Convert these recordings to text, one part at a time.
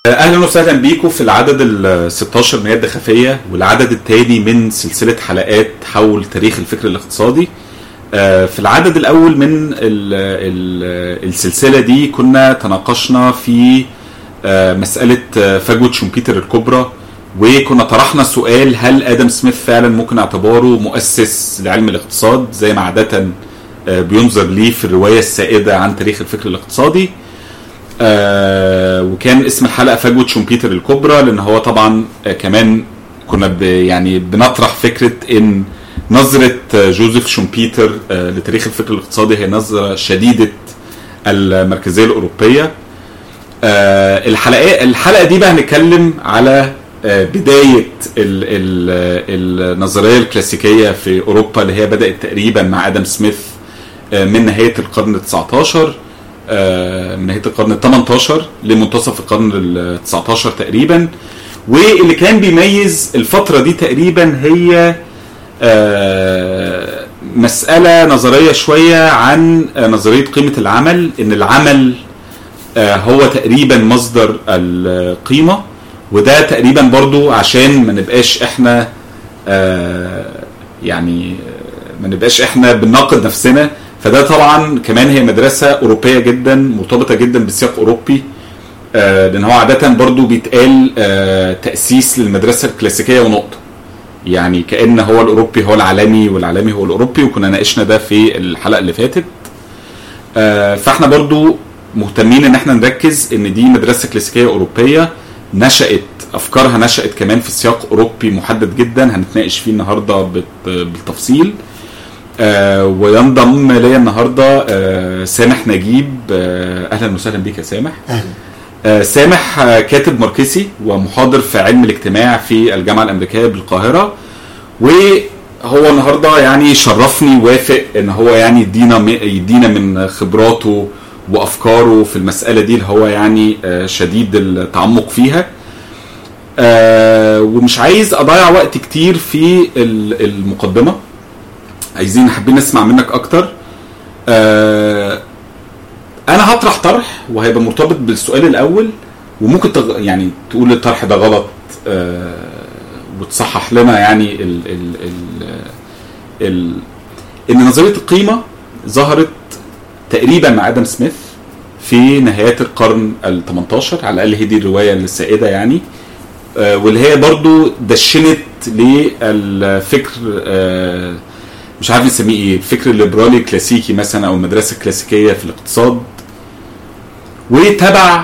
اهلا وسهلا بيكم في العدد ال 16 من يد خفيه والعدد الثاني من سلسله حلقات حول تاريخ الفكر الاقتصادي. آه، في العدد الاول من ال ال السلسله دي كنا تناقشنا في آه، مساله آه، فجوه شومبيتر الكبرى وكنا طرحنا سؤال هل ادم سميث فعلا ممكن اعتباره مؤسس لعلم الاقتصاد زي ما عاده بينظر ليه في الروايه السائده عن تاريخ الفكر الاقتصادي. آه وكان اسم الحلقه فجوه شومبيتر الكبرى لان هو طبعا آه كمان كنا ب يعني بنطرح فكره ان نظره آه جوزيف شومبيتر آه لتاريخ الفكر الاقتصادي هي نظره شديده المركزيه الاوروبيه. آه الحلقه الحلقه دي بقى هنتكلم على آه بدايه ال ال النظريه الكلاسيكيه في اوروبا اللي هي بدات تقريبا مع ادم سميث آه من نهايه القرن ال 19 من نهايه القرن ال 18 لمنتصف القرن ال 19 تقريبا واللي كان بيميز الفتره دي تقريبا هي مساله نظريه شويه عن نظريه قيمه العمل ان العمل هو تقريبا مصدر القيمه وده تقريبا برضو عشان ما نبقاش احنا يعني ما نبقاش احنا بنناقض نفسنا فده طبعا كمان هي مدرسه اوروبيه جدا مرتبطه جدا بسياق اوروبي آه لان هو عاده برضو بيتقال آه تاسيس للمدرسه الكلاسيكيه ونقطه يعني كان هو الاوروبي هو العالمي والعالمي هو الاوروبي وكنا ناقشنا ده في الحلقه اللي فاتت آه فاحنا برضو مهتمين ان احنا نركز ان دي مدرسه كلاسيكيه اوروبيه نشات افكارها نشات كمان في سياق اوروبي محدد جدا هنتناقش فيه النهارده بالتفصيل آه وينضم ليا النهارده آه سامح نجيب آه اهلا وسهلا بيك يا سامح اهلا آه سامح آه كاتب ماركسي ومحاضر في علم الاجتماع في الجامعه الامريكيه بالقاهره وهو النهارده يعني شرفني وافق ان هو يعني يدينا يدينا من خبراته وافكاره في المساله دي اللي هو يعني آه شديد التعمق فيها آه ومش عايز اضيع وقت كتير في المقدمه عايزين حابين نسمع منك اكتر آه انا هطرح طرح وهيبقى مرتبط بالسؤال الاول وممكن تغ... يعني تقول الطرح ده غلط آه وتصحح لنا يعني ال ال ال ال ان نظريه القيمه ظهرت تقريبا مع ادم سميث في نهايات القرن ال 18 على الاقل هي دي الروايه السائده يعني آه واللي هي برضو دشنت للفكر آه مش عارف نسميه ايه الفكر الليبرالي الكلاسيكي مثلا او المدرسه الكلاسيكيه في الاقتصاد وتبع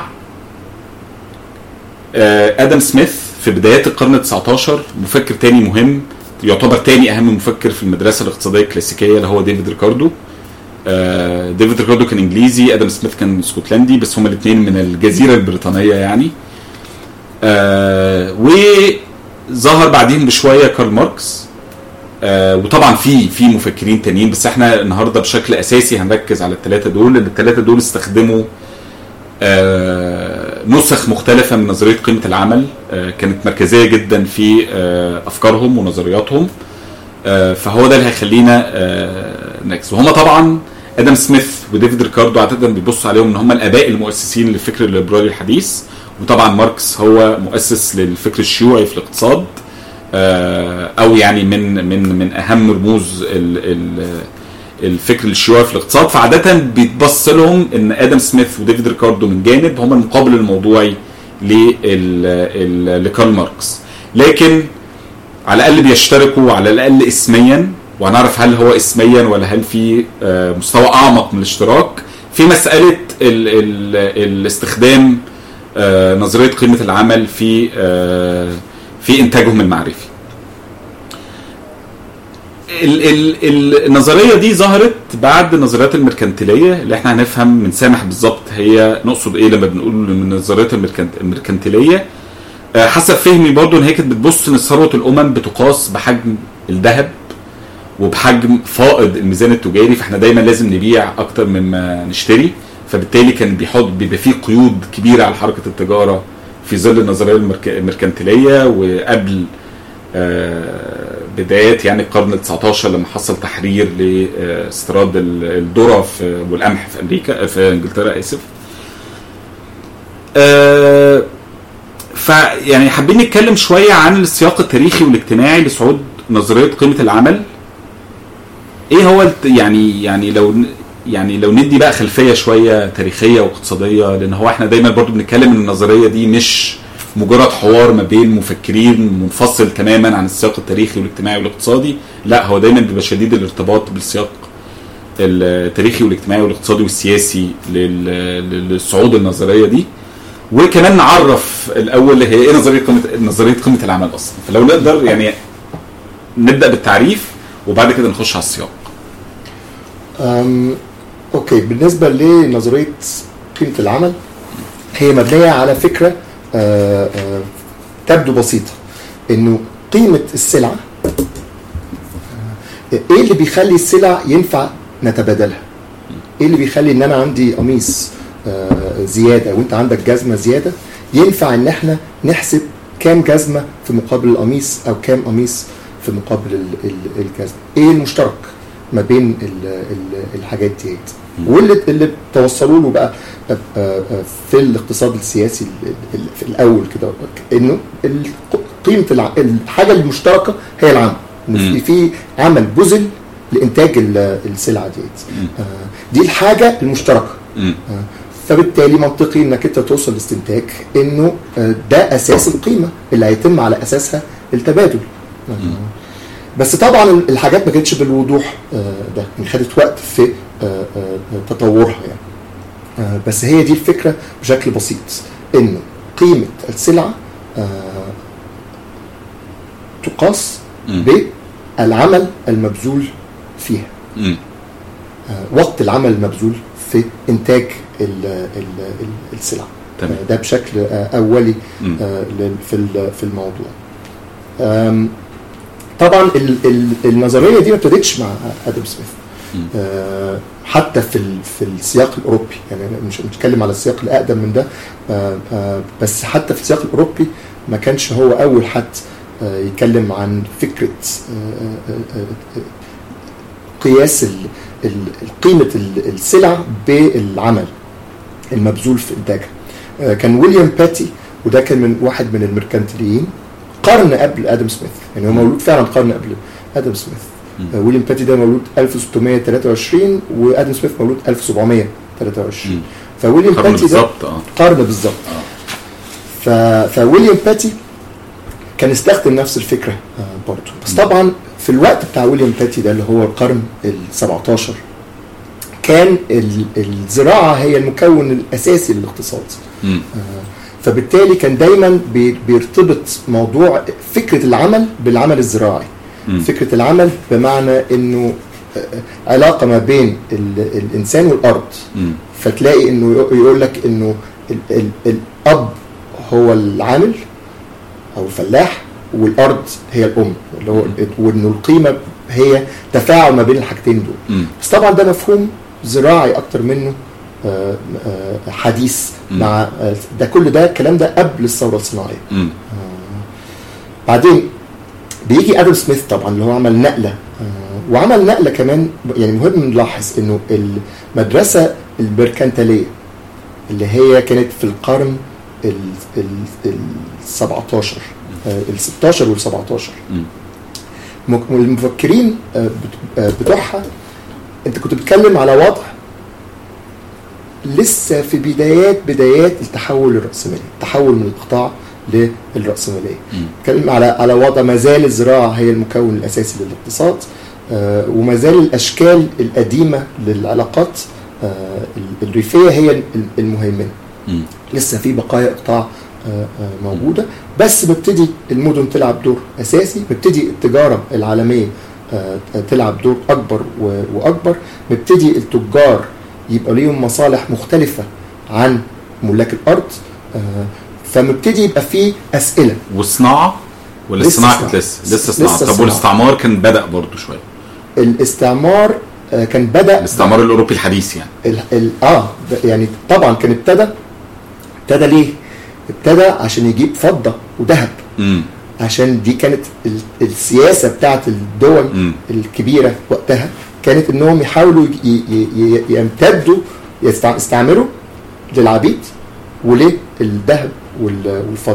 ادم سميث في بدايات القرن ال 19 مفكر تاني مهم يعتبر تاني اهم مفكر في المدرسه الاقتصاديه الكلاسيكيه اللي هو ديفيد ريكاردو ديفيد ريكاردو كان انجليزي ادم سميث كان اسكتلندي بس هما الاثنين من الجزيره البريطانيه يعني وظهر بعدين بشويه كارل ماركس آه وطبعا في في مفكرين تانيين بس احنا النهارده بشكل اساسي هنركز على الثلاثه دول لان الثلاثه دول استخدموا آه نسخ مختلفه من نظريه قيمه العمل آه كانت مركزيه جدا في آه افكارهم ونظرياتهم آه فهو ده اللي هيخلينا آه نركز وهم طبعا ادم سميث وديفيد ريكاردو عاده بيبص عليهم ان هم الاباء المؤسسين للفكر الليبرالي الحديث وطبعا ماركس هو مؤسس للفكر الشيوعي في الاقتصاد او يعني من من من اهم رموز الفكر الشيوعي في الاقتصاد فعاده بيتبص لهم ان ادم سميث وديفيد ريكاردو من جانب هم المقابل الموضوعي لكارل ماركس لكن على الاقل بيشتركوا على الاقل اسميا وهنعرف هل هو اسميا ولا هل في مستوى اعمق من الاشتراك في مساله ال ال الاستخدام نظريه قيمه العمل في في انتاجهم المعرفي ال ال النظريه دي ظهرت بعد النظريات الميركانتيليه اللي احنا هنفهم من سامح بالظبط هي نقصد ايه لما بنقول من النظريات الميركانتيليه حسب فهمي برضو ان هي كانت بتبص ان ثروه الامم بتقاس بحجم الذهب وبحجم فائض الميزان التجاري فاحنا دايما لازم نبيع اكتر مما نشتري فبالتالي كان بيحط بيبقى فيه قيود كبيره على حركه التجاره في ظل النظريه الميركانتيليه وقبل بدايات يعني القرن ال 19 لما حصل تحرير لاستيراد الذره والقمح في امريكا في انجلترا اسف. فيعني حابين نتكلم شويه عن السياق التاريخي والاجتماعي لصعود نظريه قيمه العمل ايه هو الت- يعني يعني لو ن- يعني لو ندي بقى خلفيه شويه تاريخيه واقتصاديه لان هو احنا دايما برضو بنتكلم ان النظريه دي مش مجرد حوار ما بين مفكرين منفصل تماما عن السياق التاريخي والاجتماعي والاقتصادي لا هو دايما بيبقى شديد الارتباط بالسياق التاريخي والاجتماعي والاقتصادي والسياسي لل- للصعود النظريه دي وكمان نعرف الاول هي ايه نظريه قيمه نظريه قيمه العمل اصلا فلو نقدر يعني نبدا بالتعريف وبعد كده نخش على السياق أم، اوكي بالنسبه لنظريه قيمه العمل هي مبنيه على فكره آه، آه، تبدو بسيطه انه قيمه السلعه آه، ايه اللي بيخلي السلع ينفع نتبادلها ايه اللي بيخلي ان انا عندي قميص آه، زياده وانت عندك جزمه زياده ينفع ان احنا نحسب كام جزمه في مقابل القميص او كام قميص في مقابل ال- ال- الجزمه ايه المشترك ما بين ال- ال- الحاجات ديت واللي اللي توصلوا له بقى آه، آه، في الاقتصاد السياسي ال- ال- في الاول كده انه ال- قيمه الع- الحاجه المشتركه هي العمل إنه في- مم. في عمل بذل لانتاج ال- السلعه ديت مم. آه، دي الحاجه المشتركه مم. آه، فبالتالي منطقي انك انت توصل لاستنتاج انه آه، ده اساس القيمه اللي هيتم على اساسها التبادل آه، بس طبعا الحاجات ما كانتش بالوضوح آه، ده يعني خدت وقت في آه، آه، تطورها يعني آه، بس هي دي الفكره بشكل بسيط انه قيمه السلعه آه، تقاس مم. بالعمل المبذول فيها مم. آه، وقت العمل المبذول في انتاج ال- ال- ال- السلع تمام. آه، ده بشكل آه، اولي مم. آه، لل- في ال- في الموضوع آم، طبعا ال- ال- النظريه دي ما ابتدتش مع ادم سميث مم. آه، حتى في ال- في السياق الاوروبي يعني أنا مش بنتكلم على السياق الاقدم من ده آه، آه، بس حتى في السياق الاوروبي ما كانش هو اول حد آه، يتكلم عن فكره آه، آه، آه، آه، قياس ال- ال- قيمه ال- السلع بالعمل المبذول في انتاجها آه، كان ويليام باتي وده كان من واحد من الميركانتيليين قرن قبل ادم سميث يعني هو مولود فعلا قرن قبل ادم سميث آه، ويليام باتي ده مولود 1623 وادم سميث مولود 1723 مم. فويليام قرن باتي ده بالظبط اه قرن بالظبط ف... فويليام باتي كان استخدم نفس الفكره آه، برضه بس طبعا في الوقت بتاع ويليام باتي ده اللي هو القرن ال 17 كان ال- الزراعه هي المكون الاساسي للاقتصاد مم. فبالتالي كان دايما بي- بيرتبط موضوع فكره العمل بالعمل الزراعي مم. فكره العمل بمعنى انه آه، علاقه ما بين ال- الانسان والارض مم. فتلاقي انه يقول لك انه ال ال الاب هو العامل او الفلاح والارض هي الام اللي هو وانه القيمه هي تفاعل ما بين الحاجتين دول مم. بس طبعا ده مفهوم زراعي اكتر منه آه، آه، حديث مم. مع آه، ده كل ده الكلام ده قبل الثوره الصناعيه مم. بعدين بيجي ادم سميث طبعا اللي هو عمل نقله آه، وعمل نقله كمان يعني مهم نلاحظ انه المدرسه الميركانتاليه اللي هي كانت في القرن ال ال ال 17 آه، ال 16 وال 17 مم. مك- المفكرين آه، بت- آه، بتوعها انت كنت بتتكلم على وضع لسه في بدايات بدايات التحول للرأسمالية التحول من القطاع للرأسمالية مم. بتكلم على على وضع ما زال الزراعة هي المكون الأساسي للاقتصاد آه، وما زال الأشكال القديمة للعلاقات آه، الريفية هي ال- المهيمنة مم. لسه في بقايا اقطاع آه، آه، موجوده بس بتبتدي المدن تلعب دور اساسي بتبتدي التجاره العالميه آه، تلعب دور اكبر و- واكبر بيبتدي التجار يبقى ليهم مصالح مختلفه عن ملاك الارض آه، فمبتدي يبقى في اسئله والصناعه ولا لسه الصناعه صناعة. كانت لسه لسه صناعه لسه طب صناعة. والاستعمار كان بدا برضو شويه الاستعمار آه، كان بدا الاستعمار الاوروبي الحديث يعني ال ال اه ده يعني طبعا كان ابتدى ابتدى ليه؟ ابتدى عشان يجيب فضه وذهب امم عشان دي كانت ال- السياسه بتاعت الدول مم. الكبيره وقتها كانت انهم يحاولوا ي- ي- ي- يمتدوا يستع- يستعمروا للعبيد وللذهب وال- والفضه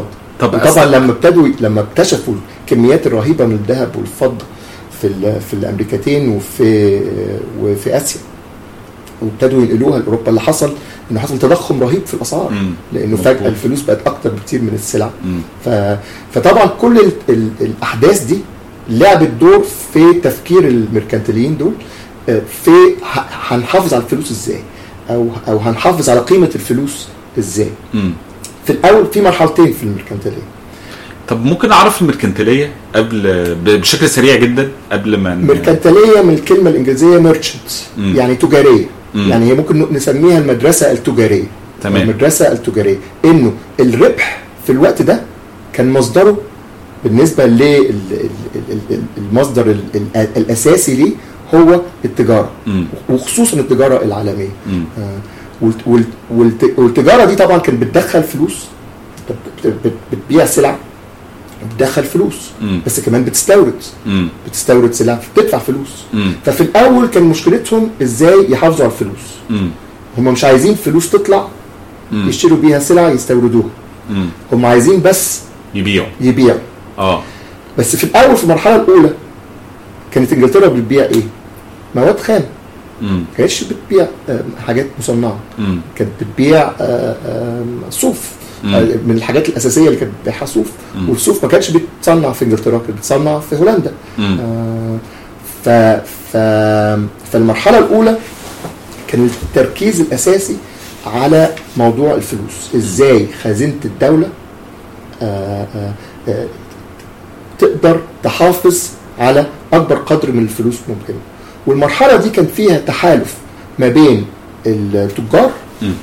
طب وطبعا أصل- لما ابتدوا لما اكتشفوا الكميات الرهيبه من الذهب والفضه في ال- في الامريكتين وفي وفي اسيا وابتدوا ينقلوها لاوروبا اللي حصل انه حصل تضخم رهيب في الاسعار مم. لانه مظبوط. فجاه الفلوس بقت اكتر بكتير من السلع مم. ف... فطبعا كل ال... ال... الاحداث دي لعبت دور في تفكير الميركانتيليين دول آه، في ه... هنحافظ على الفلوس ازاي او او هنحافظ على قيمه الفلوس ازاي مم. في الاول في مرحلتين في الميركانتيليه طب ممكن اعرف الميركنتيليه قبل ب- بشكل سريع جدا قبل ما ن- ميركانتيليه من الكلمه الانجليزيه ميرشنت مم. يعني تجاريه مم. يعني هي ممكن نسميها المدرسه التجاريه تمام. المدرسه التجاريه انه الربح في الوقت ده كان مصدره بالنسبه للمصدر الاساسي ليه هو التجاره مم. وخصوصا التجاره العالميه مم. آه، والت- والت- والت- والتجاره دي طبعا كانت بتدخل فلوس بت- بت- بت- بتبيع سلع بتدخل فلوس مم. بس كمان بتستورد مم. بتستورد سلع بتدفع فلوس مم. ففي الاول كان مشكلتهم ازاي يحافظوا على الفلوس مم. هم مش عايزين فلوس تطلع مم. يشتروا بيها سلع يستوردوها مم. هم عايزين بس يبيعوا يبيعوا اه بس في الاول في المرحله الاولى كانت انجلترا بتبيع ايه مواد خام مم. ما كانتش بتبيع آه، حاجات مصنعه مم. كانت بتبيع آه، آه، صوف مم. آه، من الحاجات الاساسيه اللي كانت بتبيعها صوف مم. والصوف ما كانش بيتصنع في انجلترا كانت بتتصنع في هولندا مم. آه، ف ف فالمرحله الاولى كان التركيز الاساسي على موضوع الفلوس ازاي خزينه الدوله آه، آه، آه، تقدر تحافظ على اكبر قدر من الفلوس ممكن والمرحله دي كان فيها تحالف ما بين التجار مم.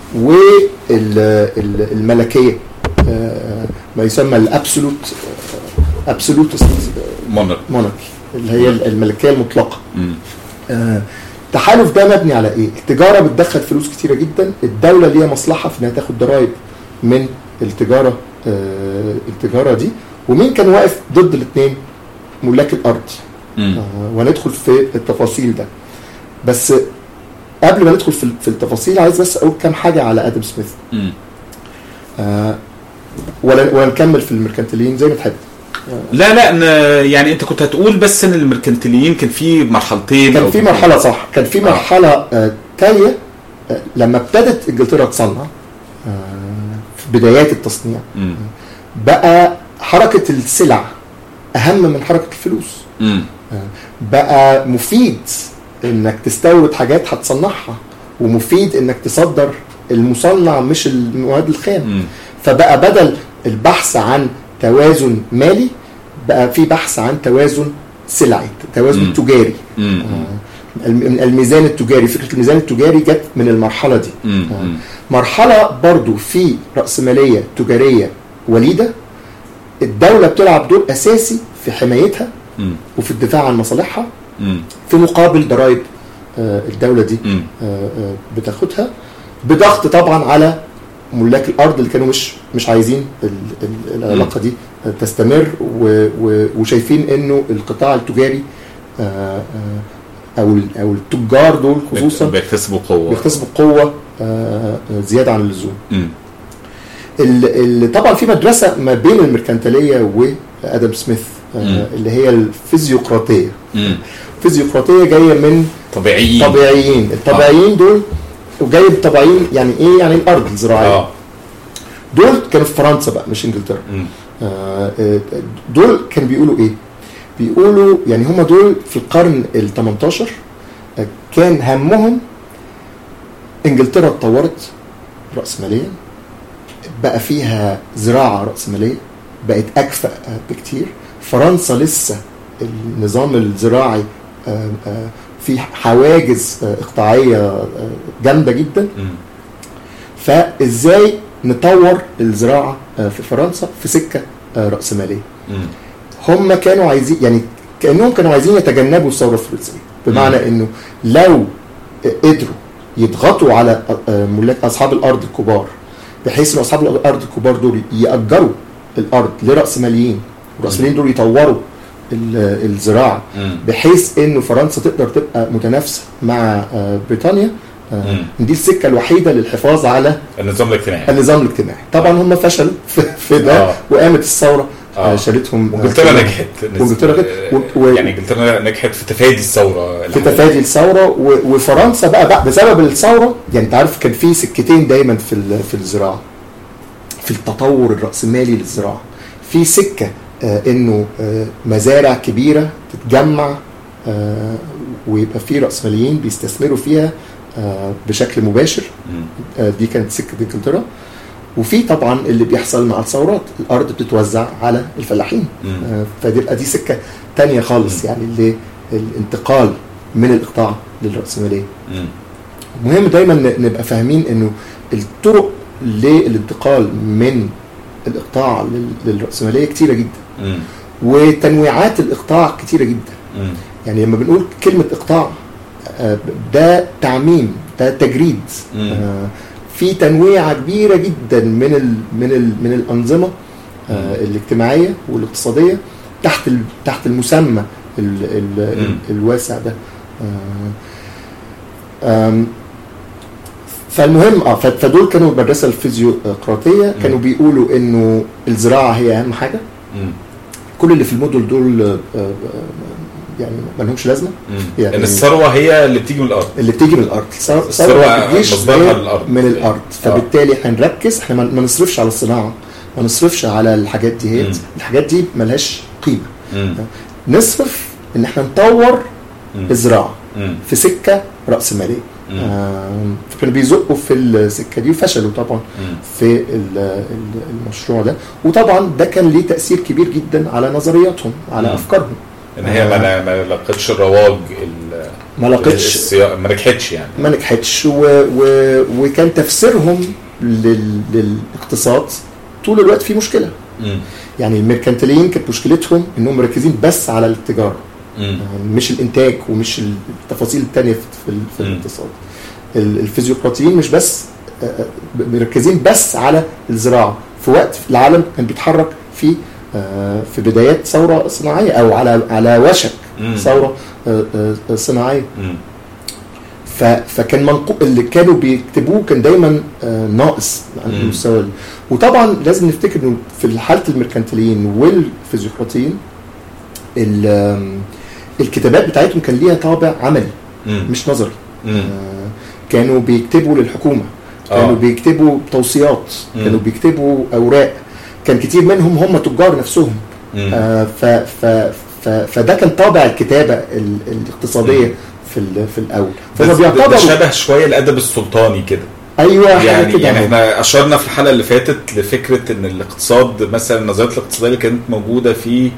والملكيه ما يسمى الابسولوت ابسولوت مونر موناركي اللي هي الملكيه المطلقه مم. آه، التحالف ده مبني على ايه؟ التجاره بتدخل فلوس كتيره جدا، الدوله ليها مصلحه في انها تاخد ضرائب من التجاره آه، التجاره دي، ومين كان واقف ضد الاثنين؟ ملاك الارض. مم. آه، وندخل في التفاصيل ده. بس قبل ما ندخل في في التفاصيل عايز بس اقول كام حاجه على ادم سميث. مم. آه، ولا ولا نكمل في الميركانتيليين زي ما تحب. لا لا ن- يعني انت كنت هتقول بس ان الميركنتيليين كان في مرحلتين كان أو في مرحله صح كان في مرحله آه تانية آه لما ابتدت انجلترا تصنع آه في بدايات التصنيع مم. بقى حركه السلع اهم من حركه الفلوس مم. آه بقى مفيد انك تستورد حاجات هتصنعها ومفيد انك تصدر المصنع مش المواد الخام مم. فبقى بدل البحث عن توازن مالي بقى في بحث عن توازن سلعي توازن مم. تجاري مم. الم- الميزان التجاري فكره الميزان التجاري جت من المرحله دي مم. مم. مرحله برضو في راسماليه تجاريه وليده الدوله بتلعب دور اساسي في حمايتها مم. وفي الدفاع عن مصالحها مم. في مقابل ضرائب آه، الدوله دي مم. آه، آه، بتاخدها بضغط طبعا على ملاك الارض اللي كانوا مش مش عايزين ال- ال- العلاقه دي آه، تستمر و- و- وشايفين انه القطاع التجاري آه، آه، او ال- او التجار دول خصوصا بيكتسبوا قوه بيكتسبوا قوه آه، آه، زياده عن اللزوم مم. ال- ال- طبعا في مدرسه ما بين الميركانتيليه وادم سميث آه، مم. اللي هي الفيزيوقراطيه مم. الفيزيوقراطيه جايه من طبيعيين طبيعيين الطبيعيين دول وجاي بطبيعيين يعني ايه يعني الارض الزراعيه اه دول كانوا في فرنسا بقى مش انجلترا مم. آه، آه، دول كانوا بيقولوا ايه بيقولوا يعني هم دول في القرن ال 18 آه، كان همهم انجلترا اتطورت راسماليا بقى فيها زراعه راسماليه بقت اكفأ آه، بكتير فرنسا لسه النظام الزراعي آه، آه، في حواجز آه، اقطاعيه آه، جامده جدا مم. فازاي نطور الزراعه آه، في فرنسا في سكه آه، راسماليه مم. هم كانوا عايزين يعني كانهم كانوا عايزين يتجنبوا الثوره الفرنسيه بمعنى مم. انه لو قدروا يضغطوا على آه، ملاك اصحاب الارض الكبار بحيث ان اصحاب الارض الكبار دول ياجروا الارض لراسماليين والراسماليين دول يطوروا ال- الزراعه مم. بحيث انه فرنسا تقدر تبقى متنافسه مع آه، بريطانيا آه، مم. دي السكه الوحيده للحفاظ على النظام الاجتماعي النظام الاجتماعي طبعا هم فشلوا في, في ده آه. وقامت الثوره آه. آه. شالتهم آه، وانجلترا كلهم. نجحت وانجلترا نجحت. و- و- يعني انجلترا نجحت في تفادي الثوره في تفادي الثوره و- وفرنسا بقى, بقى بسبب الثوره يعني انت عارف كان في سكتين دايما في ال- في الزراعه في التطور الراسمالي للزراعه في سكه آه انه آه مزارع كبيره تتجمع آه ويبقى في راسماليين بيستثمروا فيها آه بشكل مباشر مم. آه دي كانت سكه انجلترا وفي طبعا اللي بيحصل مع الثورات الارض بتتوزع على الفلاحين مم. آه، فتبقى دي سكه تانية خالص يعني للانتقال من الاقطاع للراسماليه مم. مهم دايما ن- نبقى فاهمين انه الطرق للانتقال من الاقطاع لل- للراسماليه كتيره جدا مم. وتنويعات الاقطاع كتيره جدا مم. يعني لما بنقول كلمه اقطاع آه، ده تعميم ده تجريد مم. آه، في تنويعه كبيره جدا من ال من ال من الانظمه آه، الاجتماعيه والاقتصاديه تحت ال تحت المسمى ال ال مم. الواسع ده آه، آم، فالمهم اه ف- فدول كانوا المدرسه الفيزيوقراطيه كانوا بيقولوا انه الزراعه هي اهم حاجه مم. كل اللي في المدن دول آه، آه، يعني ما لهمش لازمه مم. يعني- ان الثروه هي اللي بتيجي من الارض اللي بتيجي من الارض الثروه الثروة ما بتجيش مصدرها غير الأرض. من الارض فبالتالي احنا نركز احنا ما ما نصرفش على الصناعه ما نصرفش على الحاجات دي هي مم. الحاجات دي ملهاش قيمه مم. نصرف ان احنا نطور مم. الزراعه مم. في سكه راسماليه مم. آم، فكانوا بيزقوا في السكه دي وفشلوا طبعا مم. في ال- ال- المشروع ده وطبعا ده كان ليه تاثير كبير جدا على نظرياتهم على مم. افكارهم ان هي ما ما لقتش الرواج ال- ما لقتش السيا- ما نجحتش يعني ما نجحتش و... و... وكان تفسيرهم لل... للاقتصاد طول الوقت في مشكله مم. يعني الميركانتيليين كانت مشكلتهم انهم مركزين بس على التجاره مم. يعني مش الانتاج ومش التفاصيل التانية في, في, ال- في مم. الاقتصاد ال- الفيزيوقراطيين مش بس آه، آه، مركزين بس على الزراعه في وقت العالم كان بيتحرك في آه، في بدايات ثوره صناعيه او على على وشك مم. ثوره آه، آه، صناعيه مم. ف... فكان منقو... اللي كانوا بيكتبوه كان دايما آه، ناقص عن مم. المستوى ال- وطبعا لازم نفتكر انه في حاله الميركانتيليين والفيزيوقراطيين ال... آم، الكتابات بتاعتهم كان ليها طابع عملي مم. مش نظري مم. آه، كانوا بيكتبوا للحكومه آه. كانوا بيكتبوا توصيات مم. كانوا بيكتبوا اوراق كان كتير منهم هم تجار نفسهم مم. آه، ف... ف... ف... فده كان طابع الكتابه ال... الاقتصاديه مم. في ال... في الاول ده- فهم ده- ده بيعتبروا شبه شويه الادب السلطاني كده ايوه حاجه يعني كده يعني أهو. احنا اشرنا في الحلقه اللي فاتت لفكره ان الاقتصاد مثلا النظريات الاقتصاديه اللي كانت موجوده في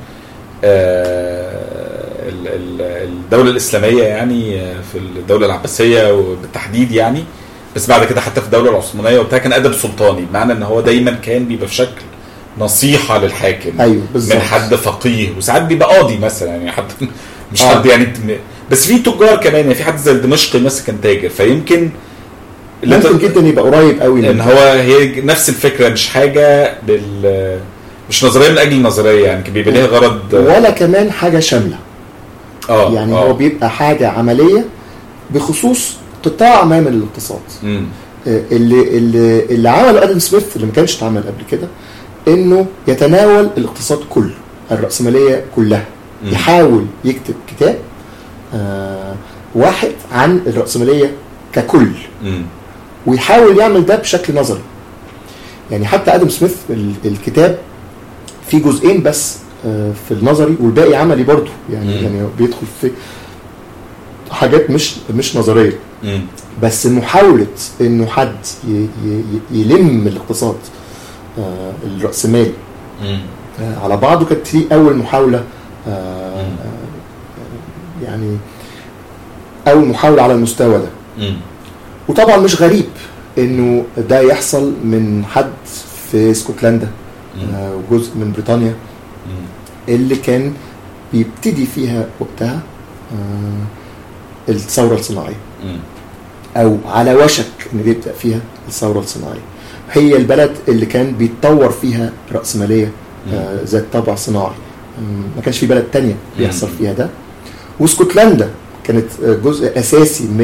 آه، ال- ال- الدوله الاسلاميه يعني آه، في الدوله العباسيه وبالتحديد يعني بس بعد كده حتى في الدوله العثمانيه وبتاع كان ادب سلطاني بمعنى ان هو دايما كان بيبقى في شكل نصيحه للحاكم ايوه بالظبط من حد فقيه وساعات بيبقى قاضي مثلا يعني حتى مش آه. حد يعني بس في تجار كمان يعني في حد زي الدمشقي مثلا كان تاجر فيمكن اللي ممكن أنت- جدا يبقى قريب قوي ان من هو هي نفس الفكره مش حاجه لل مش نظريه من اجل النظريه يعني كان بيبقى ليها غرض ولا كمان حاجه شامله اه يعني آه. هو بيبقى حاجه عمليه بخصوص قطاع ما من الاقتصاد مم. آه، اللي اللي اللي عمله ادم سميث اللي ما كانش اتعمل قبل كده انه يتناول الاقتصاد كله الراسماليه كلها مم. يحاول يكتب كتاب آه واحد عن الراسماليه ككل مم. ويحاول يعمل ده بشكل نظري يعني حتى ادم سميث ال- الكتاب فيه جزئين بس آه، في النظري والباقي عملي برضه يعني مم. يعني هو بيدخل في حاجات مش مش نظريه مم. بس محاوله انه حد ي- ي- ي- يلم الاقتصاد آه، الراسمالي مم. آه، على بعضه كانت دي اول محاوله آه، مم. آه، يعني اول محاوله على المستوى ده مم. وطبعا مش غريب انه ده يحصل من حد في اسكتلندا مم. آه، وجزء من بريطانيا مم. اللي كان بيبتدي فيها وقتها آه، الثوره الصناعيه مم. او على وشك ان يبدا فيها الثوره الصناعيه هي البلد اللي كان بيتطور فيها راسماليه آه، ذات طابع صناعي مم، ما كانش في بلد تانية بيحصل مم. فيها ده واسكتلندا كانت آه، جزء اساسي من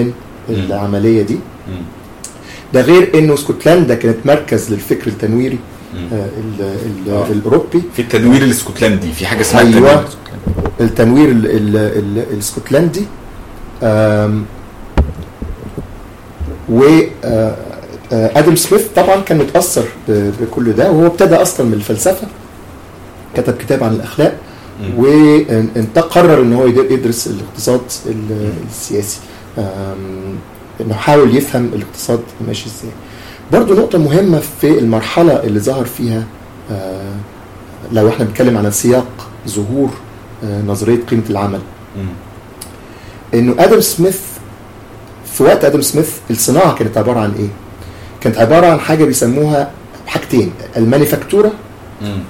العمليه دي مم. ده غير انه اسكتلندا كانت مركز للفكر التنويري مم. آه، ال- ال- آه. الاوروبي في التنوير الاسكتلندي في حاجه اسمها أيوة. التنوير الاسكتلندي التنوير ال- ال- ال- الاسكتلندي آم، و آه، آه، ادم سميث طبعا كان متاثر ب- بكل ده وهو ابتدى اصلا من الفلسفه كتب كتاب عن الاخلاق مم. وانت قرر ان هو يدر- يدرس الاقتصاد ال- السياسي آم، انه حاول يفهم الاقتصاد ماشي ازاي برضو نقطة مهمة في المرحلة اللي ظهر فيها آه، لو احنا بنتكلم عن سياق ظهور آه، نظرية قيمة العمل مم. انه ادم سميث في وقت ادم سميث الصناعة كانت عبارة عن ايه؟ كانت عبارة عن حاجة بيسموها حاجتين المانيفاكتورة مم.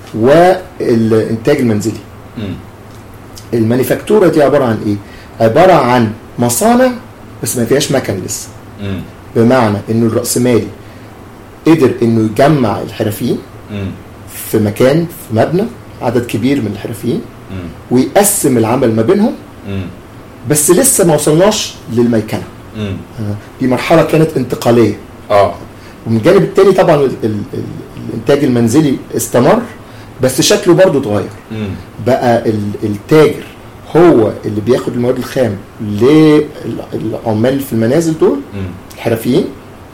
والانتاج المنزلي مم. المانيفاكتورة دي عبارة عن ايه؟ عبارة عن مصانع بس ما فيهاش مكن لسه مم. بمعنى انه الرأسمالي قدر انه يجمع الحرفيين مم. في مكان في مبنى عدد كبير من الحرفيين مم. ويقسم العمل ما بينهم مم. بس لسه ما وصلناش للميكنه مم. آه، دي مرحله كانت انتقاليه اه ومن الجانب الثاني طبعا ال ال ال الانتاج المنزلي استمر بس شكله برضه اتغير مم. بقى ال- التاجر هو اللي بياخد المواد الخام للعمال في المنازل دول مم. الحرفيين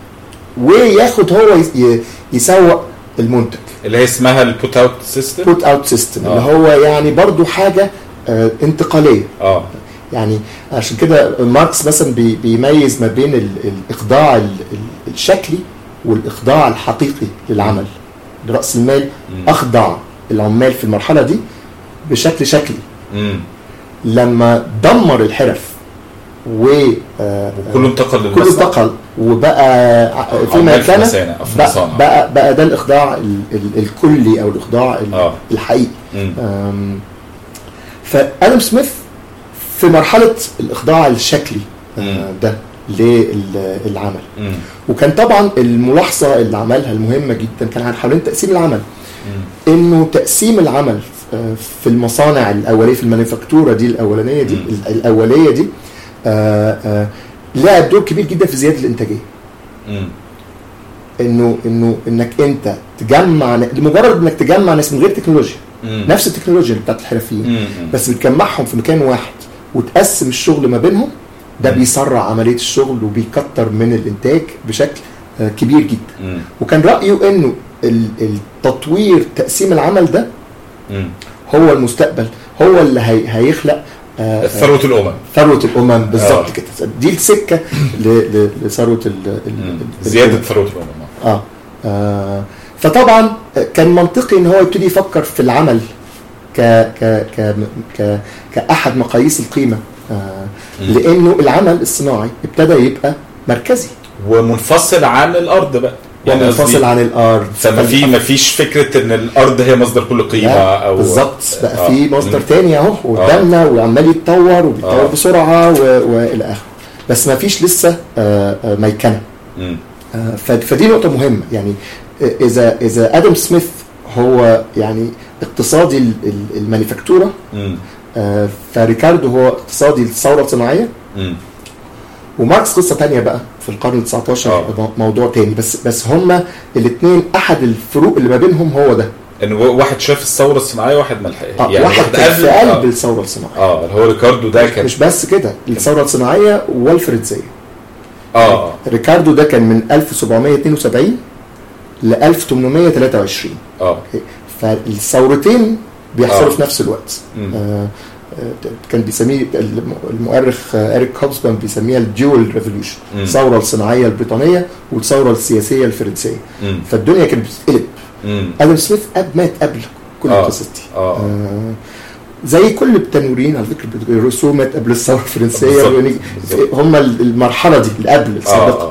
وياخد هو يس- ي- يسوق المنتج اللي هي اسمها البوت اوت سيستم بوت اوت سيستم اللي آه. هو يعني برضو حاجه آه، انتقاليه اه يعني عشان كده ماركس مثلا بي- بيميز ما بين ال- الاخضاع ال- ال- الشكلي والاخضاع الحقيقي للعمل راس المال مم. اخضع العمال في المرحله دي بشكل شكلي مم. لما دمر الحرف و آه، كله انتقل كله للمصنع انتقل وبقى ع- في عمال في مكانه مصانع- في بقى, مصانع. بقى, بقى ده الاخضاع ال- ال- الكلي او الاخضاع ال- آه. الحقيقي مم. أم، فادم سميث في مرحله الاخضاع الشكلي آه، مم. ده للعمل مم. وكان طبعا الملاحظه اللي عملها المهمه جدا كان عن حوالين تقسيم العمل مم. انه تقسيم العمل آه، في المصانع الاوليه في المانيفاكتوره دي الاولانيه دي مم. ال- الاوليه دي آه، آه، لعب دور كبير جدا في زياده الانتاجيه مم. انه انه انك انت تجمع لمجرد انك تجمع ناس من غير تكنولوجيا مم. نفس التكنولوجيا اللي بتاعت الحرفيين مم. بس بتجمعهم في مكان واحد وتقسم الشغل ما بينهم ده مم. بيسرع عمليه الشغل وبيكتر من الانتاج بشكل آه، كبير جدا مم. وكان رايه انه ال- التطوير تقسيم العمل ده مم. هو المستقبل هو اللي هي هيخلق آه، آه، ثروة الأمم ثروه الامم بالظبط آه. كده دي السكه ل- ل- لثروه ال- ال- مم. ال- زيادة ثروة الأمم اه, آه فطبعا كان منطقي ان هو يبتدي يفكر في العمل ك ك ك ك كاحد مقاييس القيمه آه مم. لانه العمل الصناعي ابتدى يبقى مركزي ومنفصل عن الأرض بقى ومنفصل قصدي عن الارض فما في ما فيش فكرة إن الأرض هي مصدر كل قيمة لا، أو بالظبط بقى آه. في مصدر مم. تاني اهو قدامنا وعمال يتطور وبيتطور آه. بسرعه و- والى اخره بس ما فيش لسه آه آه ميكنه مم. آه، ف- فدي نقطة مهمة يعني آه، إذا إذا آدم سميث هو يعني اقتصادي ال- ال- المانيفاكتورة مم. آه، فريكاردو هو اقتصادي الثورة الصناعية مم. وماركس قصة تانية بقى في القرن ال 19 آه. مو- موضوع تاني بس بس هما الاثنين أحد الفروق اللي ما بينهم هو ده إن واحد شاف الثورة الصناعية واحد ما لحقهاش آه واحد كان في قلب الثورة الصناعية اه اللي هو ريكاردو ده كان مش بس كده الثورة الصناعية والفرنسية اه اه ريكاردو ده كان من 1772 ل 1823 اه فالثورتين بيحصلوا آه. في نفس الوقت مم. آه، آه، كان بيسميه الم- المؤرخ آه، اريك هوبسبان بيسميها الديول ريفولوشن مم. الثوره الصناعيه البريطانيه والثوره السياسيه الفرنسيه مم. فالدنيا كانت بتتقلب مم. ادم سميث أب مات قبل كل آه. القصص دي آه. آه، زي كل التنويرين على فكره روسو مات قبل الثوره الفرنسيه بالظبط. يعني بالظبط. هم المرحله دي اللي قبل اه السابقه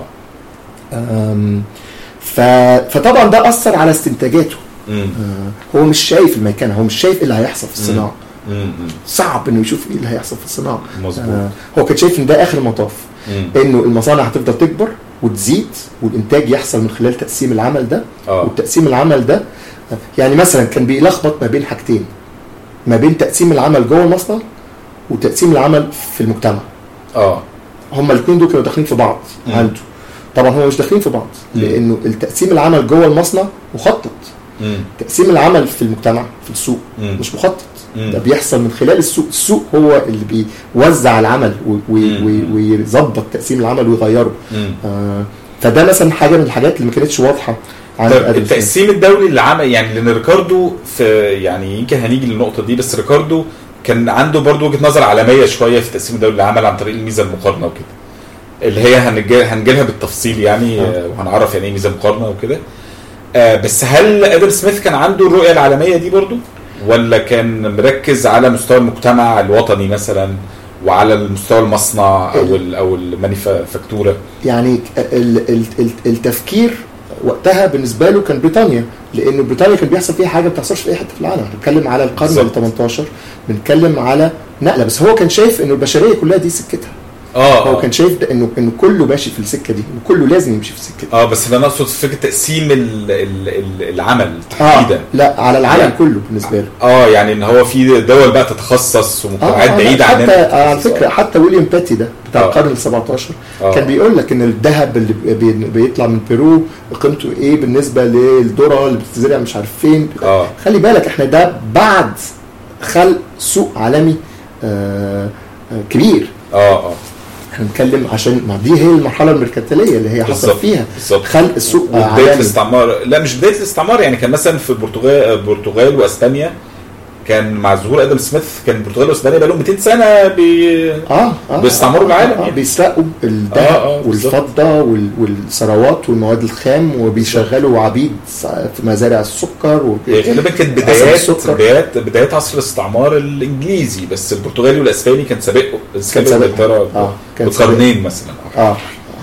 اه آم، ف... فطبعا ده اثر على استنتاجاته مم. آه، هو مش شايف الميكنه هو مش شايف ايه اللي هيحصل في الصناعه مم. مم. صعب انه يشوف ايه اللي هيحصل في الصناعه مظبوط آه هو كان شايف ان ده اخر المطاف مم. انه المصانع هتفضل تكبر وتزيد والانتاج يحصل من خلال تقسيم العمل ده اه وتقسيم العمل ده آه، يعني مثلا كان بيلخبط ما بين حاجتين ما بين تقسيم العمل جوه المصنع وتقسيم العمل في المجتمع اه هما الاثنين دول كانوا داخلين في بعض مم. عنده طبعا هو مش داخلين في بعض مم. لانه التقسيم العمل جوه المصنع مخطط مم. تقسيم العمل في المجتمع في السوق مم. مش مخطط مم. ده بيحصل من خلال السوق السوق هو اللي بيوزع العمل و- و- مم. و- ويظبط تقسيم العمل ويغيره مم. آه، فده مثلا حاجه من الحاجات اللي ما كانتش واضحه عن طب آدم سميث. التقسيم الدولي اللي عمل يعني لان ريكاردو في يعني يمكن هنيجي للنقطه دي بس ريكاردو كان عنده برضو وجهه نظر عالميه شويه في التقسيم الدولي اللي عمل عن طريق الميزه المقارنه وكده اللي هي هنجي هنجيلها بالتفصيل يعني آه. آه. وهنعرف يعني ايه ميزه مقارنه وكده آه بس هل ادم سميث كان عنده الرؤيه العالميه دي برضو ولا كان مركز على مستوى المجتمع الوطني مثلا وعلى المستوى المصنع او ال او المانيفاكتوره يعني ال- ال- ال- التفكير وقتها بالنسبه له كان بريطانيا لانه بريطانيا كان بيحصل فيها حاجه ما بتحصلش في اي حته في العالم احنا بنتكلم على القرن ال بالظبط. 18 بنتكلم على نقله بس هو كان شايف انه البشريه كلها دي سكتها اه هو كان شايف ده انه انه كله ماشي في السكه دي وكله لازم يمشي في السكه دي اه بس انا اقصد فكره تقسيم ال ال ال العمل اه تحديدا لا على العالم يعني- كله بالنسبه له اه يعني ان هو في دول بقى تتخصص ومجتمعات آه، بعيده حتى عننا آه، على فكره حتى ويليام باتي ده بتاع آه. القرن ال 17 آه. كان بيقول لك ان الذهب اللي بي- بيطلع من بيرو قيمته ايه بالنسبه للذره اللي بتتزرع مش عارف فين اه خلي بالك احنا ده بعد خلق سوق عالمي آه آه كبير اه اه احنا بنتكلم عشان ما دي هي المرحله الميركنتيليه اللي هي حصل بالظبط. فيها بالظبط خلق السوق آه، وبدايه عالمي الاستعمار لا مش بدايه الاستعمار يعني كان مثلا في البرتغال البرتغال واسبانيا كان مع ظهور ادم سميث كان البرتغال واسبانيا بقى لهم 200 سنه بي اه اه بيستعمروا العالم آه يعني. بيسرقوا الذهب آه، آه، بالظبط. والفضه وال- والثروات والمواد الخام وبيشغلوا عبيد في مزارع السكر وبي- هي غالبا كانت عصر بدايات السكر. بدايات بدايات عصر الاستعمار الانجليزي بس البرتغالي والاسباني كان سابقه سابق سابقهم. انجلترا آه، كان بقرنين مثلا اه آه.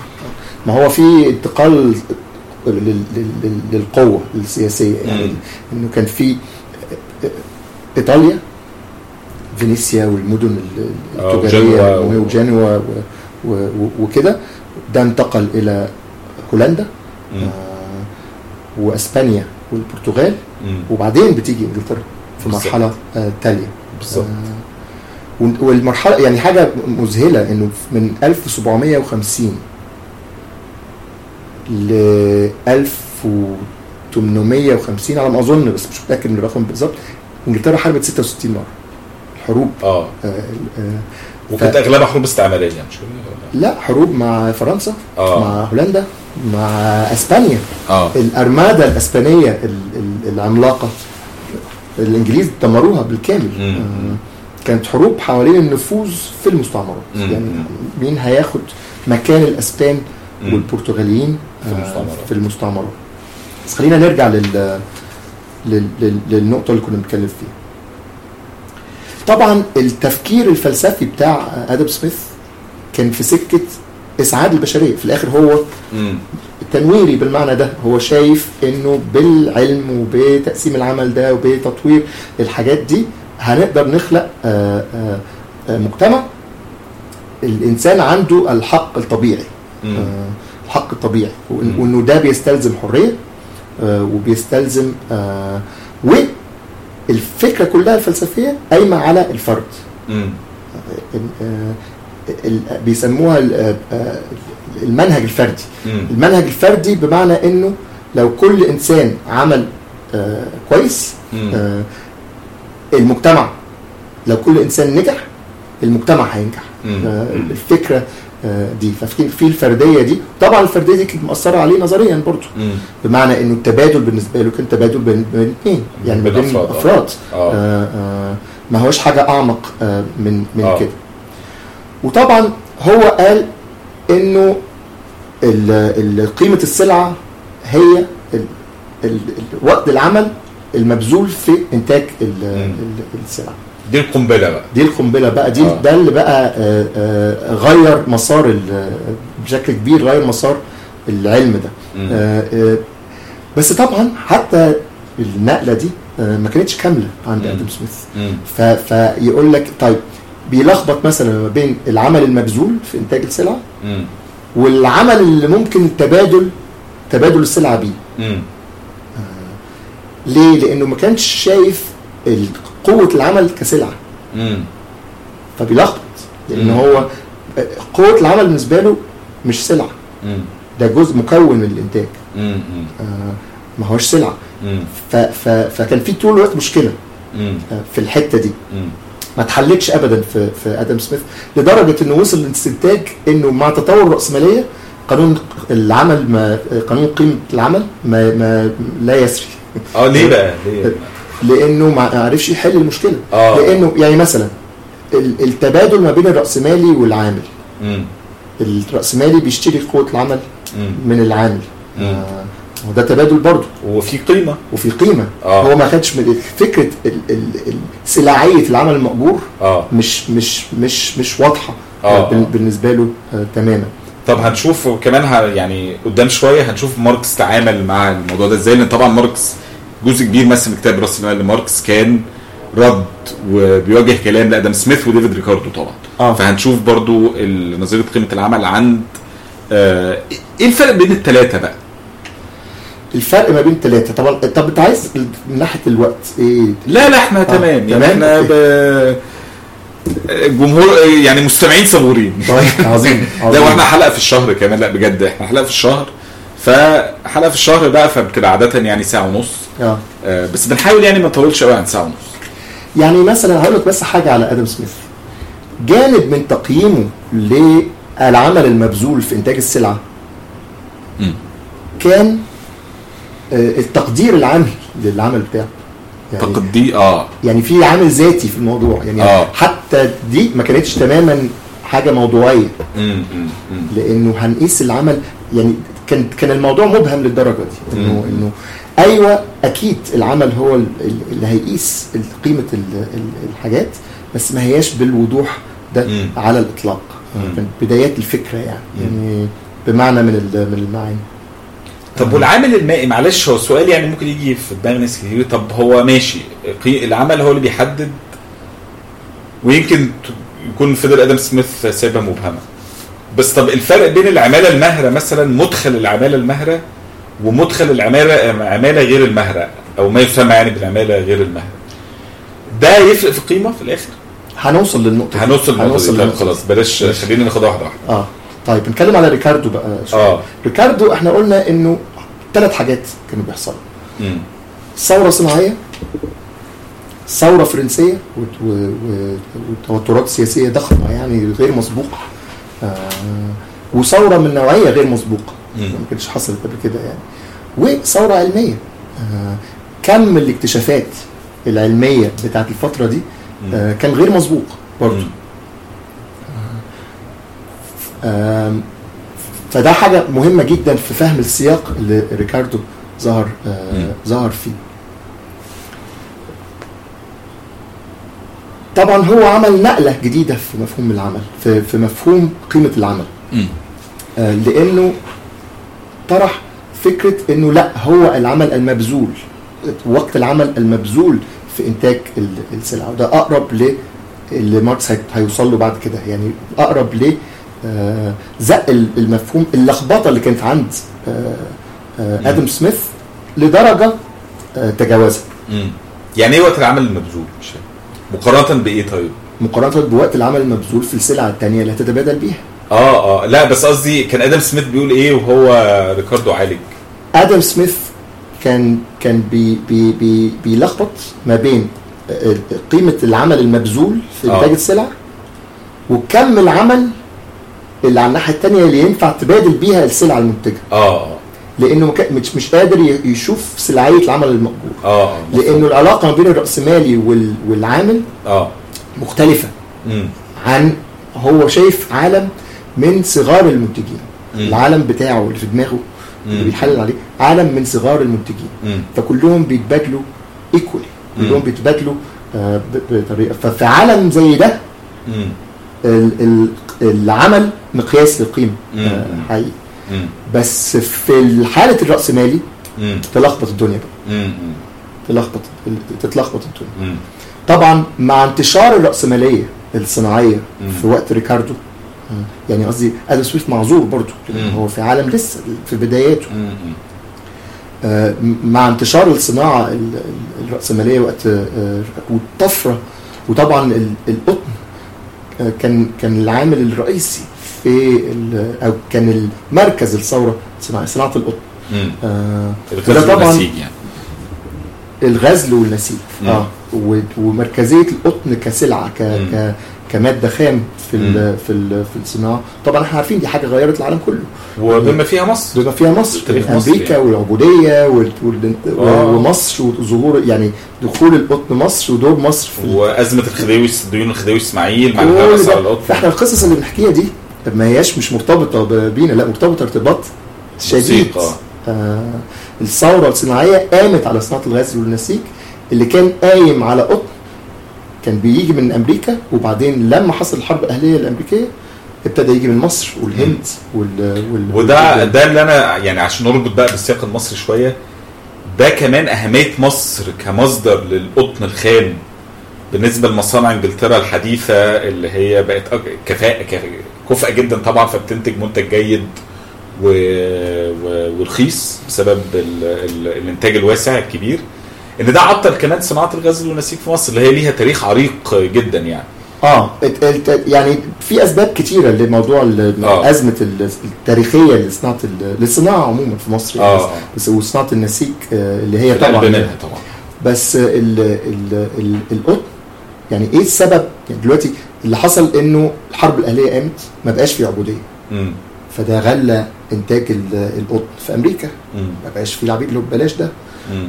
ما هو في انتقال لل- لل- لل- للقوه السياسيه يعني مم. انه كان في ايطاليا فينيسيا والمدن ال- آه، التجاريه وجنوة و- وجنوة و- و- و- وكده ده انتقل الى هولندا مم. آه، واسبانيا والبرتغال مم. وبعدين بتيجي انجلترا في بالظبط. مرحله آه، تاليه بالظبط آه، وال- والمرحله يعني حاجه مذهله انه من 1750 ل 1850 على ما اظن بس مش متاكد من الرقم بالظبط انجلترا حاربت 66 مره الحروب اه آه، آه، وكانت ف- اغلبها حروب استعماريه مش كده؟ لا حروب مع فرنسا آه. مع هولندا مع اسبانيا اه الارمادا الاسبانيه ال- ال- العملاقه الانجليز دمروها بالكامل مم. آه، كانت حروب حوالين النفوذ في المستعمرات مم. يعني مين هياخد مكان الاسبان مم. والبرتغاليين في آه، المستعمرات. في المستعمرات بس خلينا نرجع لل لل- لل- للنقطه اللي كنا بنتكلم فيها طبعا التفكير الفلسفي بتاع ادم سميث كان في سكه اسعاد البشريه في الاخر هو مم. تنويري بالمعنى ده هو شايف انه بالعلم وبتقسيم العمل ده وبتطوير الحاجات دي هنقدر نخلق آه، آه، آه، مجتمع الانسان عنده الحق الطبيعي مم. آه، الحق الطبيعي وإن- مم. وانه ده بيستلزم حريه آه، وبيستلزم آه، والفكره كلها الفلسفيه قايمه على الفرد مم. آه، ال- بيسموها ال- آه، آه، المنهج الفردي مم. المنهج الفردي بمعنى انه لو كل انسان عمل آه كويس مم. آه المجتمع لو كل انسان نجح المجتمع هينجح مم. آه الفكره آه دي ففي في الفرديه دي طبعا الفرديه دي كانت مأثره عليه نظريا برضه مم. بمعنى انه التبادل بالنسبه له كان تبادل بين بين اثنين يعني ما بين بين أفراد، آه. افراد آه. آه آه ما هوش حاجه اعمق آه من من آه. كده وطبعا هو قال انه ال- ال- قيمه السلعه هي ال- ال- ال- وقت العمل المبذول في انتاج ال- ال- السلعه دي القنبله بقى دي القنبله بقى دي آه. ده اللي بقى آه، آه، غير مسار ال- بشكل كبير غير مسار العلم ده مم. آه، آه، بس طبعا حتى النقله دي آه، ما كانتش كامله عند مم. ادم سميث مم. ف- فيقول لك طيب بيلخبط مثلا ما بين العمل المبذول في انتاج السلعه مم. والعمل اللي ممكن تبادل تبادل السلعه بيه مم. ليه لانه ما كانش شايف ال- قوه العمل كسلعه مم. فبيلخبط لان مم. هو آه، قوه العمل بالنسبه له مش سلعه مم. ده جزء مكون من الانتاج مم. مم. آه، ما هوش سلعه مم. ف ف فكان في طول الوقت مشكله مم. آه، في الحته دي مم. ما اتحلتش ابدا في في ادم سميث لدرجه انه وصل للاستنتاج انه مع تطور الراسماليه قانون العمل ما قانون قيمه العمل ما, ما لا يسري اه ليه بقى؟ ليه؟ لانه ما عرفش يحل المشكله آه. لانه يعني مثلا ال- التبادل ما بين الراسمالي والعامل مم. الراسمالي بيشتري قوه العمل مم. من العامل مم. آه، وده تبادل برضه وفي قيمه وفي قيمه آه. هو ما خدش من فكره ال- ال- ال- سلاعيه العمل المأجور اه مش مش مش مش واضحه آه. بال- بالنسبه له آه، تماما طب هنشوف كمان ه... يعني قدام شويه هنشوف ماركس تعامل مع الموضوع ده ازاي لان طبعا ماركس جزء كبير مثلا من كتاب راس المال لماركس كان رد وبيواجه كلام لادم سميث وديفيد ريكاردو طبعا آه. فهنشوف برضو ال- نظريه قيمه العمل عند آه، ايه الفرق بين الثلاثه بقى؟ الفرق ما بين ثلاثه طبعا طب انت عايز من ناحيه الوقت ايه لا لا احنا تمام يعني تمام، احنا أوكي. ب... جمهور يعني مستمعين صبورين طيب عظيم لا عظيم. واحنا حلقه في الشهر كمان لا بجد احنا حلقه في الشهر فحلقه في الشهر بقى فبتبقى عاده يعني ساعه ونص اه آه، بس بنحاول يعني ما نطولش قوي عن ساعه ونص يعني مثلا هقول لك بس حاجه على ادم سميث جانب من تقييمه للعمل المبذول في انتاج السلعه مم. كان آه، التقدير العام للعمل بتاعه يعني اعتقد دي اه يعني في عامل ذاتي في الموضوع يعني آه. حتى دي ما كانتش تماما حاجه موضوعيه مم، مم، مم. لانه هنقيس العمل يعني كان كان الموضوع مبهم للدرجه دي انه مم. انه ايوه اكيد العمل هو ال- ال- اللي هيقيس ال- قيمه ال- ال- الحاجات بس ما هياش بالوضوح ده مم. على الاطلاق مم. كان بدايات الفكره يعني مم. يعني بمعنى من ال- من المعاني طب والعامل المائي معلش هو السؤال يعني ممكن يجي في دماغ ناس كتير طب هو ماشي قي- العمل هو اللي بيحدد ويمكن ت- يكون فضل ادم سميث سايبها مبهمه بس طب الفرق بين العماله الماهره مثلا مدخل العماله الماهره ومدخل العماله عماله غير الماهره او ما يسمى يعني بالعماله غير الماهره ده يفرق في القيمه في الاخر هنوصل للنقطه دي. هنوصل هنوصل هنوصل طب للنقطة دي. خلاص بلاش خلينا ناخدها واحده واحده اه طيب نتكلم على ريكاردو بقى شوية. اه ريكاردو احنا قلنا انه ثلاث حاجات كانوا بيحصلوا مم. ثوره صناعيه ثوره فرنسيه وت- و- و- وتوترات سياسيه ضخمه يعني غير مسبوقه آه وثوره من نوعيه غير مسبوقه مم. ما كانتش حصلت قبل كده يعني وثوره علميه آه كم الاكتشافات العلميه بتاعت الفتره دي آه كان غير مسبوق برضه مم. آم، فده حاجة مهمة جدا في فهم السياق اللي ريكاردو ظهر آه، مم. ظهر فيه طبعا هو عمل نقلة جديدة في مفهوم العمل في, في مفهوم قيمة العمل مم. آه، لأنه طرح فكرة أنه لا هو العمل المبذول وقت العمل المبذول في إنتاج ال- السلعة وده أقرب ل اللي ماركس هي- هيوصل له بعد كده يعني أقرب ل آه، زق ال- المفهوم اللخبطة اللي كانت عند آه، آه، آدم سميث لدرجة آه، تجاوزها مم. يعني ايه وقت العمل المبذول مش فاهم. مقارنه بايه طيب مقارنة بوقت العمل المبذول في السلعة التانية اللي هتتبادل بيها اه اه لا بس قصدي كان ادم سميث بيقول ايه وهو ريكاردو عالج ادم سميث كان كان بي بي بي بيلخبط ما بين آه، قيمه العمل المبذول في آه. انتاج السلع وكم العمل اللي على الناحيه الثانيه اللي ينفع تبادل بيها السلع المنتجه اه اه لانه ما كان- مش مش قادر ي- يشوف سلعيه العمل المأجور اه اه لانه العلاقه ما بين الراسمالي وال- والعامل اه مختلفه مم. عن هو شايف عالم من صغار المنتجين مم. العالم بتاعه اللي في دماغه اللي مم. بيتحلل عليه عالم من صغار المنتجين مم. فكلهم بيتبادلوا ايكولي مم. كلهم بيتبادلوا آه، ب- بطريقه ففي عالم زي ده مم. ال- ال- العمل مقياس للقيمه مم. آه، حقيقي مم. بس في حاله الراسمالي مم. تلخبط الدنيا بقى مم. تلخبط تتلخبط الدنيا مم. طبعا مع انتشار الراسماليه الصناعيه مم. في وقت ريكاردو آه، يعني قصدي ادم سويفت معذور برضه لأن مم. هو في عالم لسه في بداياته مم. آه، مع انتشار الصناعه ال- ال- الراسماليه وقت آه، والطفره وطبعا ال- القطن آه، كان كان العامل الرئيسي في ال- او كان مركز الثوره صناعه صناعه القطن مم. آه الغزل وده طبعا والنسيج يعني الغزل والنسيج مم. اه و- ومركزيه القطن كسلعه ك مم. ك كماده خام في ال في ال في الصناعه طبعا احنا عارفين دي حاجه غيرت العالم كله وبما فيها مصر بما فيها مصر تاريخ مصر امريكا يعني. والعبوديه وال- وال- آه. ومصر وظهور يعني دخول القطن مصر ودور مصر في ال- وازمه الخديوي ديون الخديوي اسماعيل مع كل الهرس على ده. القطن فاحنا القصص اللي بنحكيها دي ما هياش مش مرتبطه ب- بينا لا مرتبطه ارتباط شديد وثيق، آه. آه الثوره الصناعيه قامت على صناعه الغزل والنسيج اللي كان قايم على قطن كان بيجي من امريكا وبعدين لما حصل الحرب الاهليه الامريكيه ابتدى يجي من مصر والهند وال, وال... وده وال- ده اللي انا يعني عشان نربط بقى بالسياق المصري شويه ده كمان اهميه مصر كمصدر للقطن الخام بالنسبه لمصانع انجلترا الحديثه اللي هي بقت أك- كفاءه ك- كفءه جدا طبعا فبتنتج منتج جيد و... و... ورخيص بسبب ال... ال... الانتاج الواسع الكبير ان ده عطل كمان صناعه الغزل والنسيج في مصر اللي هي ليها تاريخ عريق جدا يعني اه ات- ات- يعني في اسباب كتيره لموضوع ال- آه. ازمه ال- التاريخيه لصناعه ال- للصناعه عموما في مصر يعني آه. بس وصناعه النسيج آه، اللي هي طبعا طبعا منها طبعا بس ال ال ال القطن يعني ايه السبب يعني دلوقتي اللي حصل انه الحرب الاهليه قامت ما بقاش في عبوديه مم. فده غلى انتاج ال- القطن في امريكا مم. ما بقاش في العبيد اللي ببلاش ده مم.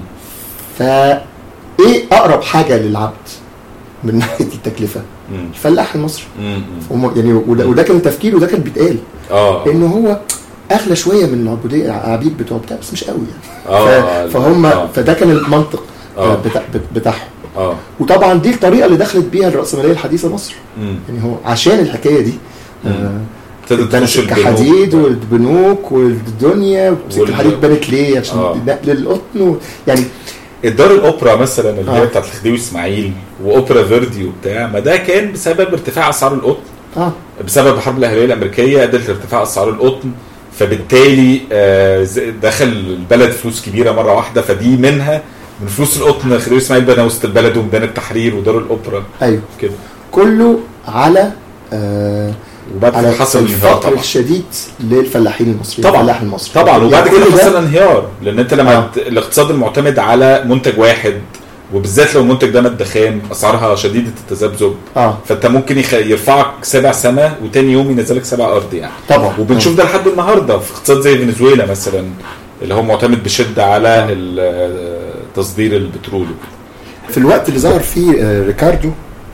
فا ايه اقرب حاجه للعبد من ناحيه التكلفه مم. الفلاح المصري مم. هم يعني وده, وده كان التفكير وده كان بيتقال اه ان هو اغلى شويه من العبوديه العبيد بتوع بتاع بس مش قوي يعني اه ف- فهم آه. فده كان المنطق آه. بتاع بتاعهم اه وطبعا دي الطريقه اللي دخلت بيها الراسماليه الحديثه مصر مم. يعني هو عشان الحكايه دي مم. آه، ابتدت اتبنت تخش البنوك. الحديد والبنوك والدنيا وسكه وال- الحديد اتبنت ليه عشان آه. نقل القطن و- يعني الدار الاوبرا مثلا اللي هي آه. بتاعت الخديوي اسماعيل واوبرا فيردي وبتاع ما ده كان بسبب ارتفاع اسعار القطن اه بسبب الحرب الاهليه الامريكيه ادت لارتفاع اسعار القطن فبالتالي آه، ز- دخل البلد فلوس كبيره مره واحده فدي منها من فلوس القطن خديوي اسماعيل بنى وسط البلد وميدان التحرير ودار الاوبرا ايوه كده كله على آه وبعد على كده حصل الانهيار الفقر طبعا الشديد للفلاحين المصريين طبعا. الفلاح المصري طبعا وبعد يعني كده كل ده- حصل انهيار لان انت لما آه. ت- الاقتصاد المعتمد على منتج واحد وبالذات لو المنتج ده مادة خام اسعارها شديده التذبذب اه فانت ممكن يخ... يرفعك سبع سنه وتاني يوم ينزلك سبع ارض يعني طبعا وبنشوف ده لحد النهارده في اقتصاد زي فنزويلا مثلا اللي هو معتمد بشده على ال- تصدير البترول وكده. في الوقت اللي ظهر فيه آه، ريكاردو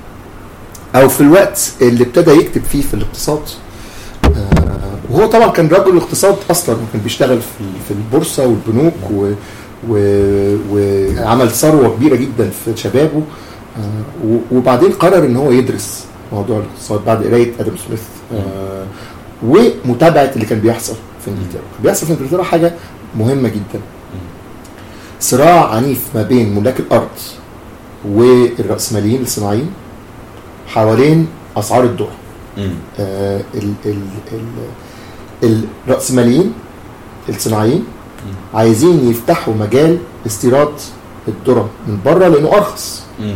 او في الوقت اللي ابتدى يكتب فيه في الاقتصاد آه، وهو طبعا كان رجل اقتصاد اصلا وكان بيشتغل في في البورصه والبنوك و و- وعمل ثروه كبيره جدا في شبابه آه، و- وبعدين قرر ان هو يدرس موضوع الاقتصاد بعد قرايه ادم سميث آه، ومتابعه اللي كان بيحصل في انجلترا كان بيحصل في انجلترا حاجه مهمه جدا صراع عنيف ما بين ملاك الارض والراسماليين الصناعيين حوالين اسعار الذره مم. آه، ال- ال- ال- الراسماليين الصناعيين عايزين يفتحوا مجال استيراد الذره من بره لانه ارخص مم.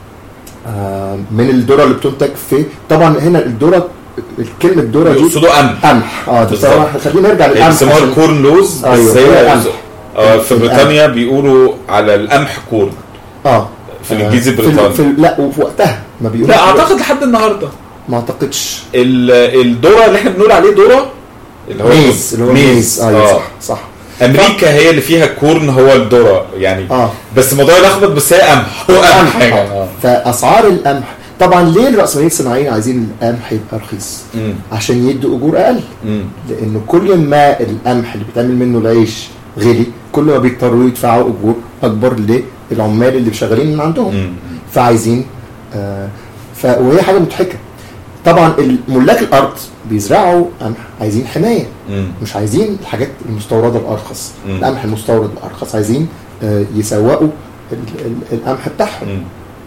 آه، من الذره اللي بتنتج في طبعا هنا الذره كلمه ذره دي يقصدوا قمح قمح اه بالظبط. بصراحه خلينا نرجع هي للقمح بيسموها عشان- الكورن لوز بس أيوة، هي هي قمح. آه في القمح. بريطانيا بيقولوا على القمح كورن اه في الانجليزي آه، في البريطاني ال- في ال- لا وفي وقتها ما بيقولوش لا اعتقد لحد النهارده ما اعتقدش ال- الذره اللي احنا بنقول عليه ذره اللي هو ميز اللي هو ميز ايوه آه. صح صح امريكا هي اللي فيها الكورن هو الذره يعني اه بس الموضوع يلخبط بس هي قمح هو قمح قمح يعني. آه. فاسعار القمح طبعا ليه الراسماليين الصناعيين عايزين القمح يبقى رخيص مم. عشان يدوا اجور اقل مم. لانه كل ما القمح اللي بيتعمل منه العيش غلي كل ما بيضطروا يدفعوا اجور اكبر للعمال اللي شغالين من عندهم مم. فعايزين آه ف وهي حاجه مضحكه طبعا ملاك الارض بيزرعوا قمح عايزين حمايه مم. مش عايزين الحاجات المستورده الارخص مم. القمح المستورد الارخص عايزين آه يسوقوا ال- ال- القمح بتاعهم مم.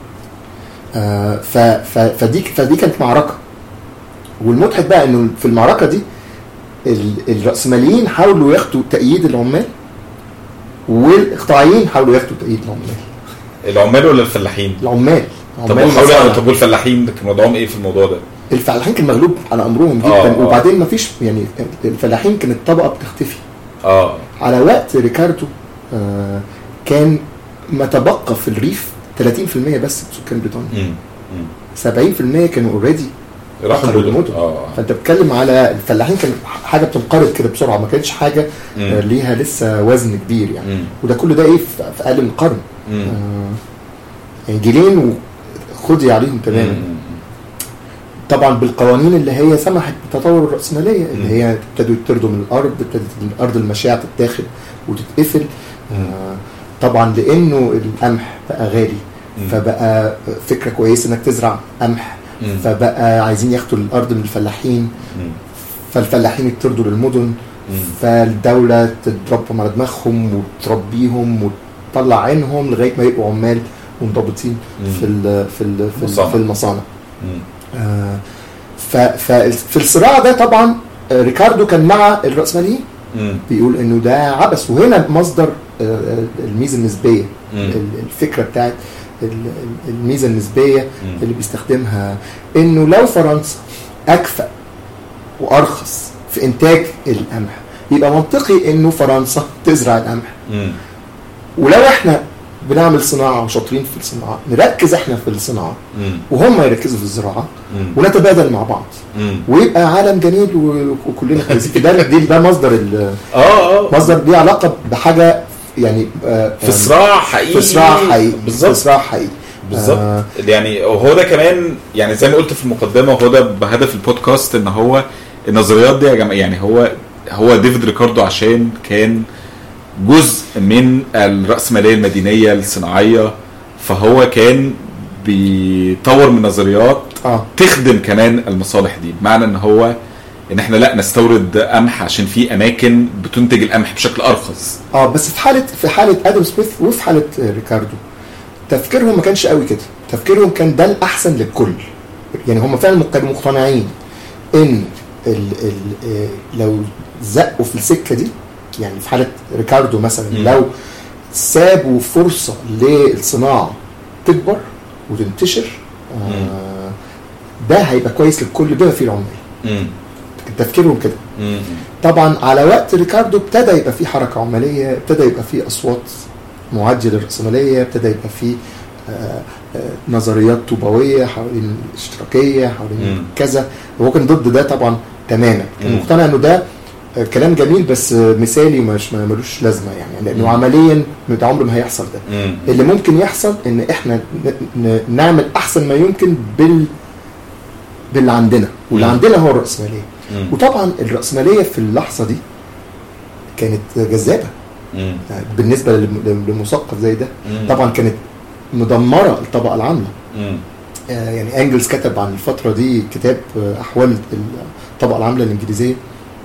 آه، ف- ف- فدي فدي كانت معركه والمضحك بقى انه في المعركه دي ال- الراسماليين حاولوا ياخدوا تأييد العمال والاقطاعيين حاولوا ياخدوا تأييد العمال العمال ولا الفلاحين؟ العمال طب عمال وحاولوا المصانع. طب والفلاحين كان وضعهم ايه في الموضوع ده؟ الفلاحين كان مغلوب على امرهم جدا آه، آه. وبعدين ما فيش يعني الفلاحين كانت طبقه بتختفي اه على وقت ريكاردو آه كان ما تبقى في الريف 30% بس من سكان بريطانيا مم. مم. 70% كانوا اوريدي راحوا دخلوا المدن المدن. اه فانت بتتكلم على الفلاحين كان حاجه بتنقرض كده بسرعه ما كانتش حاجه مم. آه ليها لسه وزن كبير يعني مم. وده كله ده ايه في في اقل من قرن مم. آه يعني جيلين وخدي عليهم تماما مم. طبعا بالقوانين اللي هي سمحت بتطور الرأسمالية اللي مم. هي ابتدوا يطردوا من الأرض ابتدت الأرض المشاع تتاخد وتتقفل مم. آه، طبعا لأنه القمح بقى غالي مم. فبقى فكرة كويسة إنك تزرع قمح مم. فبقى عايزين ياخدوا الأرض من الفلاحين مم. فالفلاحين يطردوا للمدن مم. فالدولة تضربهم على دماغهم وتربيهم وتطلع عينهم لغاية ما يبقوا عمال منضبطين مم. في ال في ال في, ال مصانع. في المصانع مم. آه، ف- ففي الصراع ده طبعا آه، ريكاردو كان مع الرأسماليين مم. بيقول انه ده عبث وهنا مصدر آه، آه، الميزه النسبيه مم. ال- الفكره بتاعت ال- ال- الميزه النسبيه مم. اللي بيستخدمها انه لو فرنسا اكفأ وارخص في انتاج القمح يبقى منطقي انه فرنسا تزرع القمح مم. ولو احنا بنعمل صناعه وشاطرين في الصناعه نركز احنا في الصناعه مم. وهم يركزوا في الزراعه مم. ونتبادل مع بعض مم. ويبقى عالم جميل و- وكلنا كويسين ده دي ده مصدر ال- اه اه مصدر ليه علاقه بحاجه يعني آه، في صراع حقيقي في صراع حقيقي في بالظبط صراع حقيقي بالظبط آه. يعني وهو ده كمان يعني زي ما قلت في المقدمه وهو ده بهدف البودكاست ان هو النظريات دي يا جماعه يعني هو هو ديفيد ريكاردو عشان كان جزء من الرأسمالية المدينية الصناعية فهو كان بيطور من نظريات اه تخدم كمان المصالح دي بمعنى ان هو ان احنا لا نستورد قمح عشان في اماكن بتنتج القمح بشكل ارخص اه بس في حاله في حاله ادم سميث وفي حاله آه، ريكاردو تفكيرهم ما كانش قوي كده تفكيرهم كان ده الاحسن للكل يعني هم فعلا كانوا مقتنعين ان ال ال آه، لو زقوا في السكه دي يعني في حاله ريكاردو مثلا مم. لو سابوا فرصه للصناعه تكبر وتنتشر آه ده هيبقى كويس للكل بما فيه العمال مم. تفكيرهم كده مم. طبعا على وقت ريكاردو ابتدى يبقى في حركه عماليه ابتدى يبقى في اصوات معاديه للراسماليه ابتدى يبقى في آه، آه، نظريات طوبويه حوالين الاشتراكيه حوالين مم. كذا وهو كان ضد ده طبعا تماما كان مم. مقتنع انه ده آه، كلام جميل بس آه، مثالي ومش ما ملوش لازمه يعني لانه مم. عمليا ده عمره ما هيحصل ده مم. اللي ممكن يحصل ان احنا ن- ن- نعمل احسن ما يمكن بال باللي عندنا واللي مم. عندنا هو الراسماليه مم. وطبعا الرأسمالية في اللحظة دي كانت جذابة مم. بالنسبة للم- لمثقف زي ده مم. طبعا كانت مدمرة الطبقة العاملة مم. آه، يعني انجلز كتب عن الفترة دي كتاب آه، أحوال الطبقة العاملة الإنجليزية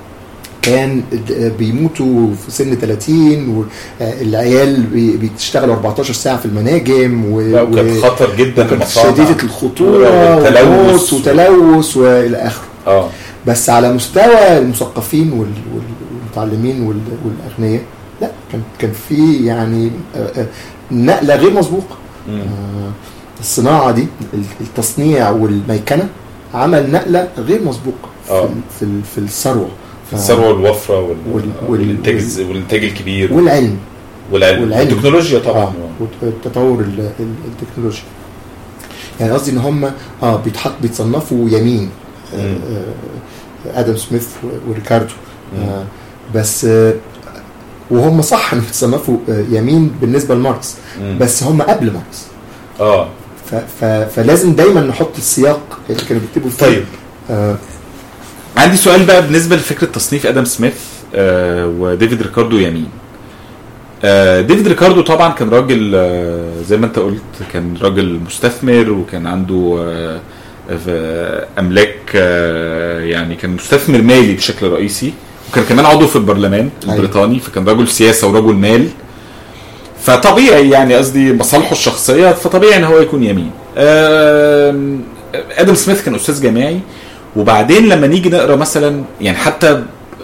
كان آه، بيموتوا في سن 30 والعيال بيشتغلوا 14 ساعة في المناجم و... لا وكانت خطر جدا وكانت المصانع. شديدة الخطورة والتلوث. وموت وتلوث وإلى آخره اه بس على مستوى المثقفين وال- وال- والمتعلمين وال- والاغنياء لا كان كان في يعني آه، آه، نقله غير مسبوقه مم. آه، الصناعه دي ال- التصنيع والميكنه عمل نقله غير مسبوقه في آه. ال- في ال- في الثروه ف- الثروه والوفره وال... وال- وال- والانتاج وال- الز- والانتاج الكبير والعلم والعلم والعلم. والتكنولوجيا طبعا آه، والتطور ال- ال- التكنولوجي يعني قصدي ان هم اه بيتحط بيتصنفوا يمين آه، مم. آه، ادم سميث و- وريكاردو مم. آه، بس آه، وهم صح انهم بيتصنفوا آه، يمين بالنسبه لماركس مم. بس هم قبل ماركس اه ف- ف- فلازم دايما نحط السياق اللي كانوا بيكتبوا فيه طيب آه، عندي سؤال بقى بالنسبه لفكره تصنيف ادم سميث آه وديفيد ريكاردو يمين آه ديفيد ريكاردو طبعا كان راجل آه زي ما انت قلت كان راجل مستثمر وكان عنده آه آه، املاك آه يعني كان مستثمر مالي بشكل رئيسي وكان كمان عضو في البرلمان أيوة. البريطاني فكان رجل سياسه ورجل مال فطبيعي يعني قصدي مصالحه الشخصيه فطبيعي ان هو يكون يمين آم، ادم سميث كان استاذ جامعي وبعدين لما نيجي نقرا مثلا يعني حتى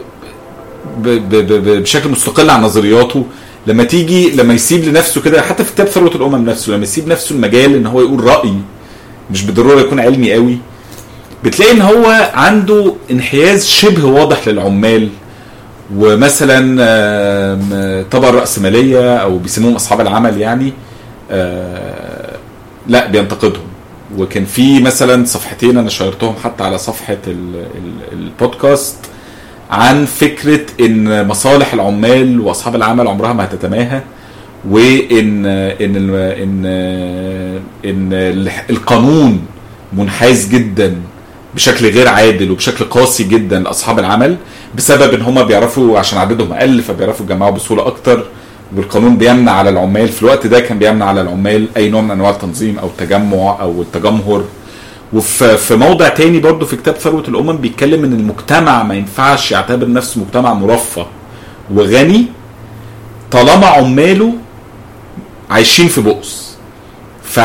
ب ب ب بشكل مستقل عن نظرياته لما تيجي لما يسيب لنفسه كده حتى في كتاب ثروه الامم نفسه لما يسيب نفسه المجال ان هو يقول راي مش بالضروره يكون علمي قوي بتلاقي ان هو عنده انحياز شبه واضح للعمال ومثلا آم، طبقه الراسماليه او بيسموهم اصحاب العمل يعني آه، لا بينتقدهم وكان في مثلا صفحتين انا شيرتهم حتى على صفحه ال- ال- البودكاست عن فكره ان مصالح العمال واصحاب العمل عمرها ما هتتماهى وان ان ال- ان ان ال- القانون منحاز جدا بشكل غير عادل وبشكل قاسي جدا لاصحاب العمل بسبب ان هم بيعرفوا عشان عددهم اقل فبيعرفوا يجمعوا بسهوله اكتر والقانون بيمنع على العمال في الوقت ده كان بيمنع على العمال اي نوع من انواع التنظيم او التجمع او التجمهر وفي في موضع تاني برضو في كتاب ثروة الأمم بيتكلم إن المجتمع ما ينفعش يعتبر نفسه مجتمع مرفه وغني طالما عماله عايشين في بؤس ف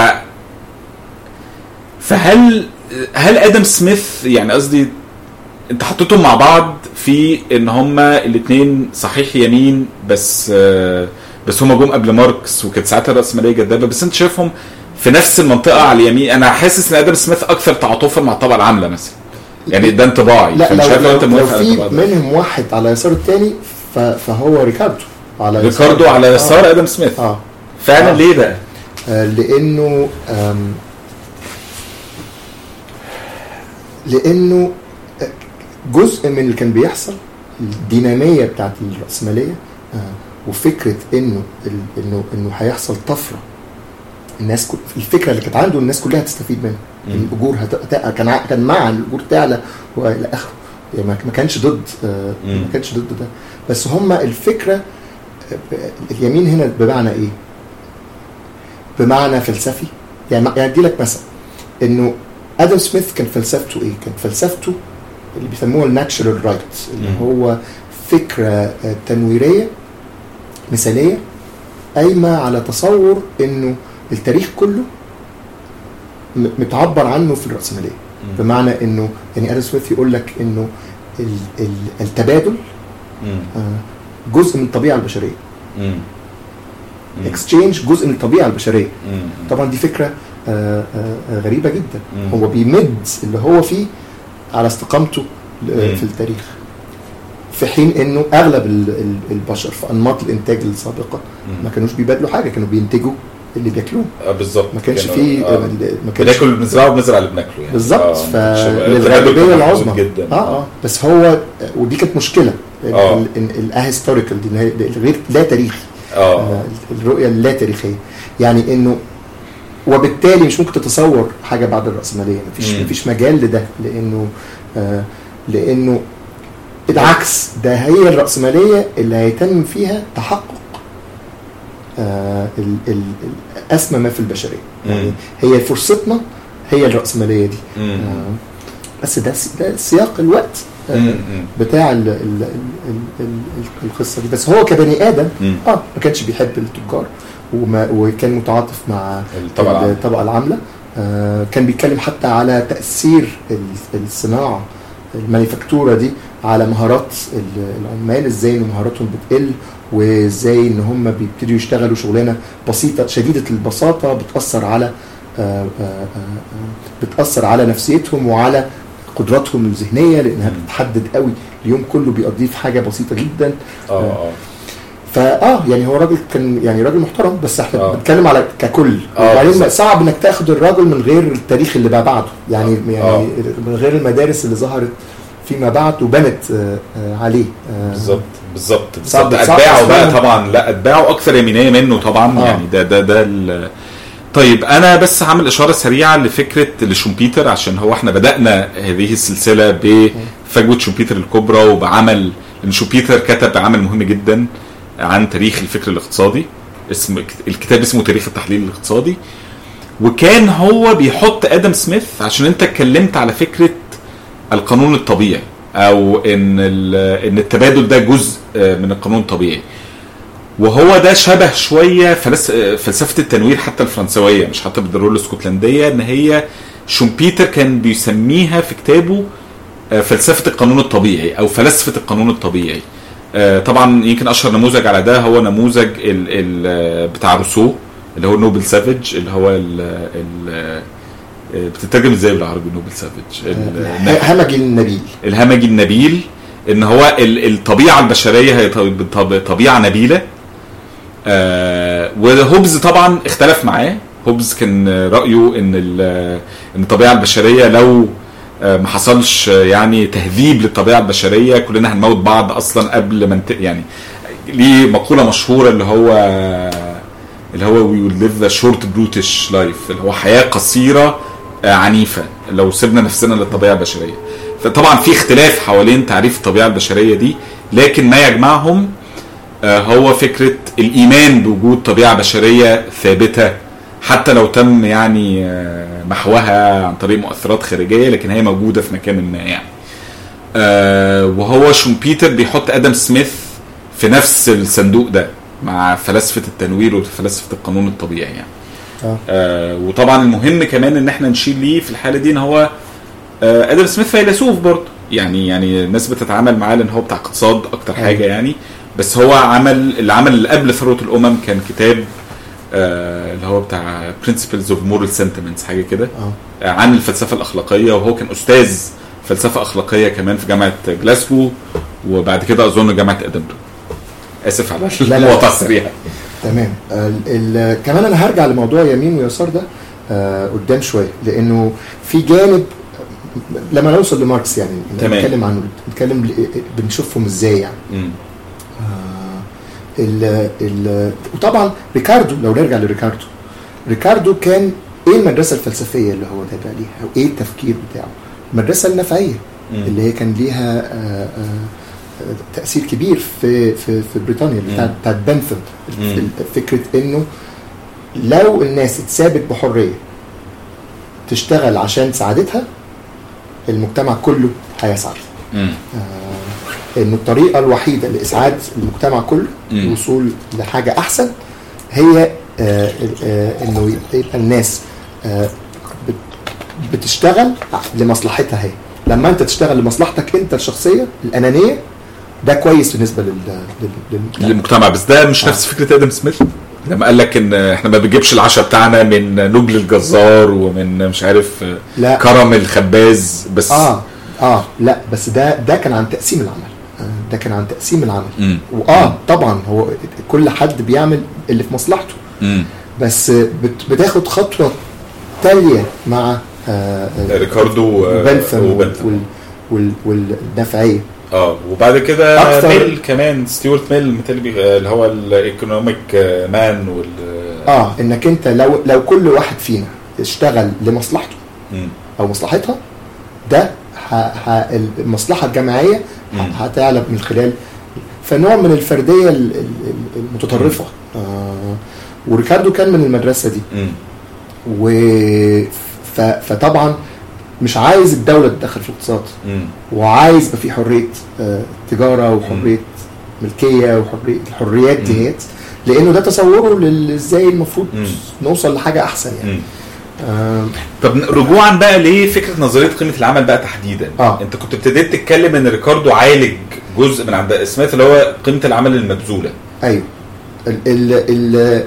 فهل هل ادم سميث يعني قصدي انت حطيتهم مع بعض في ان هما الاثنين صحيح يمين بس آه، بس هما جم قبل ماركس وكانت ساعتها الراسماليه جذابه بس انت شايفهم في نفس المنطقه على اليمين انا حاسس ان ادم سميث اكثر تعاطفا مع الطبقه العامله مثلا يعني ده انطباعي لا فمش لو, عارف لو لو, انت لو موافق على في الانطباع ده. منهم واحد على يسار الثاني فهو ريكاردو على يسار- ريكاردو على يسار آه. ادم سميث اه فعلا آه. ليه بقى؟ آه، لانه آم، لانه آه، جزء من اللي كان بيحصل الديناميه بتاعت الراسماليه آه، وفكره انه ال- انه انه هيحصل طفره الناس كل الفكره اللي كانت عنده الناس كلها هتستفيد منها مم. الاجور هت... هت- كان ع- كان مع الاجور تعلى والى اخره يعني ما ما كانش ضد آه، مم. ما كانش ضد ده بس هم الفكره آه، ب- اليمين هنا بمعنى ايه؟ بمعنى فلسفي يعني يعني ادي لك مثلا انه ادم سميث كان فلسفته ايه؟ كان فلسفته اللي بيسموها الناتشرال رايت اللي مم. هو فكره آه، تنويريه مثاليه قايمه على تصور انه التاريخ كله م- متعبر عنه في الرأسمالية بمعنى انه يعني ادم سميث يقول لك انه ال- ال- التبادل مم. آه، جزء من الطبيعه البشريه مم. مم. اكسشينج جزء من الطبيعه البشريه مم. طبعا دي فكره آه، آه، آه، غريبه جدا مم. هو بيمد اللي هو فيه على استقامته ل- مم. في التاريخ في حين انه اغلب ال- ال- البشر في انماط الانتاج السابقه مم. ما كانوش بيبادلوا حاجه كانوا بينتجوا اللي بياكلوه آه بالظبط ما كانش كانوا- فيه آه. ما كانش بناكل بنزرعه وبنزرع اللي بناكله يعني بالظبط آه، ما كانش- التبادل فللغالبيه كان العظمى محدود جدا اه اه بس هو ودي كانت مشكله آه. الاهيستوريكال دي إن هي غير لا تاريخي اه آه، الرؤيه اللا تاريخيه يعني انه وبالتالي مش ممكن تتصور حاجه بعد الراسماليه مفيش مم. مفيش مجال لده لانه آه لانه العكس ده هي الراسماليه اللي هيتم فيها تحقق آه ال ال ال- اسمى ما في البشريه يعني مم. هي فرصتنا هي الراسماليه دي مم. آه بس ده س- ده سياق الوقت آه، مم. بتاع ال ال ال ال ال القصه دي بس هو كبني ادم مم. اه ما كانش بيحب التجار وما وكان متعاطف مع الطبقة العاملة. الطبقه العامله آه كان بيتكلم حتى على تاثير ال- الصناعه المانيفاكتوره دي على مهارات ال- العمال ازاي ان مهاراتهم بتقل وازاي ان هم بيبتدوا يشتغلوا شغلانه بسيطه شديده البساطه بتاثر على آه، آه، آه، آه، بتاثر على نفسيتهم وعلى قدراتهم الذهنيه لانها مم. بتحدد قوي اليوم كله بيقضيه في حاجه بسيطه جدا اه اه فاه يعني هو راجل كان يعني راجل محترم بس احنا آه. بنتكلم على ككل آه، وبعدين بالظبط. صعب انك تاخد الراجل من غير التاريخ اللي بقى بعده يعني آه. يعني آه. من غير المدارس اللي ظهرت فيما بعد وبنت آه، آه، عليه آه، بالظبط بالظبط صعب- بالظبط صعب اتباعه بقى تصميم. طبعا لا اتباعه اكثر يمينيه منه طبعا آه. يعني ده ده ده ال- طيب انا بس هعمل اشاره سريعه لفكره لشومبيتر عشان هو احنا بدانا هذه السلسله بفجوه شومبيتر الكبرى وبعمل ان شومبيتر كتب عمل مهم جدا عن تاريخ الفكر الاقتصادي اسم الكتاب اسمه تاريخ التحليل الاقتصادي وكان هو بيحط ادم سميث عشان انت اتكلمت على فكره القانون الطبيعي او ان ال- ان التبادل ده جزء من القانون الطبيعي وهو ده شبه شويه فلس فلسفه التنوير حتى الفرنسويه مش حتى بالضروره الاسكتلنديه ان هي شومبيتر كان بيسميها في كتابه آه، فلسفه القانون الطبيعي او فلسفه القانون الطبيعي آه، طبعا يمكن اشهر نموذج على ده هو نموذج ال ال بتاع روسو اللي هو نوبل سافيج اللي هو ال ال آه، بتترجم ازاي بالعربي نوبل سافيج ال- همجي النبيل الهمجي النبيل ان هو ال- الطبيعه البشريه هي طب- طب- طبيعه نبيله آه وهوبز طبعا اختلف معاه هوبز كان رايه ان ال- ان الطبيعه البشريه لو آه، ما حصلش آه، يعني تهذيب للطبيعه البشريه كلنا هنموت بعض اصلا قبل ما نت- يعني ليه مقوله مشهوره اللي هو اللي هو we will live a short brutish life اللي هو حياه قصيره آه، عنيفه لو سيبنا نفسنا للطبيعه البشريه فطبعا في اختلاف حوالين تعريف الطبيعه البشريه دي لكن ما يجمعهم آه، هو فكره الايمان بوجود طبيعه بشريه ثابته حتى لو تم يعني آه، محوها عن طريق مؤثرات خارجيه لكن هي موجوده في مكان ما يعني آه، وهو شومبيتر بيحط ادم سميث في نفس الصندوق ده مع فلاسفه التنوير وفلاسفه القانون الطبيعي يعني آه. آه وطبعا المهم كمان ان احنا نشيل ليه في الحاله دي ان هو آه ادم سميث فيلسوف برضه يعني يعني الناس بتتعامل معاه لان هو بتاع اقتصاد اكتر أيوة. حاجه يعني بس هو عمل العمل اللي قبل ثروه الامم كان كتاب آه اللي هو بتاع Principles of Moral Sentiments حاجه كده اه آه، عن الفلسفه الاخلاقيه وهو كان استاذ فلسفه اخلاقيه كمان في جامعه جلاسكو وبعد كده اظن جامعه ادنبرو اسف على لا، لا. المقاطعه السريعه تمام ال- ال- كمان انا هرجع لموضوع يمين ويسار ده آه قدام شويه لانه في جانب لما نوصل لماركس يعني تمام. نتكلم عنه نتكلم ل- بنشوفهم ازاي يعني مم. آه ال ال وطبعا ريكاردو لو نرجع لريكاردو ريكاردو كان ايه المدرسه الفلسفيه اللي هو تابع ليها او ايه التفكير بتاعه المدرسه النفعيه مم. اللي هي كان ليها آه، آه، آه، تاثير كبير في في في بريطانيا بتاعت مم. بتاعت بنفورد مم. فكره انه لو الناس اتسابت بحريه تشتغل عشان سعادتها المجتمع كله هيسعد مم. آه، انه الطريقه الوحيده لاسعاد المجتمع كله مم. الوصول لحاجه احسن هي آه، آه، انه يبقى الناس آه، بت- بتشتغل لمصلحتها هي لما انت تشتغل لمصلحتك انت الشخصيه الانانيه ده كويس بالنسبه لل لل- لل- للمجتمع بس ده مش نفس فكره ادم سميث لما قال لك ان احنا ما بنجيبش العشاء بتاعنا من نبل الجزار ومن مش عارف لا. كرم الخباز بس اه اه لا بس ده ده كان عن تقسيم العمل آه، ده كان عن تقسيم العمل مم. واه طبعا هو كل حد بيعمل اللي في مصلحته مم. بس بت- بتاخد خطوه تاليه مع آه، آه، ريكاردو آه، وبنثم وبنثم. وال وال اه والنفعيه وبعد كده أكتر- ميل كمان ستيوارت ميل متهيألي بي- اللي هو الايكونوميك مان وال اه انك انت لو لو كل واحد فينا اشتغل لمصلحته مم. او مصلحتها ده ه... ه... المصلحه الجماعيه ه- مم. هتعلى من خلال فنوع من الفرديه ال- ال- المتطرفه آه وريكاردو كان من المدرسه دي مم. و ف... فطبعا مش عايز الدوله تتدخل في الاقتصاد مم. وعايز يبقى في حريه آه، تجاره وحريه ملكيه وحريه الحريات مم. ديت لانه ده تصوره لل- ازاي المفروض مم. نوصل لحاجه احسن يعني مم. آه طب رجوعا بقى لفكره نظريه قيمه العمل بقى تحديدا آه. انت كنت ابتديت تتكلم ان ريكاردو عالج جزء من عند سميث اللي هو قيمه العمل المبذوله ايوه ال ال ال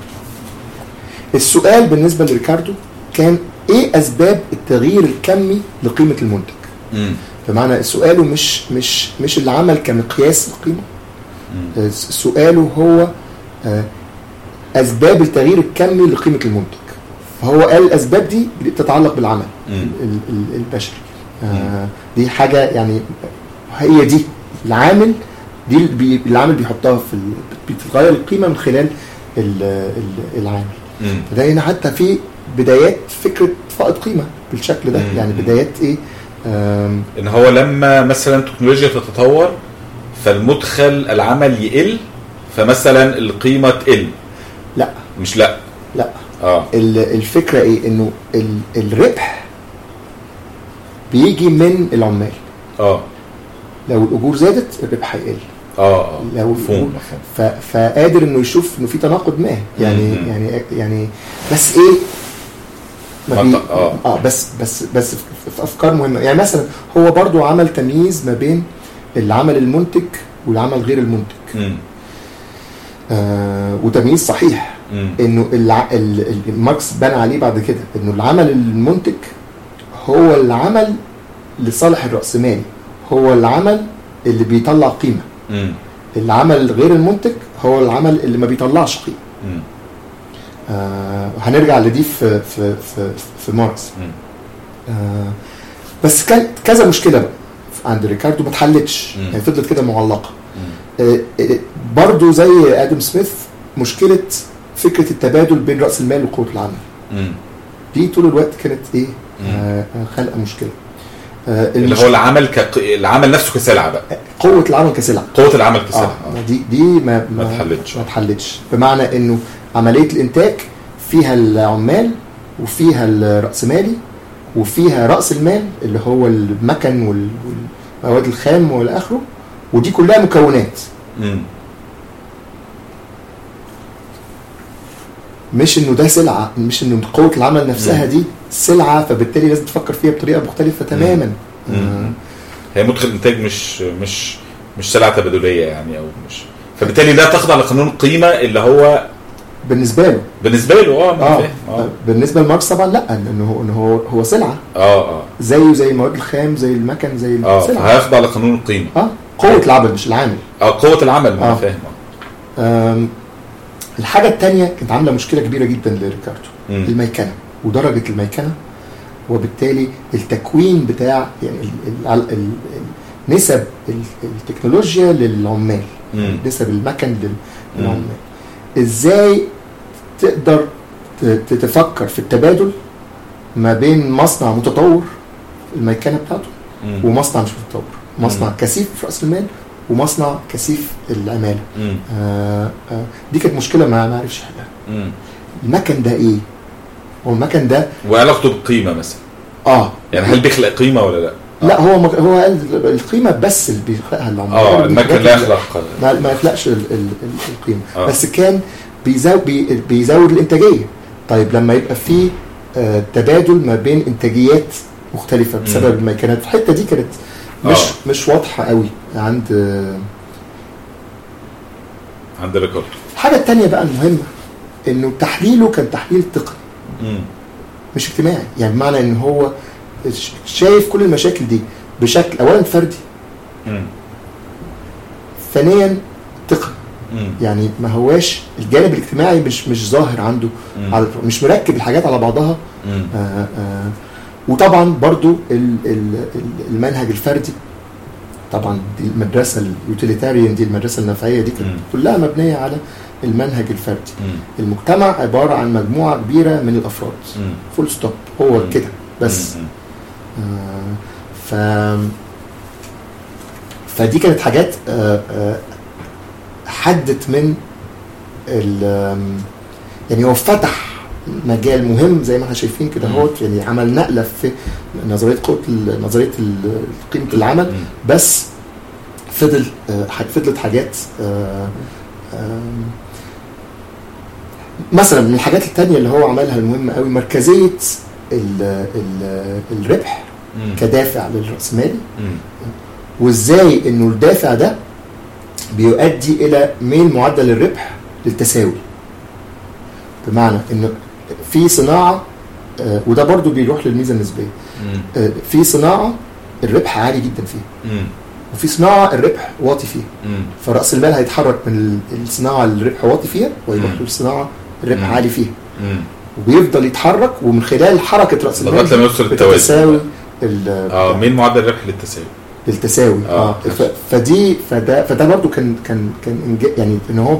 السؤال بالنسبه لريكاردو كان ايه اسباب التغيير الكمي لقيمه المنتج مم. بمعنى سؤاله مش مش مش العمل كمقياس للقيمه مم. آه، سؤاله هو آه، اسباب التغيير الكمي لقيمه المنتج فهو قال الاسباب دي بتتعلق بالعمل مم. ال- ال- البشري آه، دي حاجه يعني هي دي العامل دي اللي بي- العامل بيحطها في ال- بتتغير القيمه من خلال ال- ال- العامل مم. ده هنا حتى في بدايات فكره فائض قيمه بالشكل ده مم. يعني بدايات ايه آم، ان هو لما مثلا التكنولوجيا تتطور فالمدخل العمل يقل فمثلا القيمه تقل لا مش لا لا اه ال- الفكره ايه انه ال- الربح بيجي من العمال اه لو الاجور زادت الربح هيقل اه اه لو مفهوم الأجور- مفهوم ف- فقادر انه يشوف انه في تناقض ما يعني مم. يعني يعني بس ايه ما ما في ت- آه. اه بس بس بس في في افكار مهمه يعني مثلا هو برضو عمل تمييز ما بين العمل المنتج والعمل غير المنتج مم. آه وتمييز صحيح مم. انه الع... ال... ال... ماركس بنى عليه بعد كده انه العمل المنتج هو العمل لصالح الرأسمالي هو العمل اللي بيطلع قيمة مم. العمل غير المنتج هو العمل اللي ما بيطلعش قيمة مم. آه هنرجع لدي في في في, في ماركس مم. آه بس كان كذا مشكلة بقى عند ريكاردو ما اتحلتش مم. يعني فضلت كده معلقة مم. آه، آه، برضو زي ادم سميث مشكلة فكرة التبادل بين رأس المال وقوة العمل مم. دي طول الوقت كانت ايه مم. آه آه، خلقه مشكله آه اللي المش... هو العمل ك... العمل نفسه كسلعه بقى قوه العمل كسلعه قوه العمل اه كسلعه ما دي دي ما ما اتحلتش. ما اتحلتش بمعنى انه عمليه الانتاج فيها العمال وفيها الراسمالي وفيها راس المال اللي هو المكن وال- والمواد الخام والى اخره ودي كلها مكونات مم. مش انه ده سلعه مش انه قوه العمل نفسها دي سلعه فبالتالي لازم تفكر فيها بطريقه مختلفه تماما آه مم. هي مدخل انتاج مش مش مش سلعه تبادليه يعني او مش فبالتالي لا تخضع لقانون القيمه اللي هو بالنسبه له بالنسبه له اه أنا اه فاهم. اه بالنسبه لماركس طبعا لا لانه هو انه هو هو سلعه اه اه زيه زي المواد الخام زي المكن زي اه السلعه فهيخضع لقانون القيمه اه قوه العمل مش العامل اه قوه العمل ما انا آه. فاهم آه. آم، الحااجه الثانيه كانت عامله مشكله كبيره جدا لريكاردو مم. الميكنه ودرجه الميكنه وبالتالي التكوين بتاع يعني ال- ال- ال- ال- نسب ال- التكنولوجيا للعمال مم. نسب المكن لل- للعمال ازاي تقدر ت- ت- تفكر في التبادل ما بين مصنع متطور الميكنه بتاعته مم. ومصنع مش متطور مصنع مم. كثيف في راس المال ومصنع كثيف العماله مم. آه آه دي كانت مشكله ما ما عرفش يحلها مم. المكن ده ايه هو المكن ده وعلاقته بالقيمه مثلا اه يعني هل بيخلق قيمه ولا لا؟ لا هو مك... هو قال القيمه بس اللي بيخلقها العمال اه المكن لا الحاجات اللي- يخلق ما, ما يخلقش ال... ال... ال... القيمه آه. بس كان بيزود بي... بيزود الانتاجيه طيب لما يبقى في آه تبادل ما بين انتاجيات مختلفه بسبب مم. الميكانات الحته دي كانت مش آه. مش واضحه قوي عند آه عند ريكارد الحاجه الثانيه بقى المهمه انه تحليله كان تحليل تقني مم. مش اجتماعي يعني بمعنى ان هو ش- شايف كل المشاكل دي بشكل اولا فردي مم. ثانيا تقني مم. يعني ما هواش الجانب الاجتماعي مش مش ظاهر عنده مم. على مش مركب الحاجات على بعضها مم. آه آه وطبعا برضو ال- ال- ال- المنهج الفردي طبعا دي المدرسه اليوتيليتاريان دي المدرسه النفعيه دي كانت مم. كلها مبنيه على المنهج الفردي مم. المجتمع عباره عن مجموعه كبيره من الافراد مم. فول ستوب هو مم. كده بس مم. آه، ف فدي كانت حاجات آه، آه، حدت من ال آم، يعني هو فتح مجال مهم زي ما احنا شايفين كده مم. اهوت يعني عمل نقله في نظريه قوه ال- نظريه ال- قيمه العمل مم. بس فضل آه، ح- فضلت حاجات آه، آم، مثلا من الحاجات التانية اللي هو عملها المهمة قوي مركزية ال ال الربح مم. كدافع للرأسمالي مم. وازاي انه الدافع ده بيؤدي الى ميل معدل الربح للتساوي بمعنى انه في صناعة آه، وده برضو بيروح للميزة النسبية مم. آه، في صناعة الربح عالي جدا فيها مم. وفي صناعة الربح واطي فيها مم. فرأس المال هيتحرك من ال- الصناعة اللي الربح واطي فيها ويروح مم. للصناعة الربح مم. عالي فيها مم. وبيفضل يتحرك ومن خلال حركة رأس المال لغايه لما يوصل التوازن بتساوي ال- اه مين معدل الربح للتساوي للتساوي آه. اه ف- فدي فده فده برضو كان كان كان إنج- يعني ان هو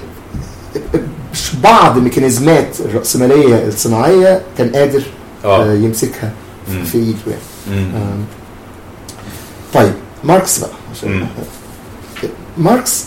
مش بعض ميكانيزمات الرأسمالية الصناعية كان قادر آه اه يمسكها مم. في ايده يعني مم. آم. طيب ماركس بقى عشان مم. ماركس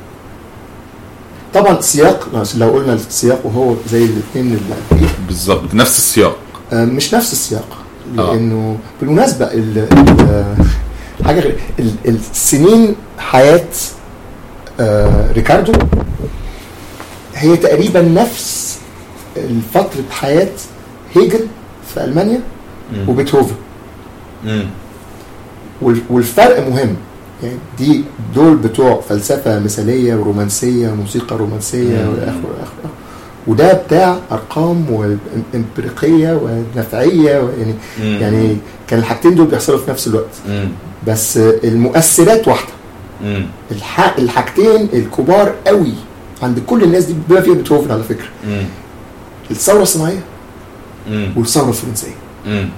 طبعا سياق عشان لو قلنا السياق وهو زي الاثنين اللي قبليه بالظبط نفس السياق آه، مش نفس السياق آه. لانه بالمناسبه ال ال حاجه غير ال- السنين حياه آه، ريكاردو هي تقريبا نفس فتره حياه هيجل في المانيا مم. وبيتهوفن مم. وال- والفرق مهم يعني دي دول بتوع فلسفه مثاليه ورومانسيه وموسيقى رومانسيه مم. والى اخره والى اخره وده بتاع ارقام وامبريقيه ونفعيه يعني مم. يعني كان الحاجتين دول بيحصلوا في نفس الوقت مم. بس المؤثرات واحده مم. الح... الحاجتين الكبار قوي عند كل الناس دي بما فيها بيتهوفن على فكره مم. الثوره الصناعيه مم. والثوره الفرنسيه مم.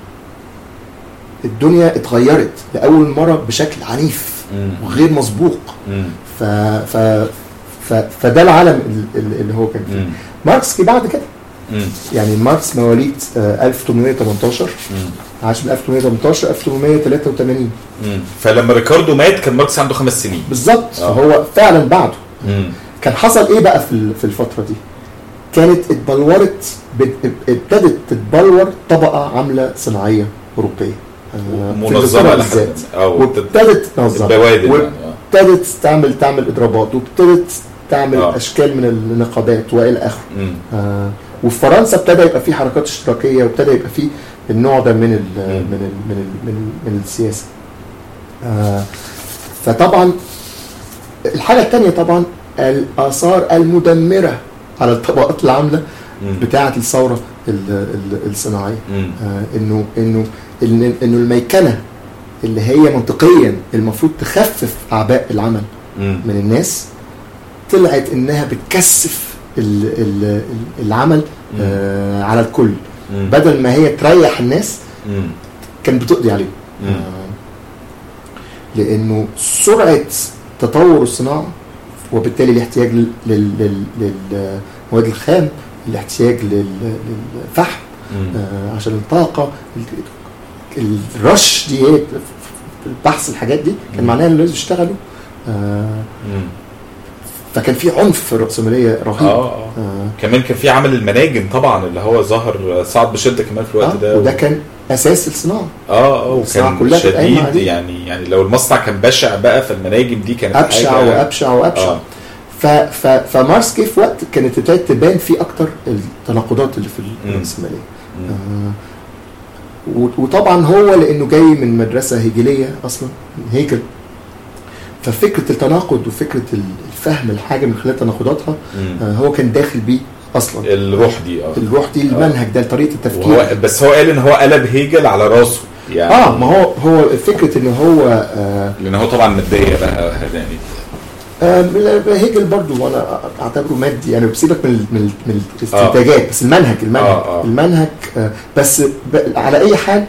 الدنيا اتغيرت لاول مره بشكل عنيف مم. وغير مسبوق مم. ف... ف... ف... فده العالم ال- ال- اللي هو كان فيه مم. ماركس جه بعد كده مم. يعني ماركس مواليد آه، 1818 مم. عاش من 1818 1883 مم. فلما ريكاردو مات كان ماركس عنده خمس سنين بالظبط آه. فهو فعلا بعده مم. كان حصل ايه بقى في ال- في الفتره دي كانت اتبلورت بت- ابتدت تتبلور طبقه عامله صناعيه اوروبيه آه، في منظمه إنجلترا لحد بالذات او وابتدت تنظم البوادر يعني آه. وابتدت تعمل تعمل اضرابات وابتدت تعمل آه. اشكال من النقابات والى اخره مم. آه، وفي فرنسا ابتدى يبقى في حركات اشتراكيه وابتدى يبقى في النوع ده من ال مم. من ال من ال من, ال من السياسه. آه، فطبعا الحاجه الثانيه طبعا الاثار المدمره على الطبقات العامله مم. بتاعه الثوره ال- ال- الصناعيه مم. آه، انه انه انه إنه الميكنه اللي هي منطقيا المفروض تخفف اعباء العمل مم. من الناس طلعت انها بتكثف ال- ال- العمل آه على الكل مم. بدل ما هي تريح الناس مم. كانت بتقضي عليهم مم. آه لانه سرعه تطور الصناعه وبالتالي الاحتياج لل- لل- لل- للمواد الخام الاحتياج لل- للفحم مم. آه عشان الطاقه ال- الرش دي هي في البحث الحاجات دي كان مم. معناها ان لازم يشتغلوا آه مم. فكان في عنف في الرأسمالية رهيب اه اه آه. كمان كان في عمل المناجم طبعا اللي هو ظهر صعد بشده كمان في الوقت آه. ده وده كان أساس الصناعة اه اه الصناعة وكان كلها كانت قايمة شديد عليه. يعني يعني لو المصنع كان بشع بقى فالمناجم دي كانت أبشع حاجة- وأبشع وأبشع آه. ف ف فمارس جه في وقت كانت ابتدت تبان فيه أكتر التناقضات اللي في مم. الرأسمالية مم. آه. و- وطبعا هو لأنه جاي من مدرسة هيجلية أصلا من هيجل ففكرة التناقض وفكرة الفهم الحاجة من خلال تناقضاتها مم. آه هو كان داخل بيه أصلا الروح دي اه الروح دي المنهج ده طريقة التفكير وهو بس هو قال ان هو قلب هيجل على راسه يعني اه ما هو هو فكره ان هو آه لان هو طبعا ماديه بقى يعني آه هيجل برضو وانا اعتبره مادي يعني بسيبك من ال- من ال- من الاستنتاجات بس المنهج المنهج آه، آه. المنهج آه بس ب- على اي حال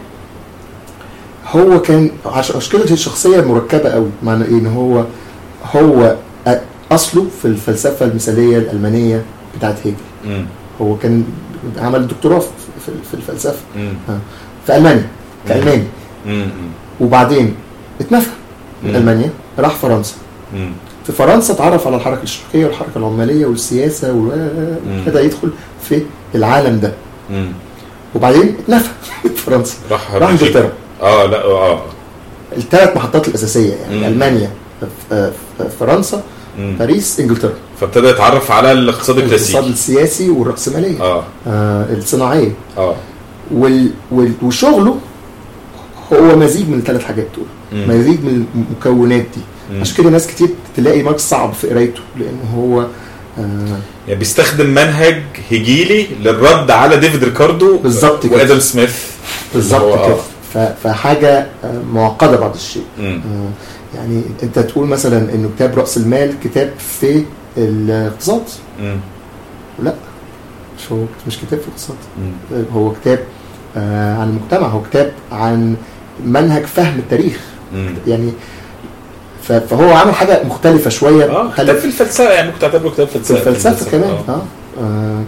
هو كان عشان اشكاله الشخصيه مركبه قوي معنى ايه ان هو هو أ- اصله في الفلسفه المثاليه الالمانيه بتاعت هيجل مم. هو كان عمل دكتوراه في- في في الفلسفه مم. في المانيا كالماني مم. وبعدين اتنفى من مم. المانيا راح فرنسا مم. في فرنسا اتعرف على الحركه الاشتراكيه والحركه العماليه والسياسه وابتدى يدخل في العالم ده مم. وبعدين اتنفى في فرنسا راح راح بلجيكا. انجلترا اه لا اه الثلاث محطات الاساسيه يعني مم. المانيا ف- ف- فرنسا مم. باريس انجلترا فابتدى يتعرف على الاقتصاد الاقتصاد الكلاسيكي السياسي والراسماليه اه آه الصناعيه اه وال وال وشغله هو مزيج من الثلاث حاجات دول مم. مزيج من المكونات دي مم. عشان كده ناس كتير تلاقي ماركس صعب في قرايته لان هو آه يعني بيستخدم منهج هجيلي للرد على ديفيد ريكاردو بالظبط كده. وادم سميث بالظبط اللي هو- كده آه. ف- فحاجه آه، معقده بعض الشيء مم. آه، يعني انت تقول مثلا انه كتاب راس المال كتاب في الاقتصاد مم. لا مش هو مش كتاب في الاقتصاد مم. آه، هو كتاب آه، عن المجتمع هو كتاب عن منهج فهم التاريخ مم. يعني ف- فهو عمل حاجه مختلفه شويه اه خلت- كتاب في الفلسفه يعني ممكن تعتبره كتاب في فلسفه الفلسفه كمان آه. اه, آه.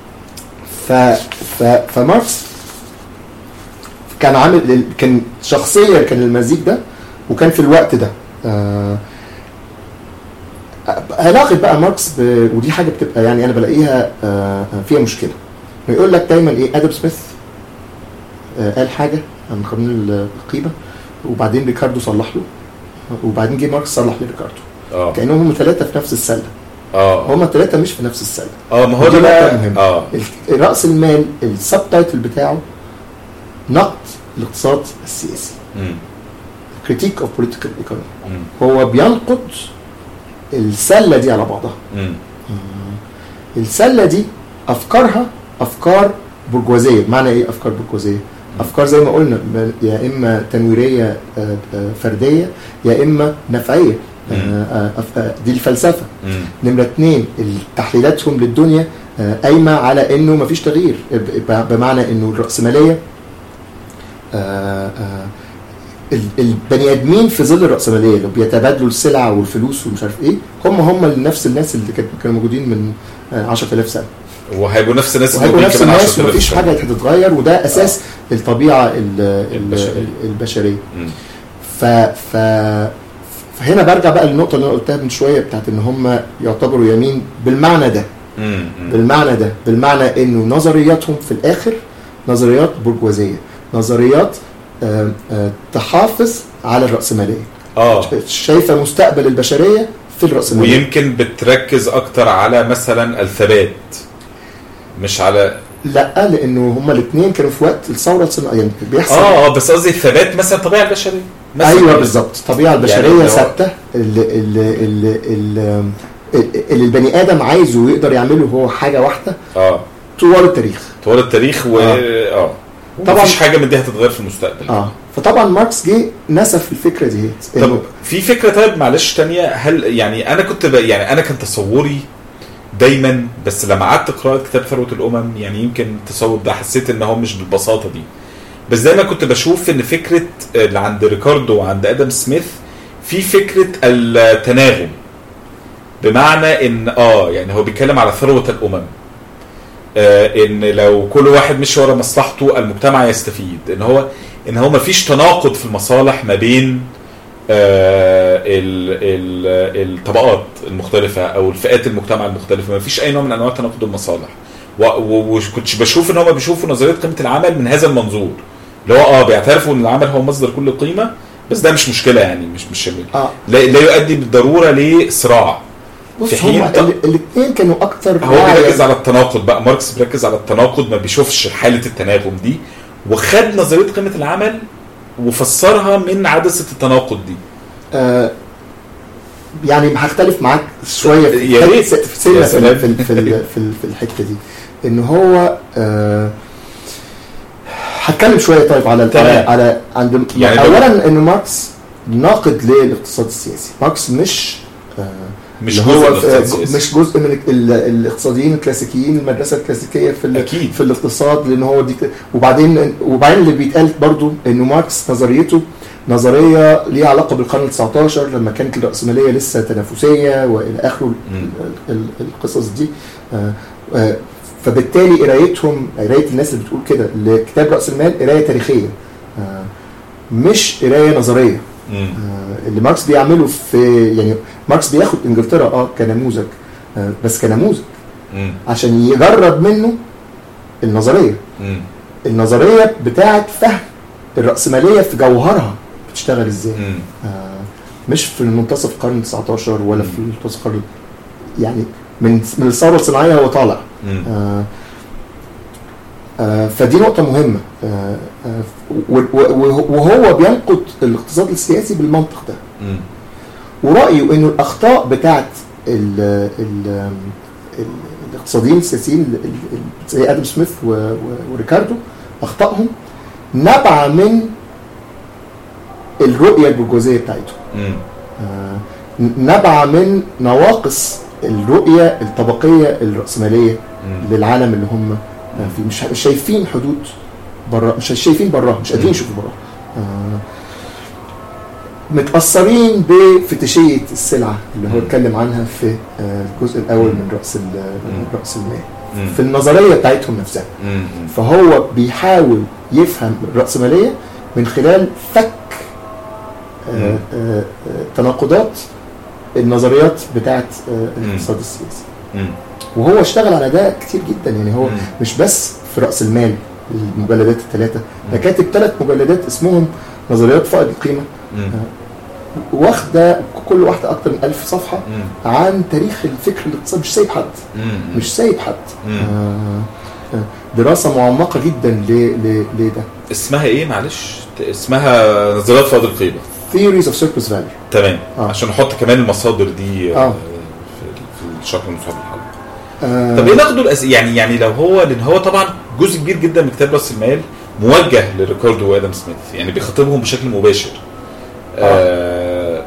ف ف فماركس كان عامل كان شخصيا كان المزيج ده وكان في الوقت ده آه علاقه بقى ماركس ب... ودي حاجه بتبقى يعني انا بلاقيها آه فيها مشكله يقول لك دايما ايه ادم سميث آه قال حاجه عن قانون القيمه وبعدين ريكاردو صلح له وبعدين جه ماركس صلح لريكاردو اه كانهم هم ثلاثه في نفس السله اه هم ثلاثه مش في نفس السله اه ما هو ودي ده نقطة بقى مهمة. اه ال- راس المال السب تايتل بتاعه نقد الاقتصاد السياسي مم. كريتيك اوف بوليتيكال ايكونومي مم. هو بينقد السله دي على بعضها مم. السله دي افكارها افكار برجوازيه بمعنى ايه افكار برجوازيه افكار زي ما قلنا م- يا اما تنويريه آه، آه، فرديه يا اما نفعيه آه، مم. آه، أف- آه، دي الفلسفه مم. نمرة اتنين تحليلاتهم للدنيا آه، قايمة على انه مفيش تغيير ب- بمعنى انه الرأسمالية آه، آه، ال- البني ادمين في ظل الرأسمالية اللي بيتبادلوا السلع والفلوس ومش عارف ايه هم هم نفس الناس اللي كانت- كانوا موجودين من آه، 10000 سنة وهيبقوا نفس الناس وهيبقوا الموجودين نفس كمان الناس 10,000 ومفيش سنة. حاجة هتتغير وده اساس الطبيعة ال- ال- البشرية. البشرية مم. ف ف فهنا برجع بقى للنقطة اللي انا قلتها من شوية بتاعت ان هم يعتبروا يمين بالمعنى ده مم. مم. بالمعنى ده بالمعنى انه نظرياتهم في الاخر نظريات برجوازيه نظريات آه، آه، تحافظ على الراسماليه اه شايفه مستقبل البشريه في الراسماليه ويمكن بتركز اكتر على مثلا الثبات مش على لا لانه هما الاثنين كانوا في وقت الثوره الصناعيه يعني بيحصل اه اه بس قصدي الثبات مثلا الطبيعه البشريه مثلا ايوه بالظبط الطبيعه البشريه اللي هو- ثابته اللي, اللي, اللي, اللي, اللي البني ادم عايزه ويقدر يعمله هو حاجه واحده اه طوال التاريخ طوال التاريخ و آه. اه طبعاً. طبعا مفيش حاجه من دي هتتغير في المستقبل اه فطبعا ماركس جه نسف الفكره دي طب في فكره طيب معلش تانية هل يعني انا كنت ب... يعني انا كان تصوري دايما بس لما قعدت قراءه كتاب ثروه الامم يعني يمكن التصور ده حسيت ان هو مش بالبساطه دي بس دايما كنت بشوف ان فكره اللي عند ريكاردو وعند ادم سميث في فكره التناغم بمعنى ان اه يعني هو بيتكلم على ثروه الامم آه ان لو كل واحد مشي ورا مصلحته المجتمع يستفيد ان هو ان هو مفيش تناقض في المصالح ما بين آه ال ال الطبقات المختلفة أو الفئات المجتمع المختلفة ما فيش أي نوع من أنواع تناقض المصالح و- و- وكنت بشوف إن هم بيشوفوا نظرية قيمة العمل من هذا المنظور اللي هو اه بيعترفوا إن العمل هو مصدر كل قيمة بس ده مش مشكلة يعني مش مش اه لا, لا يؤدي بالضرورة لصراع في بص حين هم طب- الاثنين كانوا اكتر هو وعي- بيركز على التناقض بقى ماركس بيركز على التناقض ما بيشوفش حالة التناغم دي وخد نظرية قيمة العمل وفسرها من عدسة التناقض دي آه يعني هختلف معاك شويه في يا ريت. في في سنة يا في, سلام. في, في, في, في, في الحته دي ان هو آه هتكلم شويه طيب على على, تمام. على عند يعني يعني لو- اولا ان ماركس ناقد للاقتصاد السياسي ماركس مش آه مش اللي جزء هو من الاقتصاد في- السياسي. مش جزء من ال- ال- الاقتصاديين الكلاسيكيين المدرسه الكلاسيكيه في ال- أكيد. في الاقتصاد لان هو دي وبعدين وبعدين اللي بيتقال برضو انه ماركس نظريته نظريه ليها علاقه بالقرن ال 19 لما كانت الراسماليه لسه تنافسيه والى اخره مم. ال- ال- القصص دي آه، آه، فبالتالي قرايتهم قرايه الناس اللي بتقول كده لكتاب راس المال قرايه تاريخيه آه، مش قرايه نظريه مم. آه، اللي ماركس بيعمله في يعني ماركس بياخد انجلترا اه كنموذج آه، بس كنموذج مم. عشان يجرب منه النظريه مم. النظريه بتاعه فهم الراسماليه في جوهرها بتشتغل ازاي مم. آه، مش في منتصف القرن 19 ولا في منتصف القرن يعني من من الثوره الصناعيه هو طالع مم. آه، آه، فدي نقطة مهمة آه، آه، و- و- وهو بينقد الاقتصاد السياسي بالمنطق ده مم. ورأيه انه الاخطاء بتاعت ال ال ال الاقتصاديين السياسيين ال- ال- زي ادم سميث و- و- وريكاردو اخطائهم نابعة من الرؤية البرجوازية بتاعتهم مم. آه، نابعة من نواقص الرؤية الطبقية الرأسمالية مم. للعالم اللي هم فيه مش مش شايفين حدود بره مش شايفين براها مش قادرين مم. يشوفوا براها آه، متأثرين بفتشية السلعة اللي هو مم. اتكلم عنها في آه، الجزء الأول من رأس ال- مم. من رأس المال مم. في النظرية بتاعتهم نفسها مم. فهو بيحاول يفهم الرأسمالية من خلال فك آه، مم. آه، آه، تناقضات النظريات بتاعت آه، الاقتصاد السياسي مم. وهو اشتغل على ده كتير جدا يعني هو مم. مش بس في رأس المال المجلدات الثلاثة ده كاتب ثلاث مجلدات اسمهم نظريات فائض القيمة مم. واخدة كل واحدة أكتر من ألف صفحة مم. عن تاريخ الفكر الاقتصادي مش سايب حد مم. مش سايب حد مم. آه، آه، دراسة معمقة جدا ل- ل- لده اسمها ايه معلش اسمها نظريات فائض القيمة theories of surplus value تمام آه. عشان نحط كمان المصادر دي آه. في في الشرح المصحف الحلقة آه، طب ايه ناخده الأس... يعني يعني لو هو لان هو طبعا جزء كبير جدا من كتاب راس المال موجه لريكاردو وادم سميث يعني بيخاطبهم بشكل مباشر آه...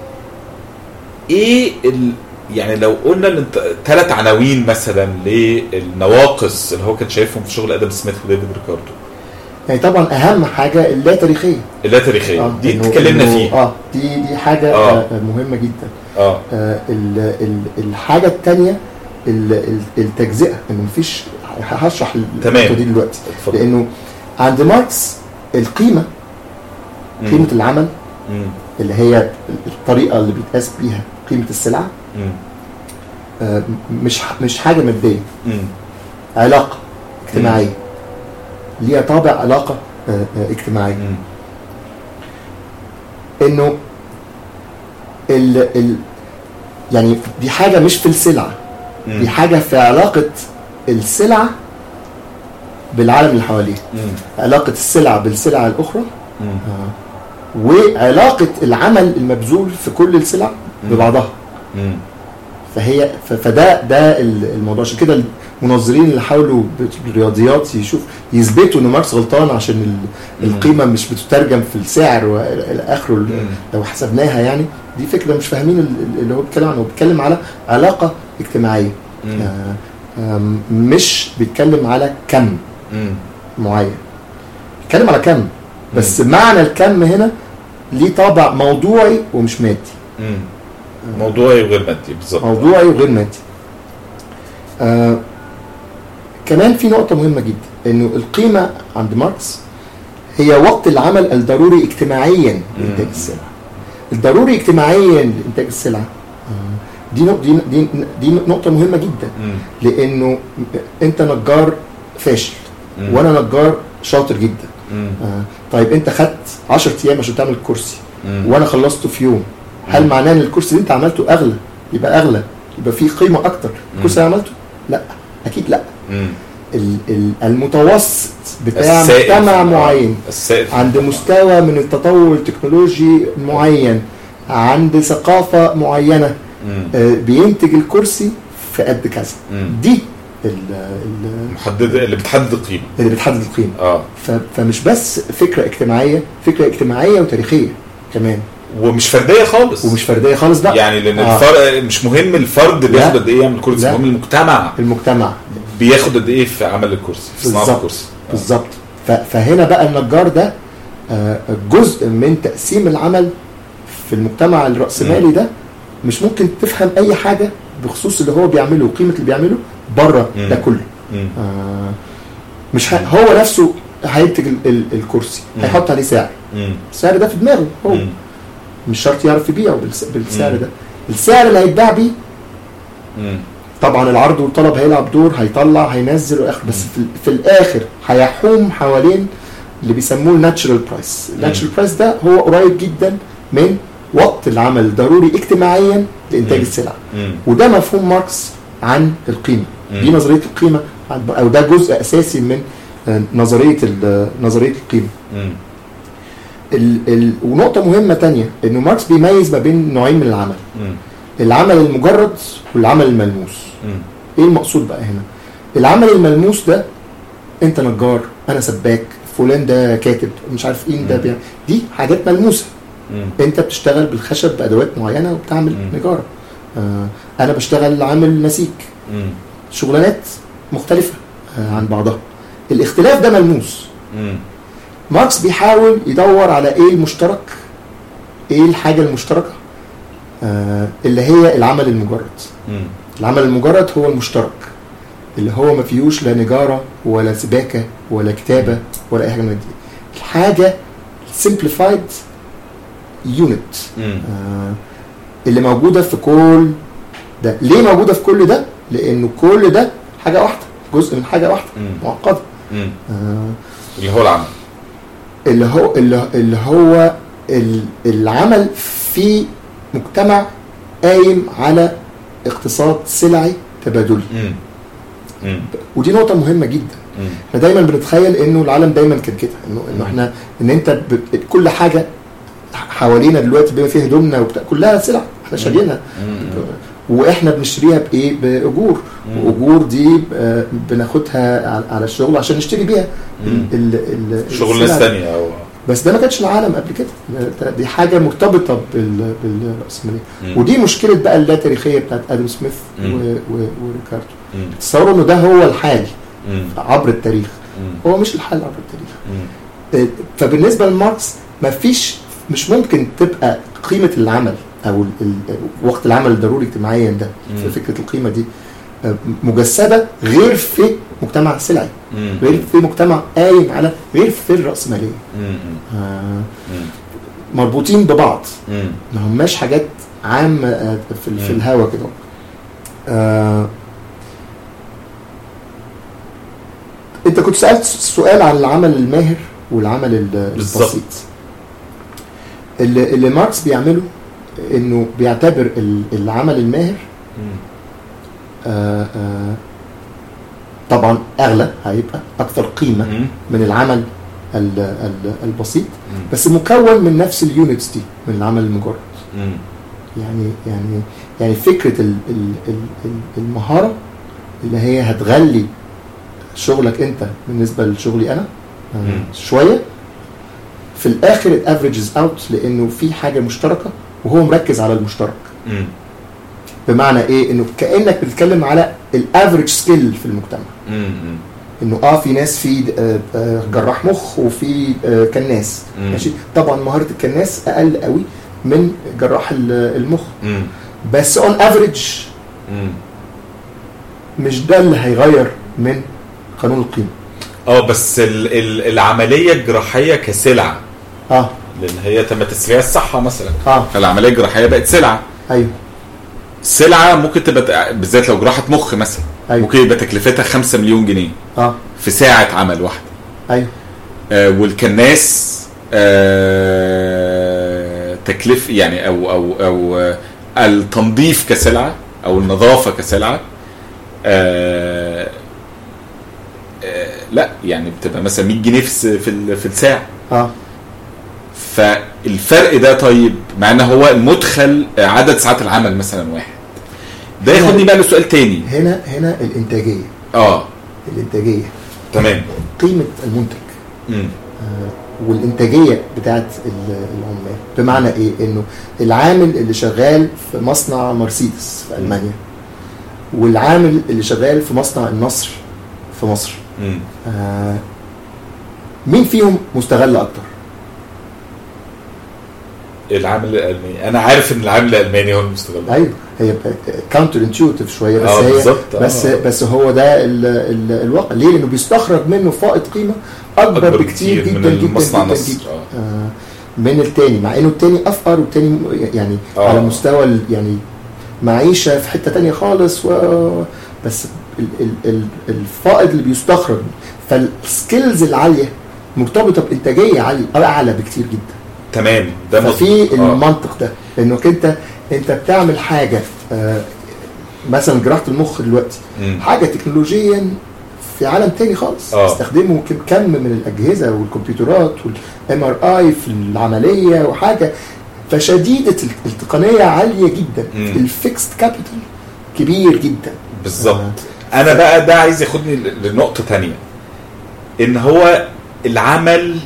ايه ال... يعني لو قلنا ثلاث عناوين مثلا للنواقص اللي هو كان شايفهم في شغل ادم سميث وديفيد ريكاردو يعني طبعا اهم حاجه اللا تاريخيه اللا تاريخيه آه، دي إنه- اتكلمنا إنه- فيها اه دي دي حاجه آه. آه. مهمه جدا اه آه ال ال الحاجه الثانيه التجزئه انه مفيش هشرح تمام. النقطه دي دلوقتي اتفضل لانه عند ماركس القيمه مم. قيمه العمل مم. اللي هي الطريقه اللي بيتقاس بيها قيمه السلعه مم. آه مش مش حاجه ماديه مم. علاقه اجتماعيه ليها طابع علاقه آه آه اجتماعيه مم. انه ال ال يعني دي حاجه مش في السلعه دي مم. حاجه في علاقه السلعه بالعالم اللي حواليها مم. علاقه السلعه بالسلعه الاخرى مم. آه. وعلاقه العمل المبذول في كل السلع ببعضها مم. فهي ف- فده ده ال- الموضوع عشان كده المنظرين اللي حاولوا بالرياضيات يشوف يثبتوا ان ماركس غلطان عشان ال- مم. القيمه مش بتترجم في السعر والى اخره مم. لو حسبناها يعني دي فكره مش فاهمين ال- اللي هو بيتكلم عنه هو بيتكلم على علاقه اجتماعيه مم. آه، آم، مش بيتكلم على كم مم. معين بيتكلم على كم بس معنى الكم هنا ليه طابع موضوعي ومش مادي مم. موضوعي وغير مادي بالظبط موضوعي وغير مادي آه كمان في نقطة مهمة جدا انه القيمة عند ماركس هي وقت العمل الضروري اجتماعيا لإنتاج السلع الضروري اجتماعيا لإنتاج السلع آه، دي نق- دي دي دي نقطة مهمة جدا مم. لأنه أنت نجار فاشل مم. وأنا نجار شاطر جدا مم. آه، طيب أنت خدت 10 أيام عشان تعمل كرسي مم. وانا خلصته في يوم هل مم. معناه ان الكرسي اللي انت عملته اغلى يبقى اغلى يبقى فيه قيمه اكتر الكرسي اللي عملته لا اكيد لا مم. ال- ال- المتوسط بتاع السائد. مجتمع آه. معين السائد عند مستوى من التطور التكنولوجي معين عند ثقافه معينه مم. آه، بينتج الكرسي في قد كذا مم. دي ال- ال- محدده اللي بتحدد القيمه اللي بتحدد القيمه اه ف- فمش بس فكره اجتماعيه فكره اجتماعيه وتاريخيه كمان ومش فرديه خالص ومش فرديه خالص بقى يعني لان آه. الفرق مش مهم الفرد بياخد قد ايه يعمل كرسي لا. المهم المجتمع المجتمع بياخد قد ايه في عمل الكرسي في صناعه بالظبط. الكرسي بالظبط ف- فهنا بقى النجار ده آه، جزء من تقسيم العمل في المجتمع الرأسمالي ده مش ممكن تفهم اي حاجه بخصوص اللي هو بيعمله وقيمه اللي بيعمله بره مم. ده كله مم. آه، مش ه... هو نفسه هينتج ال... ال... الكرسي مم. هيحط عليه سعر مم. السعر ده في دماغه هو مم. مش شرط يعرف يبيعه بالس... بالسعر مم. ده السعر اللي هيتباع بيه مم. طبعا العرض والطلب هيلعب دور هيطلع هينزل واخر بس في, في الاخر هيحوم حوالين اللي بيسموه الناتشرال برايس الناتشرال برايس ده هو قريب جدا من وقت العمل الضروري اجتماعيا لانتاج مم. السلع مم. وده مفهوم ماركس عن القيمه مم. دي نظريه القيمه عن- او ده جزء اساسي من آه، نظريه ال- نظريه القيمه مم. ال ال ونقطه مهمه تانية انه ماركس بيميز ما بين نوعين من العمل مم. العمل المجرد والعمل الملموس مم. ايه المقصود بقى هنا العمل الملموس ده انت نجار انا سباك فلان ده كاتب مش عارف ايه ده مم. بيعمل دي حاجات ملموسه مم. انت بتشتغل بالخشب بادوات معينه وبتعمل مم. نجاره آه انا بشتغل عامل نسيج مم. شغلانات مختلفه آه عن بعضها الاختلاف ده ملموس مم. ماركس بيحاول يدور على ايه المشترك ايه الحاجه المشتركه آه اللي هي العمل المجرد مم. العمل المجرد هو المشترك اللي هو ما فيهوش لا نجارة ولا سباكة ولا كتابة ولا أي حاجة من دي الحاجة simplified unit مم. آه اللي موجودة في كل ده ليه موجودة في كل ده؟ لأنه كل ده حاجة واحدة جزء من حاجة واحدة مم. معقدة مم. آه اللي هو العمل اللي هو اللي, اللي هو ال- العمل في مجتمع قايم على اقتصاد سلعي تبادلي مم. مم. ودي نقطة مهمة جدا مم. احنا دايما بنتخيل انه العالم دايما كان كده انه انه احنا ان انت ب... كل حاجة حوالينا دلوقتي بما فيها هدومنا وبتاع كلها سلع احنا شاريينها مم. واحنا بنشتريها بايه باجور مم. واجور دي آه، بناخدها على- على الشغل عشان نشتري بيها مم. ال- ال- شغل ناس السلع. تانية او بس ده ما كانش العالم قبل كده ده- دي حاجه مرتبطه بال- بالراسماليه مم. ودي مشكله بقى اللا تاريخيه بتاعت ادم سميث مم. و- و- وريكاردو مم. تصوروا انه ده هو الحال مم. عبر التاريخ مم. هو مش الحال عبر التاريخ مم. آه، فبالنسبه لماركس ما فيش مش ممكن تبقى قيمه العمل او ال- ال- وقت العمل الضروري اجتماعيا ده مم. في فكره القيمه دي آه، مجسده غير في مجتمع سلعي مم. غير في مجتمع قايم على غير في الراسماليه مم. آه، مم. مربوطين ببعض مم. ما هماش حاجات عامه آه، في, في مم. الهوا كده آه، انت كنت سالت سؤال عن العمل الماهر والعمل ال- بالظبط. البسيط اللي, اللي ماركس بيعمله انه بيعتبر ال- العمل الماهر مم. آه، آه، طبعا اغلى هيبقى اكثر قيمه مم. من العمل ال- ال- البسيط مم. بس مكون من نفس اليونتس دي من العمل المجرد مم. يعني يعني يعني فكره ال- ال- ال- ال- المهاره اللي هي هتغلي شغلك انت بالنسبه لشغلي انا آه، مم. شويه في الاخر الافريجز اوت لانه في حاجه مشتركه وهو مركز على المشترك مم. بمعنى ايه انه كانك بتتكلم على الافريج سكيل في المجتمع مم. انه اه في ناس في آه، آه، جراح مخ وفي آه، كناس مم. ماشي طبعا مهاره الكناس اقل قوي من جراح ال- المخ مم. بس اون افريج مم. مش ده اللي هيغير من قانون القيمه اه بس ال- ال- العمليه الجراحيه كسلعه اه لان هي تم تسريع الصحه مثلا اه فالعمليه الجراحيه بقت سلعه ايوه السلعه ممكن تبقى بالذات لو جراحه مخ مثلا أيوة. ممكن يبقى تكلفتها 5 مليون جنيه اه في ساعه عمل واحده ايوه آه والكناس آه تكلف يعني او او او آه التنظيف كسلعه او النظافه كسلعه آه آه لا يعني بتبقى مثلا 100 جنيه في الس- في ال- في الساعه اه فالفرق ده طيب مع ان هو المدخل آه، عدد ساعات العمل مثلا واحد ده ياخدني بقى لسؤال تاني هنا هنا الانتاجيه اه الانتاجيه تمام قيمه المنتج مم. آه، والانتاجيه بتاعت ال- العمال بمعنى ايه انه العامل اللي شغال في مصنع مرسيدس في المانيا والعامل اللي شغال في مصنع النصر في مصر مم. آه، مين فيهم مستغل اكتر العامل الالماني انا عارف ان العامل الالماني هو المستغل ايوه هي كاونتر انتويتيف شويه بس آه، هي بالظبط، بس آه. بس هو ده ال ال الواقع ليه؟ لانه بيستخرج منه فائض قيمه اكبر, أكبر بكتير بكتير جدا من جدا المصنع جدا, نصر. جدا آه. آه من التاني مع انه التاني افقر والتاني م- يعني آه. على مستوى ال- يعني معيشه في حته تانية خالص و بس ال ال ال الفائض اللي بيستخرج فالسكيلز العاليه مرتبطه بانتاجيه عاليه اعلى بكتير جدا تمام ده ففي مظبوط. آه. المنطق ده انك انت انت بتعمل حاجه آه، مثلا جراحه المخ دلوقتي مم. حاجه تكنولوجيا في عالم تاني خالص آه. استخدموا كم كم من الاجهزه والكمبيوترات والام ار اي في العمليه وحاجه فشديده التقنيه عاليه جدا مم. الفيكست كابيتال كبير جدا بالظبط آه. انا بقى ده عايز ياخدني ل- لنقطه تانية ان هو العمل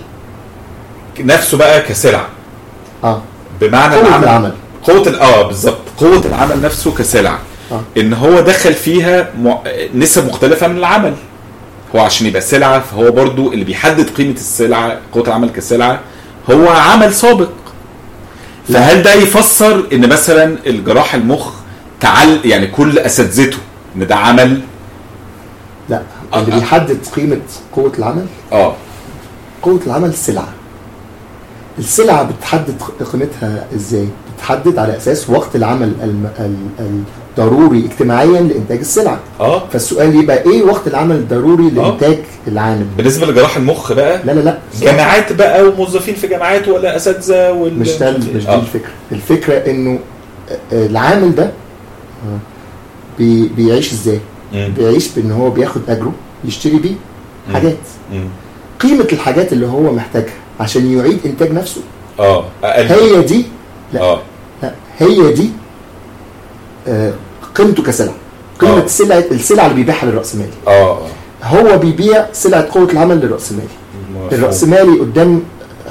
نفسه بقى كسلعه اه بمعنى قوة العمل العمل. قوه ال- اه بالظبط قوه العمل نفسه كسلعه آه. ان هو دخل فيها م... نسب مختلفه من العمل هو عشان يبقى سلعه فهو برضو اللي بيحدد قيمه السلعه قوه العمل كسلعه هو عمل سابق فهل ده يفسر ان مثلا الجراح المخ تعال يعني كل اساتذته ان ده عمل لا آه، اللي آه. بيحدد قيمه قوه العمل اه قوة العمل سلعة السلعة بتحدد قيمتها ازاي؟ بتحدد على اساس وقت العمل الم... ال- الضروري اجتماعيا لانتاج السلعة اه فالسؤال يبقى ايه وقت العمل الضروري لانتاج العامل؟ بالنسبه لجراح المخ بقى لا لا لا جامعات بقى وموظفين في جامعات ولا اساتذه وال... مش ده مش دي آه. الفكرة الفكرة انه العامل ده آه، بي... بيعيش ازاي؟ مم. بيعيش بان هو بياخد اجره يشتري بيه مم. حاجات مم. قيمة الحاجات اللي هو محتاجها عشان يعيد انتاج نفسه اه اقل هي دي لا اه لا هي دي آه، قيمته كسلعه قيمه آه. السلعه السلعه اللي بيبيعها للراسمالي اه هو بيبيع سلعه قوه العمل للراسمالي مفهوم. الراسمالي قدام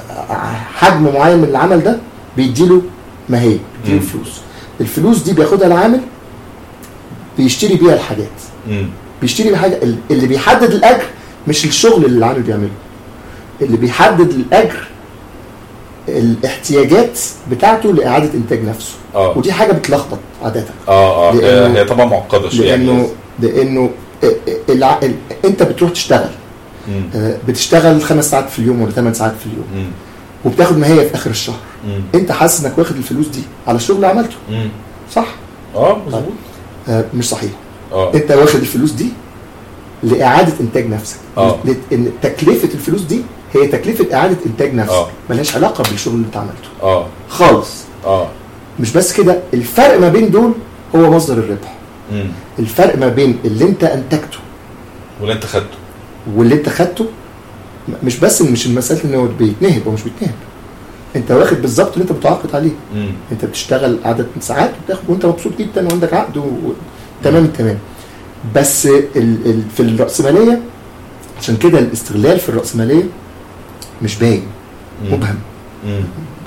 حجم معين من العمل ده بيديله ماهيه بيديله مم. فلوس الفلوس دي بياخدها العامل بيشتري بيها الحاجات مم. بيشتري بحاجه اللي بيحدد الاجر مش الشغل اللي العامل بيعمله اللي بيحدد الاجر الاحتياجات بتاعته لاعاده انتاج نفسه اه ودي حاجه بتلخبط عاده اه اه لأنه- هي- هي طبعا معقده شويه لانه يعني لانه الع... ال... انت بتروح تشتغل مم. آه، بتشتغل خمس ساعات في اليوم ولا ثمان ساعات في اليوم مم. وبتاخد ماهيه في اخر الشهر مم. انت حاسس انك واخد الفلوس دي على الشغل اللي عملته مم. صح اه مظبوط آه، مش صحيح اه انت واخد الفلوس دي لاعاده انتاج نفسك آه. ل- ان تكلفه الفلوس دي هي تكلفه اعاده انتاج نفسك آه. ملهاش علاقه بالشغل اللي انت عملته اه خالص اه مش بس كده الفرق ما بين دول هو مصدر الربح مم. الفرق ما بين اللي انت انتجته واللي انت خدته واللي انت خدته م- مش بس مش المساله ان هو بيتنهب هو مش بيتنهب انت واخد بالظبط اللي انت متعاقد عليه مم. انت بتشتغل عدد من ساعات وبتاخد وانت مبسوط جدا وعندك عقد و... و... تمام التمام بس ال... ال... في الرأسمالية عشان كده الاستغلال في الرأسمالية مش باين مم. مبهم مم.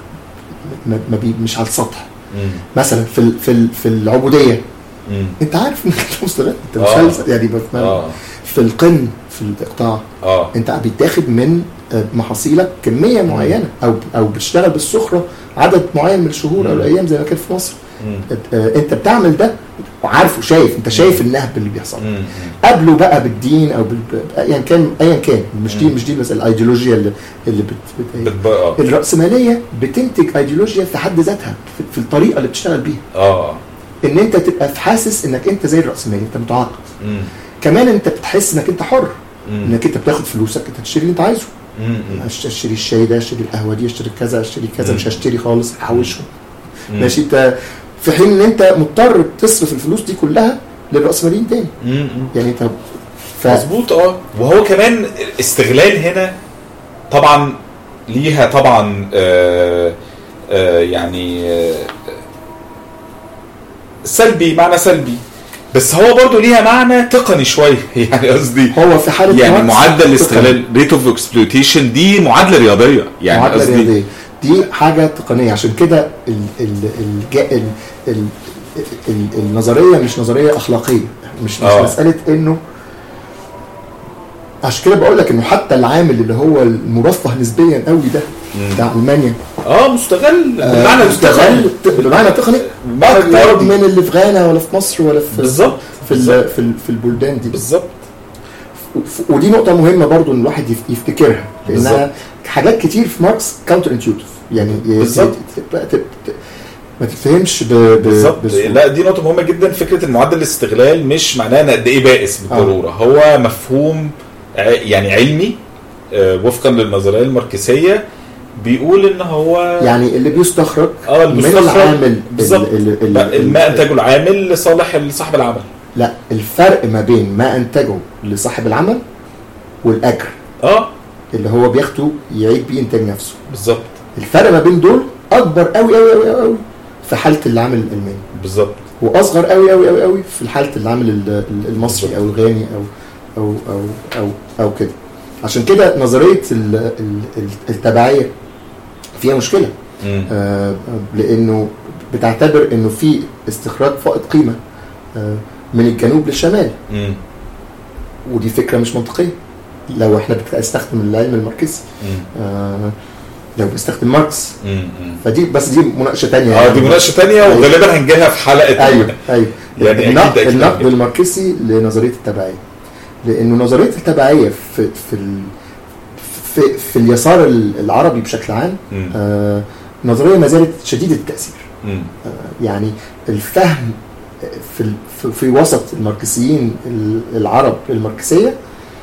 ما ما بي... مش على السطح مم. مثلا في ال... في ال... في العبودية مم. انت عارف انك انت مستغل انت آه. مسلسل يعني بس ما... اه في القن في الاقطاع اه انت بيتاخد من آه، محاصيلك كميه معينه او او بتشتغل بالسخره عدد معين من الشهور او مم. الايام زي ما كان في مصر مم. آه، انت بتعمل ده وعارفه شايف انت شايف النهب اللي بيحصل مم. قبله بقى بالدين او بال- ايا كان ايا كان مش دي مش دي المساله الايديولوجيا اللي اللي بت... بت... بتبقى اه الراسماليه بتنتج ايديولوجيا في حد ذاتها في, في الطريقه اللي بتشتغل بيها اه ان انت تبقى في حاسس انك انت زي الراسمالي انت متعاقد مم. كمان انت بتحس انك انت حر مم. انك انت بتاخد فلوسك انت تشتري اللي انت عايزه مم. أش- اشتري الشاي ده اشتري القهوه دي اشتري كذا اشتري كذا مم. مش هشتري خالص احوشهم مم. ماشي انت في حين ان انت مضطر تصرف الفلوس دي كلها للراسماليين تاني مم. يعني انت ف... مظبوط اه وهو كمان الاستغلال هنا طبعا ليها طبعا آه آه يعني آه سلبي معنى سلبي بس هو برضو ليها معنى تقني شويه يعني قصدي هو في حاله يعني ماركس معدل الاستغلال ريت اوف اكسبلويتيشن دي معادله رياضيه يعني معادله قصدي رياضيه دي حاجه تقنيه عشان كده ال... ال... الج... ال... ال... ال... النظريه مش نظريه اخلاقيه مش مش آه. مساله انه عشان كده بقول لك انه حتى العامل اللي هو المرفه نسبيا قوي ده بتاع المانيا اه مستغل آه، بمعنى مستغل مستغل بمعنى تقني بمعنى اكتر رياضي. من اللي في غانا ولا في مصر ولا في بالظبط في ال- بالظبط. في ال- في البلدان دي بالظبط ف- ودي نقطة مهمة برضو ان الواحد يف- يفتكرها لانها حاجات كتير في ماركس كاونتر انتيوتيف يعني ي- بالظبط. ت- ت- ت- ما تفهمش ب- ب- بالظبط بسهولة. لا دي نقطة مهمة جدا فكرة المعدل الاستغلال مش معناه ان قد ايه بائس بالضرورة هو مفهوم ع- يعني علمي آه، وفقا للنظرية الماركسية بيقول ان هو يعني اللي بيستخرج اه من المستخرج العامل بالظبط ال- ال- لا، ال- ما انتجه العامل لصالح صاحب العمل لا الفرق ما بين ما انتجه لصاحب العمل والاجر اه اللي هو بياخده يعيد بيه انتاج نفسه بالظبط الفرق ما بين دول اكبر قوي قوي قوي قوي في حاله العامل الالماني بالظبط واصغر قوي قوي قوي قوي في حاله العامل ال- ال- المصري او الغاني او او او او او كده عشان كده نظريه ال- ال- ال- التبعيه فيها مشكله مم. آه، لانه بتعتبر انه في استخراج فائض قيمه آه، من الجنوب للشمال مم. ودي فكره مش منطقيه لو احنا بنستخدم العلم الماركسي مم. آه، لو بنستخدم ماركس مم. مم. فدي بس دي مناقشه تانية اه دي مناقشة تانية وغالبا هنجيلها في حلقة ايوه ايوه يعني النقد, أكيد- أكيد النقد هنجيلها. الماركسي لنظريه التبعيه لانه نظريه التبعيه في في ال في, في اليسار العربي بشكل عام مم. آه نظريه ما زالت شديده التاثير مم. آه يعني الفهم في ال- في, في وسط الماركسيين ال- العرب الماركسيه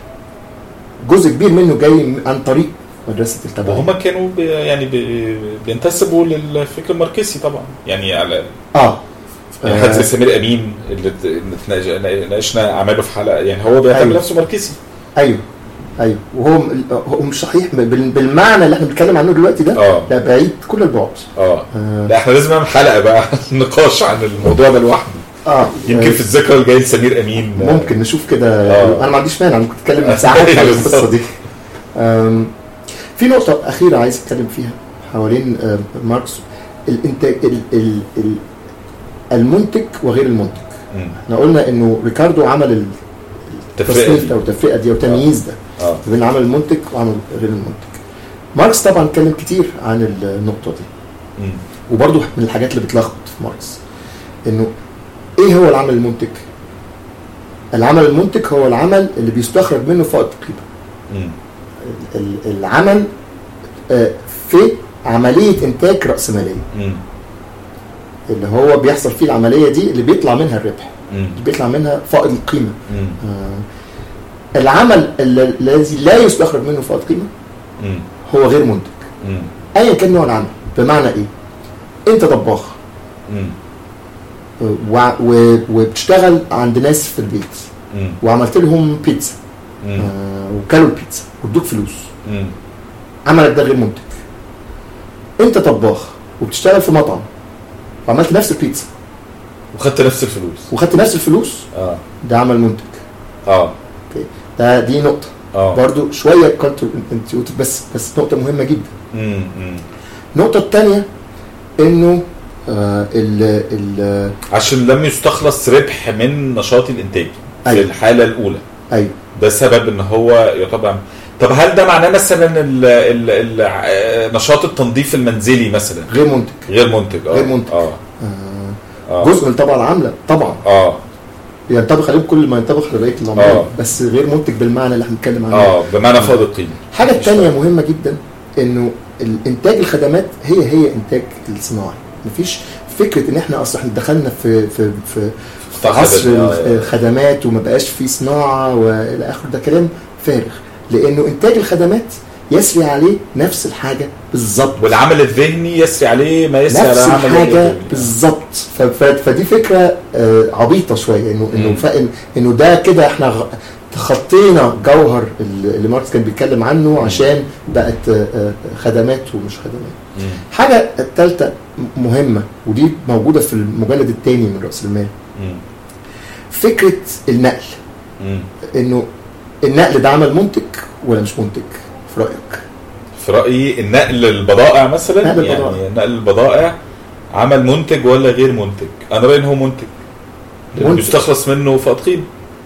جزء كبير منه جاي عن طريق مدرسه التبعيه وهم كانوا بي يعني بي بينتسبوا للفكر الماركسي طبعا يعني على اه يعني حد زي سمير امين اللي ت- اللي اتناقش- ناقشنا اعماله في حلقه يعني هو بيعتبر أيوة. نفسه ماركسي ايوه ايوه وهو هو مش صحيح بال- بالمعنى اللي احنا بنتكلم عنه دلوقتي ده اه لا بعيد كل البعد اه آه لا احنا لازم نعمل حلقه بقى نقاش عن الموضوع ده لوحده اه يمكن في الذكرى الجايه لسمير امين ممكن نشوف كده آه. انا ما عنديش مانع ممكن نتكلم ساعات عن القصه دي أم، في نقطه اخيره عايز اتكلم فيها حوالين آه، ماركس الانتاج ال- ال- ال- المنتج وغير المنتج مم. احنا قلنا انه ريكاردو عمل التفرقه التصنيف دي ده والتفرقه دي والتمييز ده اه بين عمل المنتج وعمل غير المنتج ماركس طبعا اتكلم كتير عن النقطه دي مم. وبرضه من الحاجات اللي بتلخبط في ماركس انه ايه هو العمل المنتج؟ العمل المنتج هو العمل اللي بيستخرج منه فائض قيمه مم. ال- العمل آه، في عمليه انتاج راسماليه مم. اللي هو بيحصل فيه العمليه دي اللي بيطلع منها الربح مم. اللي بيطلع منها فائض القيمه مم. آه، العمل الل- الذي لا يستخرج منه فائض قيمه مم. هو غير منتج مم. ايا كان نوع العمل بمعنى ايه؟ انت طباخ مم. و- و- وبتشتغل عند ناس في البيت مم. وعملت لهم بيتزا مم. آه، وكلوا البيتزا وادوك فلوس مم. عملك ده غير منتج انت طباخ وبتشتغل في مطعم وعملت نفس البيتزا وخدت نفس الفلوس وخدت نفس الفلوس اه ده عمل منتج اه اوكي ده دي نقطه اه برضو شويه كونتر انتيوتيف بس بس نقطه مهمه جدا مم. مم. النقطه الثانيه انه آه ال ال عشان لم يستخلص ربح من نشاط الانتاج في أيوة. الحاله الاولى ايوه ده سبب ان هو يعتبر طب هل ده معناه مثلا ال ال ال آه، نشاط التنظيف المنزلي مثلا غير منتج غير منتج اه غير منتج. اه آه اه جزء من طبعا العامله طبعا اه ينطبق عليهم كل ما ينطبق على بقيه العمال آه. بس غير منتج بالمعنى اللي احنا بنتكلم عنه اه بمعنى فائض القيمه الحاجه الثانيه مهمه جدا انه الانتاج الخدمات هي هي انتاج الصناعي مفيش فكره ان احنا اصلا احنا دخلنا في في في, في قطاع عصر خدمات. آه. الخدمات وما بقاش في صناعه والى اخره ده كلام فارغ لانه انتاج الخدمات يسري عليه نفس الحاجه بالظبط والعمل الذهني يسري عليه ما يسري على نفس عمل الحاجه اليدوي. بالظبط ف- ف- فدي فكره آه، عبيطه شويه انه انه مم. فإن انه ده كده احنا غ- تخطينا جوهر اللي اللي ماركس كان بيتكلم عنه عشان بقت آه، آه، خدمات ومش خدمات. مم. حاجه الثالثه مهمه ودي موجوده في المجلد الثاني من راس المال مم. فكره النقل مم. انه النقل ده عمل منتج ولا مش منتج في رايك؟ في رايي النقل البضائع مثلا نقل البضائع. يعني نقل البضائع عمل منتج ولا غير منتج انا رايي ان هو منتج لأنه منتج. بيستخلص منه فائض قيمه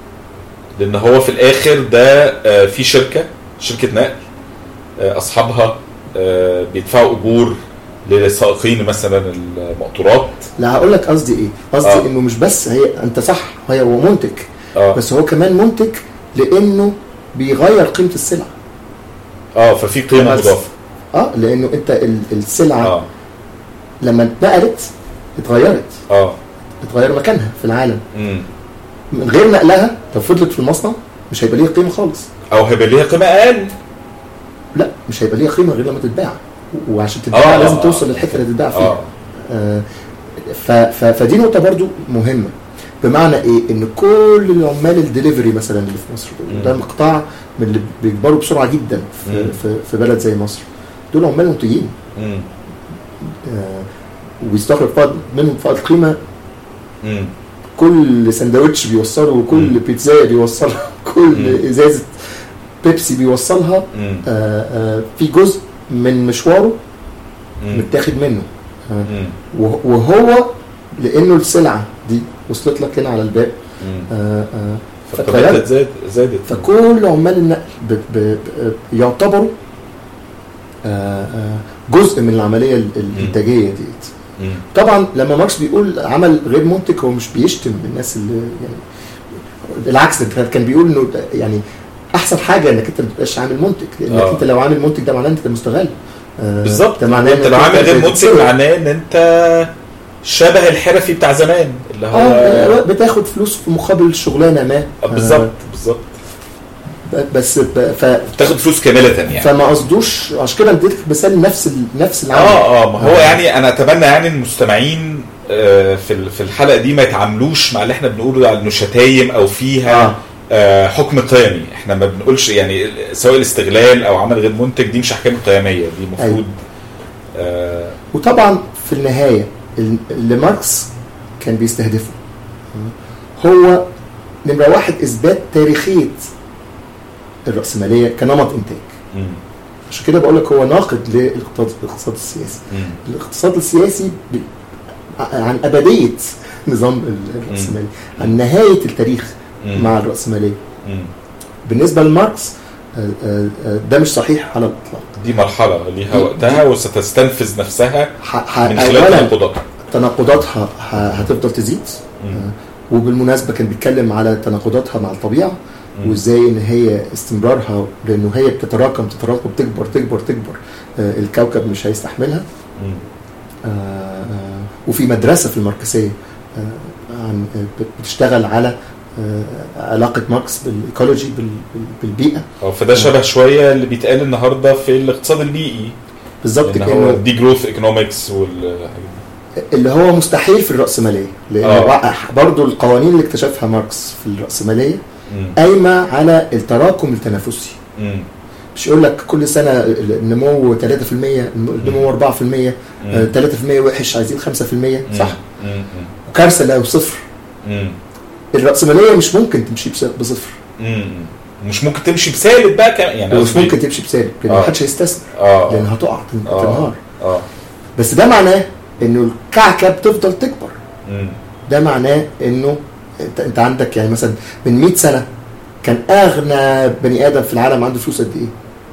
لان هو في الاخر ده آه، في شركه شركه نقل آه، اصحابها آه، بيدفعوا اجور للسائقين مثلا المقطورات لا هقول لك قصدي ايه؟ قصدي آه. انه مش بس هي انت صح هي هو منتج اه بس هو كمان منتج لانه بيغير قيمه السلعه اه ففي قيمه بس. مضافه اه لانه انت ال- السلعه اه لما اتنقلت اتغيرت اه اتغير مكانها في العالم امم من غير نقلها لو فضلت في المصنع مش هيبقى ليها قيمه خالص او هيبقى ليها قيمه اقل لا مش هيبقى ليها قيمه غير لما تتباع وعشان تتباع آه، لازم آه، توصل آه. للحته اللي تتباع اه فيها آه ف ف فدي نقطه برضو مهمه بمعنى ايه ان كل العمال الدليفري مثلا اللي في مصر دول مم. ده مقطع من اللي بيكبروا بسرعه جدا في, مم. في, في بلد زي مصر دول عمال منتجين امم آه وبيستخرج فائض منهم فائض قيمه امم كل سندوتش بيوصله وكل مم. بيتزاية بيوصلها كل مم. ازازه بيبسي بيوصلها امم آه آه في جزء من مشواره امم متاخد منه آه امم وه- وهو لانه السلعه دي وصلت لك هنا على الباب آه آه فالقيمه فاتغيرت. زاد زادت فكل عمال النقل ب- ب- ب- يعتبروا آه آه جزء من العمليه ال- الانتاجيه ديت مم. طبعا لما ماركس بيقول عمل غير منتج هو مش بيشتم الناس اللي يعني بالعكس ده كان بيقول انه ده يعني احسن حاجه انك انت ما تبقاش عامل منتج لانك آه. انت لو عامل منتج ده معناه انت مستغل آه، بالظبط ده معناه انت إنك لو عامل غير منتج بتسرق. معناه ان انت شبه الحرفي بتاع زمان اللي هو اه بتاخد فلوس في مقابل شغلانه ما آه، بالظبط بالظبط آه، بس ب- ف بتاخد فلوس كامله يعني فما قصدوش عشان كده اديتك مثال نفس ال- نفس العمل اه اه ما هو آه. يعني انا اتمنى يعني المستمعين آه، في ال- في الحلقه دي ما يتعاملوش مع اللي احنا بنقوله على انه شتايم او فيها آه. آه، حكم قيمي احنا ما بنقولش يعني سواء الاستغلال او عمل غير منتج دي مش احكام قيميه دي المفروض آه وطبعا في النهايه ال- اللي ماركس كان بيستهدفه هو نمره واحد اثبات تاريخيه الراسماليه كنمط انتاج مم. عشان كده بقول لك هو ناقد للاقتصاد الاقتصاد السياسي مم. الاقتصاد السياسي ب... عن ابديه نظام ال- الراسمالي عن نهايه التاريخ مم. مع الراسماليه مم. بالنسبه لماركس آه، آه، آه، ده مش صحيح على الاطلاق دي مرحله ليها دي- وقتها وستستنفذ نفسها ح- ح- من خلال اولا تناقضاتها تناقضاتها ه- هتفضل تزيد مم. آه، وبالمناسبه كان بيتكلم على تناقضاتها مع الطبيعه مم. وازاي ان هي استمرارها لانه هي بتتراكم تتراكم تكبر تكبر تكبر آه، الكوكب مش هيستحملها مم. آه، آه، وفي مدرسه في الماركسيه آه، عن آه، بت- بتشتغل على آه، علاقه ماركس بالايكولوجي بال- بال- بالبيئه اه فده شبه شويه اللي بيتقال النهارده في الاقتصاد البيئي بالظبط ان هو كانه دي جروث ايكونومكس وال اللي هو مستحيل في الراسماليه لان آه. برضه القوانين اللي اكتشفها ماركس في الراسماليه مم. قايمه على التراكم التنافسي مم. مش يقول لك كل سنه النمو 3% النمو 4% آه، 3% وحش عايزين 5% صح مم. مم. وكارثه لو صفر مم. الراسماليه مش ممكن تمشي بس- بصفر مم. مش ممكن تمشي بسالب بقى كمان يعني ومش قصدي- ممكن تمشي بسالب لان آه. محدش هيستثمر اه لان هتقع تن- آه. تنهار اه بس ده معناه انه الكعكه بتفضل تكبر مم. ده معناه انه انت, انت عندك يعني مثلا من 100 سنه كان اغنى بني ادم في العالم عنده فلوس قد ايه؟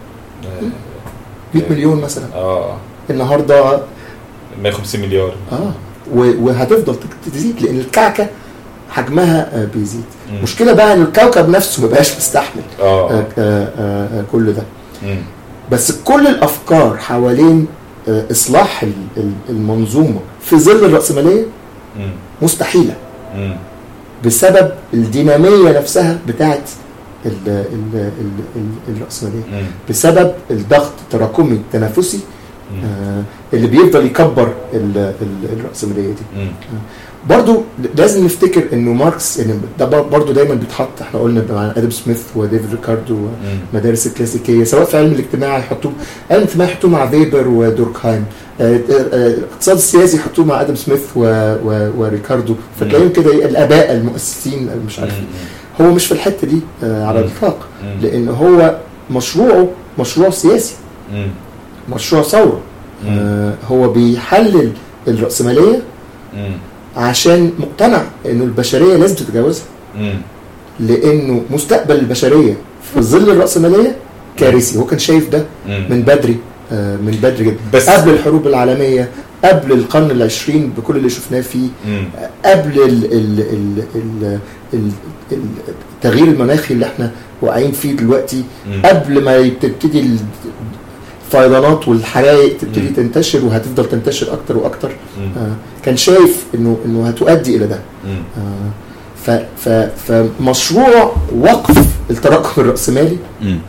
100 مليون مثلا اه النهارده 150 مليار اه و- وهتفضل تك- تزيد لان الكعكه حجمها آه، بيزيد مم. المشكله بقى ان الكوكب نفسه ما بقاش مستحمل اه آه، آه، آه، آه، كل ده مم. بس كل الافكار حوالين آه، اصلاح ال- ال- المنظومه في ظل الراسماليه مم. مستحيله مم. بسبب الديناميه نفسها بتاعت ال- ال- ال- ال- الراسماليه مم. بسبب الضغط التراكمي التنافسي مم. آه، اللي بيفضل يكبر ال- ال- الراسماليه دي مم. برضو لازم نفتكر انه ماركس يعني ده بر- برضو دايما بيتحط احنا قلنا مع ادم سميث وديفيد ريكاردو مم. والمدارس الكلاسيكيه سواء في علم الاجتماع يحطوه علم الاجتماع يحطوه مع فيبر ودوركهايم آه، آه، آه، الاقتصاد السياسي يحطوه مع ادم سميث و... و... وريكاردو فتلاقيهم كده إيه، الاباء المؤسسين مش عارف إيه. هو مش في الحته دي آه، على مم. الاطلاق مم. لان هو مشروعه مشروع سياسي مم. مشروع ثوره مم. آه، هو بيحلل الراسماليه مم. عشان مقتنع انه البشريه لازم تتجاوزها مم. لانه مستقبل البشريه في ظل الراسماليه كارثي هو كان شايف ده مم. من بدري آه، من بدري جدا بس قبل الحروب العالميه قبل القرن العشرين بكل اللي شفناه فيه مم. قبل ال ال ال ال ال ال التغيير المناخي اللي احنا واقعين فيه دلوقتي مم. قبل ما تبتدي الفيضانات والحرائق تبتدي مم. تنتشر وهتفضل تنتشر اكتر واكتر مم. آه، كان شايف انه انه هتؤدي الى ده مم. آه، ف ف فمشروع وقف التراكم الرأسمالي مم.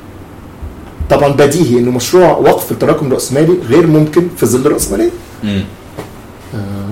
طبعا بديهي انه مشروع وقف التراكم الرأسمالي غير ممكن في ظل الرأسمالية مم. آه،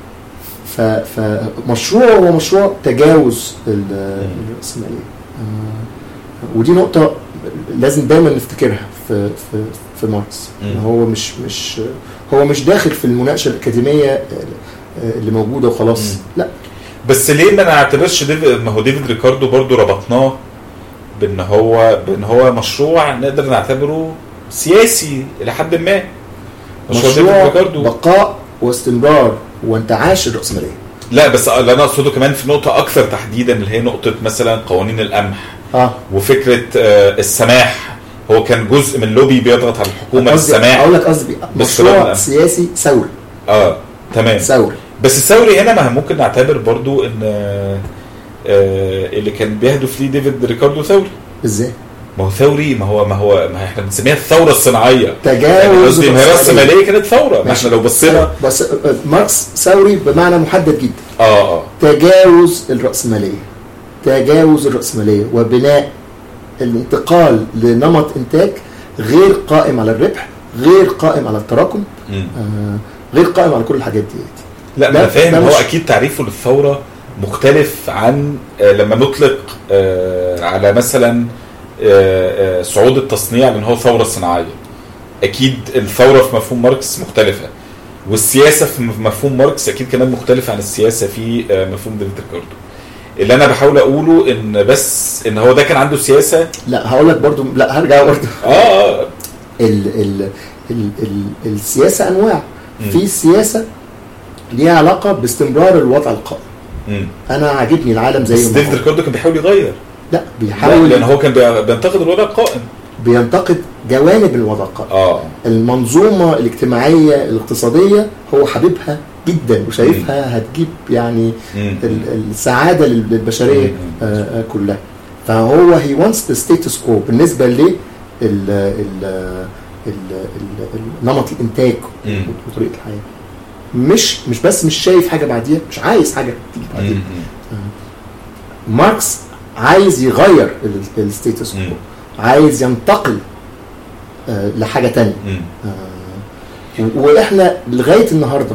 ف فمشروع هو مشروع تجاوز ال- الرأسمالية آه، ودي نقطة لازم دايما نفتكرها في في في ماركس مم. إن هو مش مش هو مش داخل في المناقشة الأكاديمية آه، اللي موجودة وخلاص مم. لا بس ليه ما نعتبرش ديفيد ما هو ديفيد ريكاردو برضو ربطناه بان هو بان هو مشروع نقدر نعتبره سياسي الى حد ما مشروع ديفيد مشروع ريكاردو بقاء واستمرار وانتعاش الرأسمالية لا بس اللي انا اقصده كمان في نقطه اكثر تحديدا اللي هي نقطه مثلا قوانين القمح اه وفكره آه، السماح هو كان جزء من لوبي بيضغط على الحكومه قصدي بالسماح اقول لك قصدي بس مشروع لما- سياسي ثوري اه تمام ثوري بس الثوري هنا ما ممكن نعتبر برضو ان آه، آه، اللي كان بيهدف ليه ديفيد ريكاردو ثوري ازاي؟ ما هو ثوري ما هو ما هو ما احنا بنسميها الثوره الصناعيه يعني تجاوز قصدي ما هي الرأسمالية. الرأسمالية كانت ثوره ما ماشي. احنا لو بصينا بس آه، ماركس ثوري بمعنى محدد جدا اه اه تجاوز الرأسمالية تجاوز الرأسمالية وبناء الانتقال لنمط انتاج غير قائم على الربح غير قائم على التراكم مم. آه غير قائم على كل الحاجات ديت لا ما ده- انا فاهم ده هو مش- اكيد تعريفه للثوره مختلف عن آه، لما نطلق آه، على مثلا آه، آه، صعود التصنيع لان هو ثوره صناعيه اكيد الثوره في مفهوم ماركس مختلفه والسياسه في مفهوم ماركس اكيد كمان مختلف عن السياسه في آه، مفهوم ديفيد ريكاردو اللي انا بحاول اقوله ان بس ان هو ده كان عنده سياسه لا هقول لك برضو لا هرجع برضو اه اه ال ال ال ال السياسه انواع مم. في سياسه ليها علاقه باستمرار الوضع القائم مم. انا عاجبني العالم بس زي ما ديفيد هو ريكاردو كان بيحاول يغير لا لا، بيحاول لان هو كان بي- بينتقد الوضع القائم بينتقد جوانب الوضع القائم اه المنظومه الاجتماعيه الاقتصاديه هو حبيبها جدا وشايفها هتجيب يعني مم. ال- السعاده لل- للبشريه مم. آه، آه، كلها فهو هي وانس ذا ستيتس كو بالنسبه ل ال- ال- ال- ال- ال- نمط الانتاج مم. وطريقه الحياه مش مش بس مش شايف حاجه بعديها مش عايز حاجه تيجي بعديها مم. ماركس عايز يغير الستيتس مم. كو عايز ينتقل آه، لحاجه تانية مم. آه، واحنا لغايه النهارده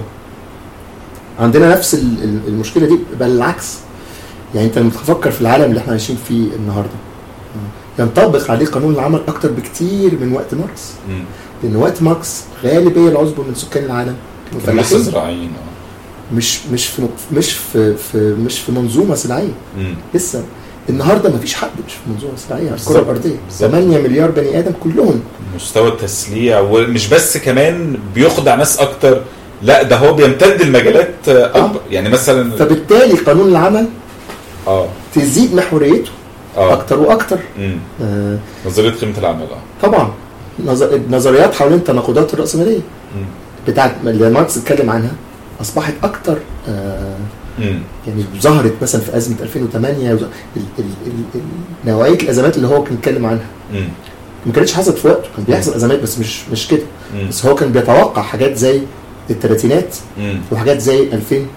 عندنا نفس ال- ال- المشكله دي بل العكس يعني انت لما تفكر في العالم اللي احنا عايشين فيه النهارده آه، ينطبق عليه قانون العمل اكتر بكتير من وقت ماركس مم. لان وقت ماركس غالبيه العظمى من سكان العالم كانوا كانوا لسه فلاحين زراعيين اه مش مش في مش في, في مش في منظومه زراعيه مم. لسه النهارده ما فيش حد مش في منظومه زراعيه على الكره بالظبط. الارضيه بالظبط. 8 مليار بني ادم كلهم مستوى التسليع ومش بس كمان بيخدع ناس اكتر لا ده هو بيمتد المجالات آه، اكبر يعني مثلا فبالتالي قانون العمل اه تزيد محوريته اه اكتر واكتر مم. آه نظريه قيمه العمل اه طبعا نظر- نظريات حوالين تناقضات الراسماليه مم. بتاعت اللي ماركس اتكلم عنها اصبحت اكتر آه مم. يعني ظهرت مثلا في ازمه 2008 وز- ال- ال- ال- ال- نوعيه الازمات اللي هو كان اتكلم عنها مم. ما كانتش حصلت في وقته كان بيحصل ازمات بس مش مش كده مم. بس هو كان بيتوقع حاجات زي الثلاثينات مم. وحاجات زي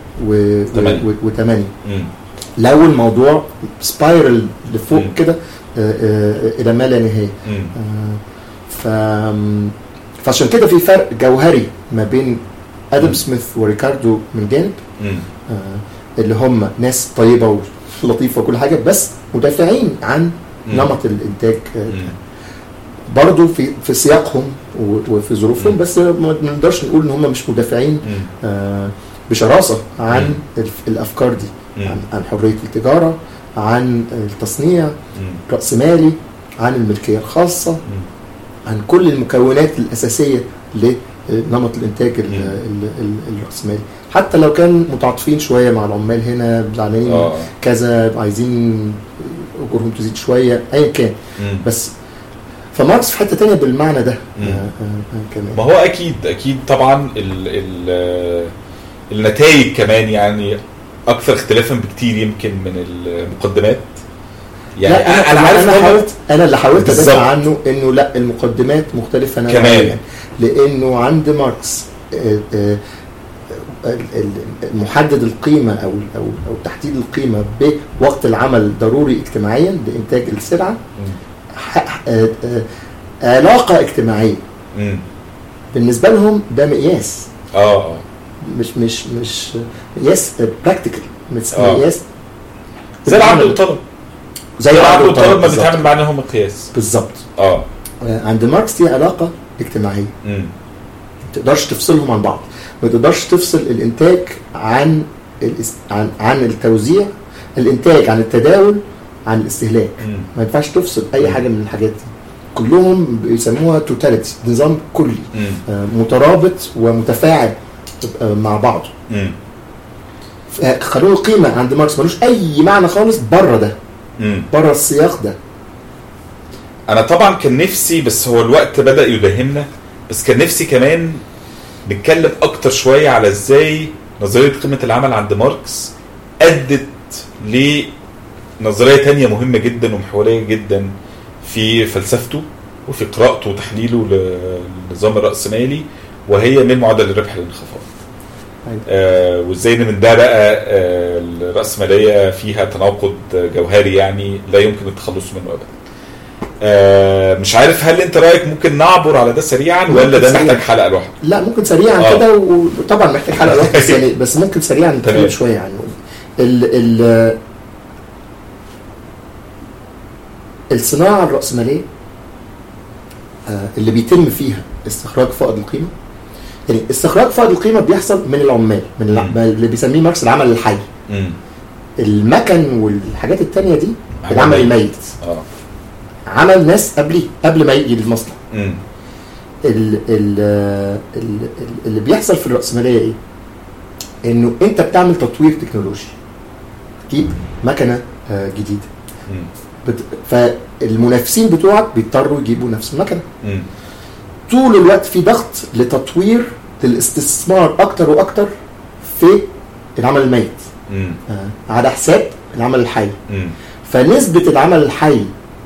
2008 تمانية. مم. لو الموضوع سبايرل لفوق مم. كده آه، آه، الى ما لا نهايه مم. آه، ف فعشان كده في فرق جوهري ما بين ادم مم. سميث وريكاردو من جانب مم. آه، اللي هم ناس طيبه ولطيفه وكل حاجه بس مدافعين عن مم. نمط الانتاج آه، مم. برضه في في سياقهم و- وفي ظروفهم مم. بس ما نقدرش نقول ان هم مش مدافعين مم. آه، بشراسه عن مم. الف- الافكار دي مم. عن, عن حريه التجاره عن التصنيع مم. راسمالي عن الملكيه الخاصه مم. عن كل المكونات الاساسيه لنمط الانتاج ال- مم. ال- ال- الراسمالي حتى لو كان متعاطفين شويه مع العمال هنا زعلانين اه كذا عايزين اجورهم تزيد شويه ايا كان مم. بس فماركس في حته تانية بالمعنى ده مم. آه، آه، آه، كمان ما هو اكيد اكيد طبعا ال ال النتائج كمان يعني اكثر اختلافا بكتير يمكن من المقدمات يعني لا انا عارف انا إن هو- حاولت انا اللي حاولت بالظبط. ادافع عنه انه لا المقدمات مختلفه نوعيا كمان. لانه عند ماركس آه، آه، ال- ال- محدد القيمه او او او تحديد القيمه بوقت العمل ضروري اجتماعيا لانتاج السلعه مم. ح- آه، آه، علاقه اجتماعيه مم. بالنسبه لهم ده مقياس اه اه مش مش مش مقياس براكتيكال مش آه. مقياس زي العرض والطلب زي العرض العرض والطلب ما بالظبط. بيتعامل معانا هم مقياس بالظبط اه آه، عند ماركس دي علاقه اجتماعيه مم. ما تقدرش تفصلهم عن بعض ما تقدرش تفصل الانتاج عن الاس... عن عن التوزيع الانتاج عن التداول عن الاستهلاك مم. ما ينفعش تفصل اي مم. حاجه من الحاجات دي كلهم بيسموها توتاليتي نظام كلي مم. آه، مترابط ومتفاعل آه، مع بعضه مم. قانون القيمه عند ماركس ملوش اي معنى خالص بره ده مم. بره السياق ده انا طبعا كان نفسي بس هو الوقت بدا يداهمنا بس كان نفسي كمان نتكلم اكتر شويه على ازاي نظريه قيمه العمل عند ماركس ادت لنظريه تانية مهمه جدا ومحوريه جدا في فلسفته وفي قراءته وتحليله للنظام الراسمالي وهي من معدل الربح للانخفاض أيوة. آه وازاي ان من ده بقى آه الراسماليه فيها تناقض جوهري يعني لا يمكن التخلص منه ابدا آه مش عارف هل انت رايك ممكن نعبر على ده سريعا ولا ممكن ده سريعاً. محتاج حلقه لوحده لا ممكن سريعا آه. كده وطبعا محتاج حلقه لوحده بس يعني بس ممكن سريعا نتكلم تمام. شويه عنه ال ال الصناعه الراسماليه آه، اللي بيتم فيها استخراج فائض القيمه يعني استخراج فائض القيمه بيحصل من العمال من الع- مم. اللي بيسميه ماركس العمل الحي مم. المكن والحاجات التانية دي عمل العمل ميت. الميت اه عمل ناس قبليه قبل ما يجي المصنع مم. ال ال ال اللي بيحصل في الرأسمالية ايه؟ انه انت بتعمل تطوير تكنولوجي تجيب مكنة آه، جديدة مم. بت... فالمنافسين بتوعك بيضطروا يجيبوا نفس المكنة مم. طول الوقت في ضغط لتطوير للاستثمار اكتر واكتر في العمل الميت مم. آه، على حساب العمل الحي مم. فنسبة العمل الحي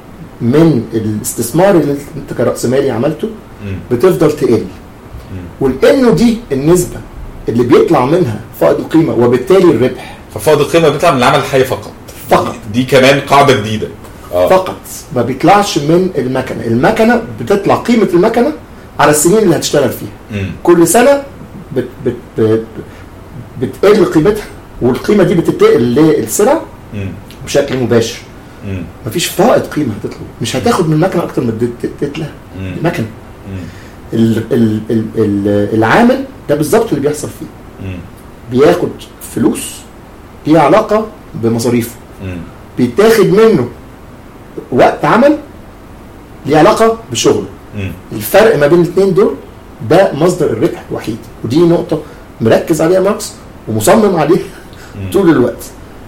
من الاستثمار اللي انت كرأسمالي عملته مم. بتفضل تقل مم. ولانه دي النسبة اللي بيطلع منها فائض القيمة وبالتالي الربح ففائض القيمه بيطلع من العمل الحي فقط فقط. دي كمان قاعده جديده اه فقط ما بيطلعش من المكنة المكنة بتطلع قيمة المكنة على السنين اللي هتشتغل فيها مم. كل سنة بت بت بت بتقل قيمتها والقيمة دي بتنتقل للسلع مم. بشكل مباشر مم. مفيش فائض قيمة هتطلع مش هتاخد من المكنة أكتر ما اديت لها مم. المكنة مم. ال- ال- ال- ال- العامل ده بالظبط اللي بيحصل فيه مم. بياخد فلوس ليها علاقة بمصاريفه مم. بيتاخد منه وقت عمل ليه علاقة بشغله مم. الفرق ما بين الاثنين دول ده مصدر الربح الوحيد ودي نقطة مركز عليها ماركس ومصمم عليها مم. طول الوقت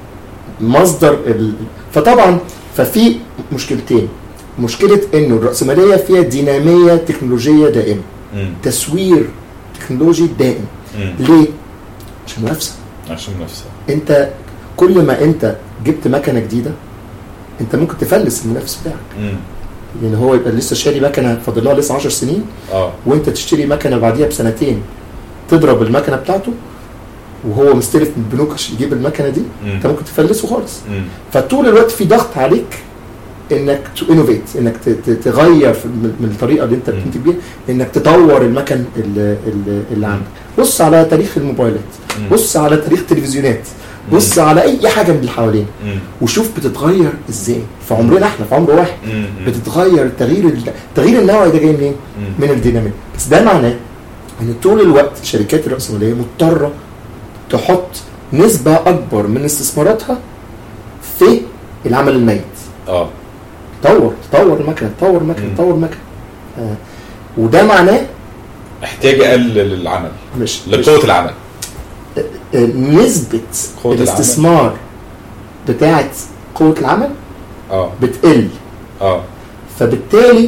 مصدر ال... فطبعا ففي مشكلتين مشكلة انه الرأسمالية فيها دينامية تكنولوجية دائمة مم. تسوير تكنولوجي دائم مم. ليه؟ عشان منافسة عشان نفسها انت كل ما انت جبت مكنة جديدة انت ممكن تفلس المنافس بتاعك مم. يعني هو يبقى لسه شاري مكنة فاضل لها لسه 10 سنين اه وانت تشتري مكنة بعديها بسنتين تضرب المكنة بتاعته وهو مستلف من البنوك عشان يجيب المكنة دي مم. انت ممكن تفلسه خالص مم. فطول الوقت في ضغط عليك انك تو انوفيت انك ت- ت- تغير في من من الطريقه اللي انت مم. بتنتج بيها انك تطور المكن اللي, اللي, اللي عندك بص على تاريخ الموبايلات مم. بص على تاريخ التلفزيونات بص على اي حاجه من اللي حوالينا مم. وشوف بتتغير ازاي في عمرنا احنا في عمر واحد مم. بتتغير التغيير ال- التغيير النوعي ده جاي منين؟ مم. من الديناميك بس ده معناه ان طول الوقت الشركات الرأسمالية مضطرة تحط نسبة أكبر من استثماراتها في العمل الميت اه تطور تطور المكنة تطور المكنة مم. تطور المكنة آه. وده معناه احتياج اقل للعمل مش مش لقوه العمل آه، نسبة قوة العمل. الاستثمار بتاعة قوة العمل اه بتقل اه فبالتالي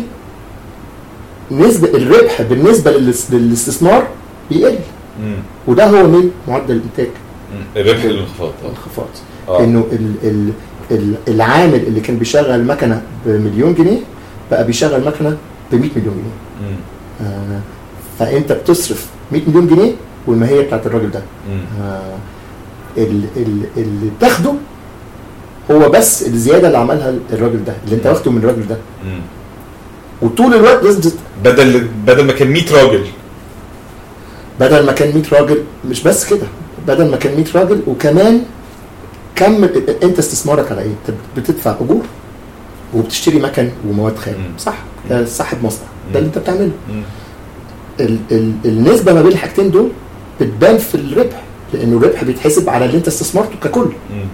نسبة الربح بالنسبة للاس- للاستثمار بيقل مم. وده هو من معدل الانتاج مم. الربح للانخفاض اه الانخفاض اه انه ال ال ال العامل اللي كان بيشغل مكنه بمليون جنيه بقى بيشغل مكنه ب 100 مليون جنيه مم. آه فانت بتصرف 100 مليون جنيه والماهيه بتاعت الراجل ده مم. آه ال- ال- اللي بتاخده هو بس الزياده اللي عملها الراجل ده اللي انت واخده من الراجل ده مم. وطول الوقت لازم تت- بدل بدل ما كان 100 راجل بدل ما كان 100 راجل مش بس كده بدل ما كان 100 راجل وكمان كم ال- انت استثمارك على ايه؟ انت بتدفع اجور وبتشتري مكن ومواد خام مم. صح؟ ده صاحب مصنع مم. ده اللي انت بتعمله مم. ال ال النسبه ما بين الحاجتين دول بتبان في الربح لانه الربح بيتحسب على اللي انت استثمرته ككل مم.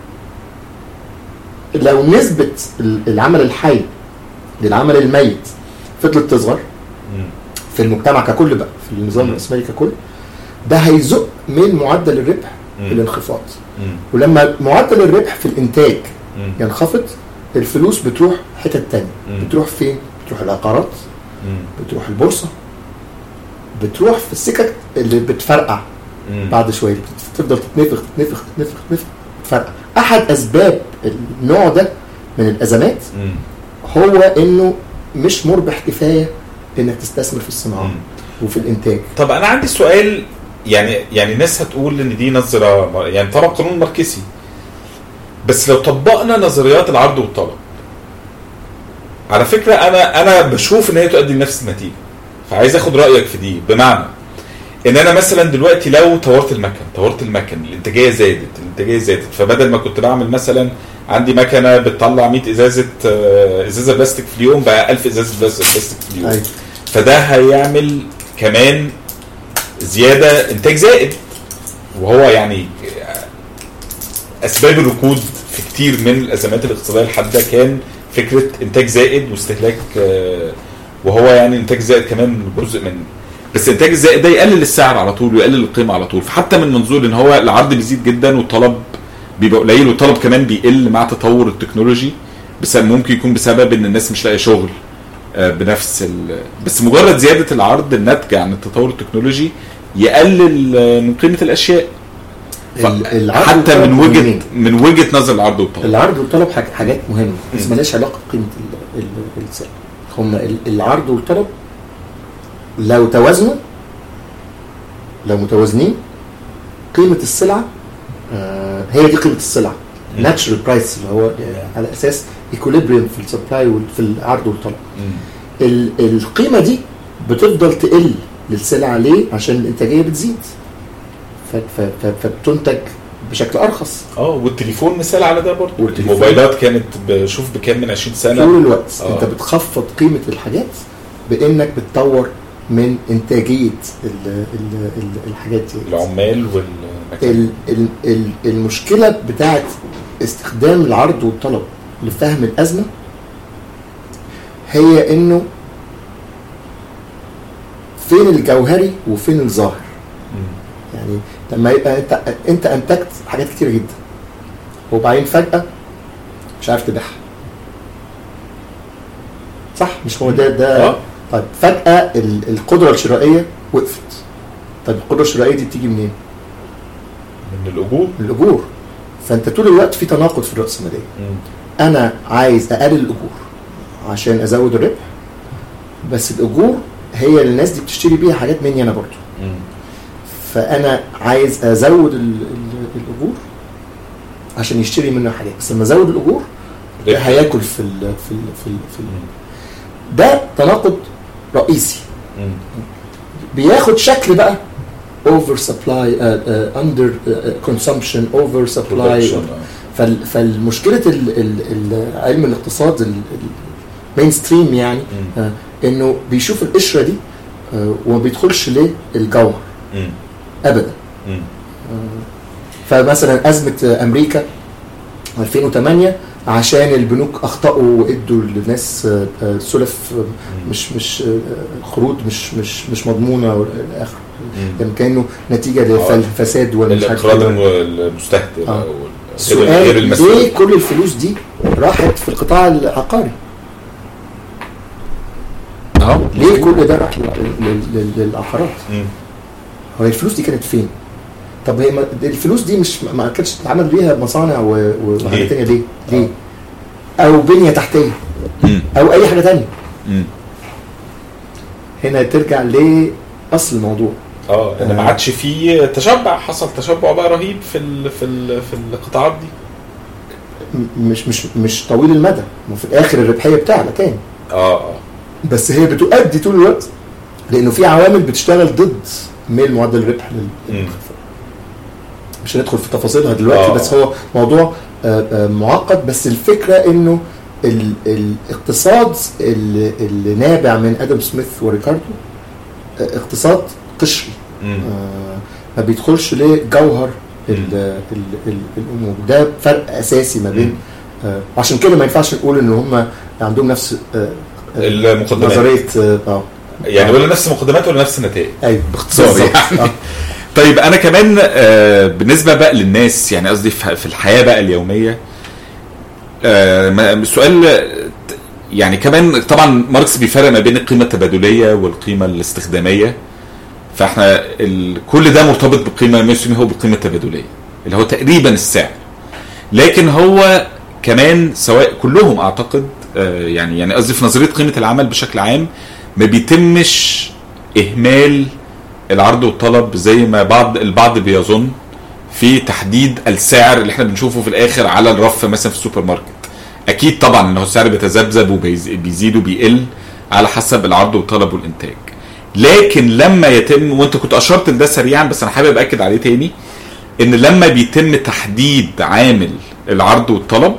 لو نسبه ال- العمل الحي للعمل الميت فضلت تصغر مم. في المجتمع ككل بقى في النظام مم. الرأسمالي ككل ده هيزق من معدل الربح مم. الانخفاض مم. ولما معدل الربح في الانتاج مم. ينخفض الفلوس بتروح حتت تانية مم. بتروح فين؟ بتروح العقارات مم. بتروح البورصة بتروح في السكك اللي بتفرقع مم. بعد شوية تفضل تتنفخ تتنفخ تتنفخ تتنفخ تفرقع أحد أسباب النوع ده من الأزمات مم. هو إنه مش مربح كفاية إنك تستثمر في الصناعة مم. وفي الإنتاج طب انا عندي سؤال يعني يعني الناس هتقول ان دي نظره يعني طبعا قانون ماركسي بس لو طبقنا نظريات العرض والطلب على فكره انا انا بشوف ان هي تؤدي لنفس النتيجه فعايز اخد رايك في دي بمعنى ان انا مثلا دلوقتي لو طورت المكن طورت المكن الانتاجيه زادت الانتاجيه زادت فبدل ما كنت بعمل مثلا عندي مكنه بتطلع 100 ازازه آه، ازازه بلاستيك في اليوم بقى 1000 ازازه بلاس- بلاستيك في اليوم أيوة. فده هيعمل كمان زياده انتاج زائد وهو يعني اسباب الركود في كتير من الازمات الاقتصاديه الحاده كان فكره انتاج زائد واستهلاك آه، وهو يعني انتاج زائد كمان جزء من بس الانتاج الزائد ده يقلل السعر على طول ويقلل القيمه على طول فحتى من منظور ان هو العرض بيزيد جدا والطلب بيبقى قليل والطلب كمان بيقل مع تطور التكنولوجي بس ممكن يكون بسبب ان الناس مش لاقيه شغل آه، بنفس ال... بس مجرد زياده العرض الناتجه عن التطور التكنولوجي يقلل آه، من قيمه الاشياء ف... ال- العرض حتى من والطلب وجهه مهمين. من وجهه نظر العرض والطلب العرض والطلب حاج- حاجات مهمه بس مم. مالهاش علاقه بقيمه ال- ال- السعر هم ال- العرض والطلب لو توازنوا لو متوازنين قيمه السلعه آه، هي دي قيمه السلعه مم. ناتشرال برايس اللي هو آه، على اساس ايكوليبريم في السبلاي وفي العرض والطلب مم. ال- القيمه دي بتفضل تقل للسلعه ليه؟ عشان الانتاجيه بتزيد ف- ف- ف- فبتنتج بشكل ارخص اه والتليفون مثال على ده برضه والتليفون. الموبايلات كانت بشوف بكام من 20 سنه طول الوقت آه. انت بتخفض قيمه الحاجات بانك بتطور من انتاجيه ال ال ال الحاجات دي العمال والمكان ال ال ال المشكله بتاعت استخدام العرض والطلب لفهم الازمه هي انه فين الجوهري وفين الظاهر مم. يعني لما يبقى انت انت انتجت حاجات كتير جدا وبعدين فجاه مش عارف تبيعها صح مش هو ده ده اه طيب فجاه ال- القدره الشرائيه وقفت طيب القدره الشرائيه دي بتيجي منين؟ من الاجور من الاجور فانت طول الوقت في تناقض في الراسماليه مم. انا عايز اقلل الاجور عشان ازود الربح بس الاجور هي اللي الناس دي بتشتري بيها حاجات مني انا برضو مم. فانا عايز ازود ال- ال- الاجور عشان يشتري منه حاجات بس لما ازود الاجور ده ربح. هياكل في ال في ال في, ال في ال مم. ده تناقض رئيسي مم. بياخد شكل بقى اوفر سبلاي اندر كونسومشن اوفر سبلاي Production، آه. فال- فالمشكله ال- ال- ال- علم الاقتصاد المين ستريم يعني مم. آه، انه بيشوف القشره دي آه، وما بيدخلش للجوهر مم. ابدا مم. فمثلا ازمه آه، امريكا 2008 عشان البنوك اخطاوا وادوا للناس آه، آه، سلف آه، مش مش آه، قروض مش مش مش مضمونه والى اخره مم. يعني كانه نتيجه آه. للفساد ولا مش عارف الاقراض إيه. المستهدر آه. أو غير السؤال غير المسؤول ليه كل الفلوس دي راحت في القطاع العقاري؟ اه ليه كل ده راح لل- لل- لل- للعقارات؟ مم. هو الفلوس دي كانت فين؟ طب هي ما- الفلوس دي مش ما كانتش اتعمل بيها مصانع و- ليه؟ وحاجات تانية ليه؟ ليه؟ او بنيه تحتيه مم. او اي حاجه تانية مم. هنا ترجع لاصل الموضوع اه ان ما آه. عادش فيه تشبع حصل تشبع بقى رهيب في ال في ال في القطاعات دي م- مش مش مش طويل المدى وفي الاخر الربحيه بتاعلى تاني اه اه بس هي بتؤدي طول الوقت لانه في عوامل بتشتغل ضد ميل معدل الربح لل- مم. مش هندخل في تفاصيلها دلوقتي آه. بس هو موضوع آه، آه، معقد بس الفكره انه ال- الاقتصاد اللي, اللي نابع من ادم سميث وريكاردو آه، اقتصاد قشري مم. آه، ما بيدخلش لجوهر ال- ال- ال- الامور ده فرق اساسي ما بين آه، عشان كده ما ينفعش نقول ان هم عندهم نفس آه، آه، المقدمات نظريه اه اه يعني ولا نفس المقدمات ولا نفس النتائج ايوه باختصار بالظبط. يعني. آه. طيب انا كمان آه، بالنسبه بقى للناس يعني قصدي في في الحياه بقى اليوميه آه، ما- السؤال آه، يعني كمان طبعا ماركس بيفرق ما بين القيمه التبادليه والقيمه الاستخداميه فاحنا ال... كل ده مرتبط بالقيمه ما يسمى هو بالقيمه التبادليه اللي هو تقريبا السعر لكن هو كمان سواء كلهم اعتقد آه، يعني يعني قصدي في نظريه قيمه العمل بشكل عام ما بيتمش اهمال العرض والطلب زي ما بعض البعض بيظن في تحديد السعر اللي احنا بنشوفه في الاخر على الرف مثلا في السوبر ماركت اكيد طبعا انه السعر بيتذبذب وبيزيد وبيقل على حسب العرض والطلب والانتاج لكن لما يتم وانت كنت اشرت لده سريعا بس انا حابب اكد عليه تاني ان لما بيتم تحديد عامل العرض والطلب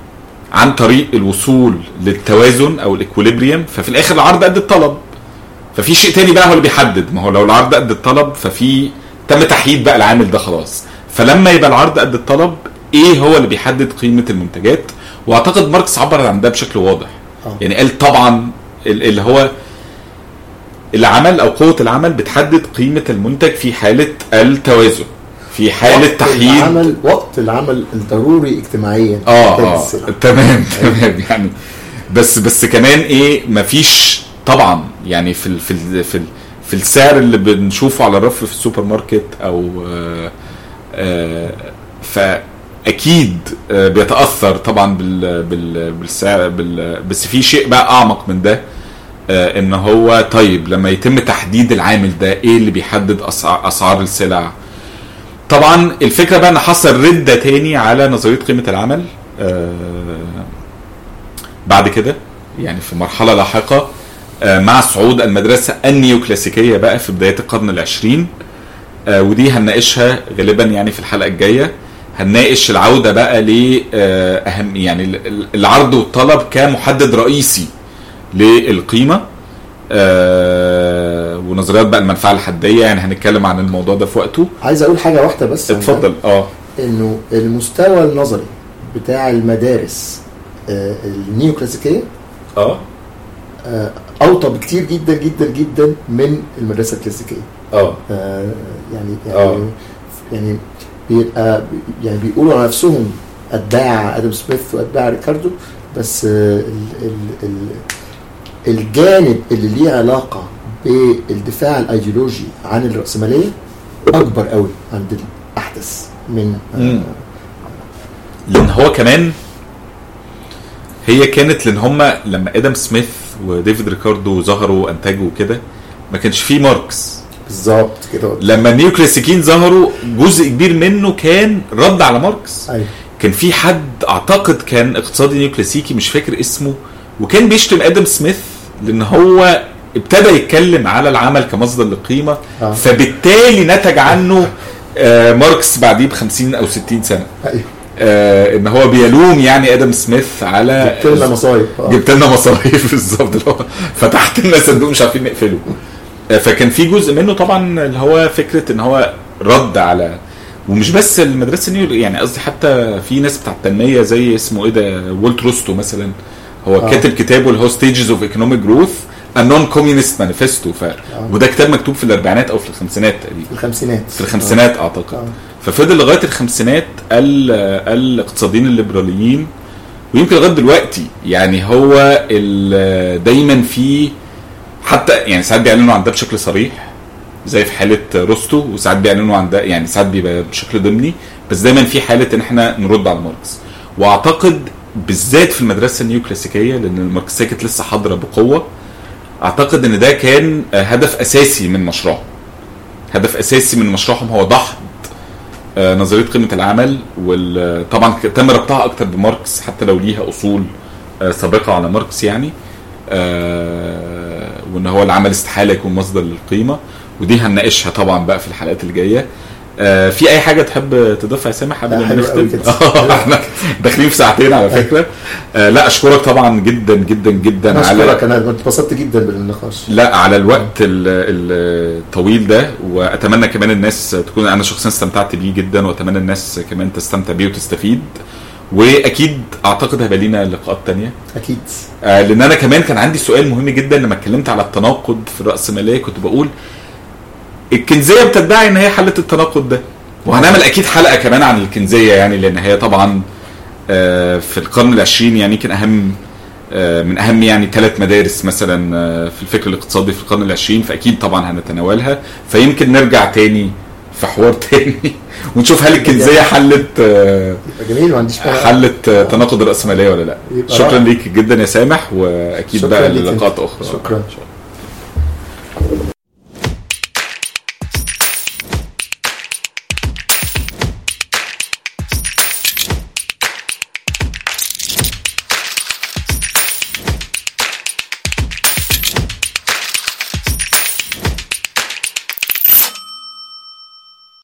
عن طريق الوصول للتوازن او الاكوليبريم ففي الاخر العرض قد الطلب ففي شيء تاني بقى هو اللي بيحدد ما هو لو العرض قد الطلب ففي تم تحديد بقى العامل ده خلاص فلما يبقى العرض قد الطلب ايه هو اللي بيحدد قيمه المنتجات واعتقد ماركس عبر عن ده بشكل واضح آه. يعني قال طبعا ال- اللي هو العمل او قوه العمل بتحدد قيمه المنتج في حاله التوازن في حاله وقت تحييد العمل وقت العمل الضروري اجتماعيا اه إنتاج اه السلع. تمام تمام يعني بس بس كمان ايه مفيش طبعا يعني في ال في ال في ال في السعر اللي بنشوفه على الرف في السوبر ماركت او آه آه فاكيد آه بيتاثر طبعا بال بال بالسعر بال بس في شيء بقى اعمق من ده آه ان هو طيب لما يتم تحديد العامل ده ايه اللي بيحدد اسعار اسعار السلع طبعا الفكره بقى ان حصل رده تاني على نظريه قيمه العمل آه بعد كده يعني في مرحله لاحقه آه مع صعود المدرسه النيوكلاسيكيه بقى في بدايه القرن العشرين آه ودي هنناقشها غالبا يعني في الحلقه الجايه هنناقش العوده بقى ل آه، اهم يعني ال- ال- العرض والطلب كمحدد رئيسي للقيمه آه ونظريات بقى المنفعه الحديه يعني هنتكلم عن الموضوع ده في وقته عايز اقول حاجه واحده بس اتفضل اه انه المستوى النظري بتاع المدارس آه، النيو كلاسيكيه اه آه، اوطى بكتير جدا جدا جدا من المدرسه الكلاسيكيه اه آه، يعني يعني آه. يعني بيبقى يعني بيقولوا على نفسهم اتباع ادم سميث واتباع ريكاردو بس آه، ال ال ال الجانب اللي ليه علاقه بالدفاع الايديولوجي عن الراسماليه اكبر قوي عند الاحدث من آه، مم. لان هو كمان هي كانت لان هم لما ادم سميث وديفيد ريكاردو ظهروا وانتجوا كده ما كانش فيه ماركس بالظبط كده لما النيو كلاسيكيين ظهروا جزء كبير منه كان رد على ماركس ايوه كان في حد اعتقد كان اقتصادي نيو كلاسيكي مش فاكر اسمه وكان بيشتم ادم سميث لان هو ابتدى يتكلم على العمل كمصدر للقيمه آه. فبالتالي نتج عنه آه ماركس بعديه ب 50 او 60 سنه ايوه آه ان هو بيلوم يعني ادم سميث على جبت لنا مصايب آه. جبت لنا مصاريف بالظبط اللي هو فتحت لنا صندوق مش عارفين نقفله آه، فكان في جزء منه طبعا اللي هو فكره ان هو رد على ومش بس المدرسه النيو يعني قصدي حتى في ناس بتاع التنميه زي اسمه ايه ده والت روستو مثلا هو آه. كاتب كتابه اللي هو ستيجز اوف ايكونوميك جروث نون كوميونست مانيفستو ف وده كتاب مكتوب في الاربعينات او في الخمسينات تقريبا في الخمسينات في الخمسينات اعتقد آه. ففضل لغايه الخمسينات ال- الاقتصاديين الليبراليين ويمكن لغايه دلوقتي يعني هو ال- دايما في حتى يعني ساعات بيعلنوا عن ده بشكل صريح زي في حاله روستو وساعات بيعلنوا عن ده يعني ساعات بيبقى بشكل ضمني بس دايما في حاله ان احنا نرد على ماركس واعتقد بالذات في المدرسه النيو كلاسيكيه لان الماركسيه كانت لسه حاضره بقوه اعتقد ان ده كان آه، هدف اساسي من مشروعهم هدف اساسي من مشروعهم هو دحض آه، نظريه قيمه العمل وطبعا تم ربطها اكتر بماركس حتى لو ليها اصول آه، سابقه على ماركس يعني آه، وان هو العمل استحاله يكون مصدر للقيمه ودي هنناقشها طبعا بقى في الحلقات الجايه آه، في اي حاجه تحب تضيفها يا سامح قبل لا، ما حلو قوي نختم كده. آه، احنا داخلين في ساعتين على فكره آه، لا اشكرك طبعا جدا جدا جدا انا على اشكرك انا اتبسطت جدا بالنقاش لا على الوقت ال- ال- الطويل ده واتمنى كمان الناس تكون انا شخصيا استمتعت بيه جدا واتمنى الناس كمان تستمتع بيه وتستفيد واكيد اعتقد هيبقى لينا لقاءات تانية اكيد آه لان انا كمان كان عندي سؤال مهم جدا لما اتكلمت على التناقض في الراسماليه كنت بقول الكنزيه بتدعي ان هي حلت التناقض ده وهنعمل اكيد حلقه كمان عن الكنزيه يعني لان هي طبعا آه، في القرن العشرين يعني يمكن اهم آه، من اهم يعني ثلاث مدارس مثلا آه، في الفكر الاقتصادي في القرن العشرين فاكيد طبعا هنتناولها فيمكن نرجع تاني في حوار تاني ونشوف هل الكنزيه حلت آه، يبقى جميل ما عنديش مانع حلت آه، تناقض الراسماليه ولا لا يبقى شكرا رائع. ليك جدا يا سامح واكيد شكراً بقى ليك للقاءات أنت. اخرى شكرا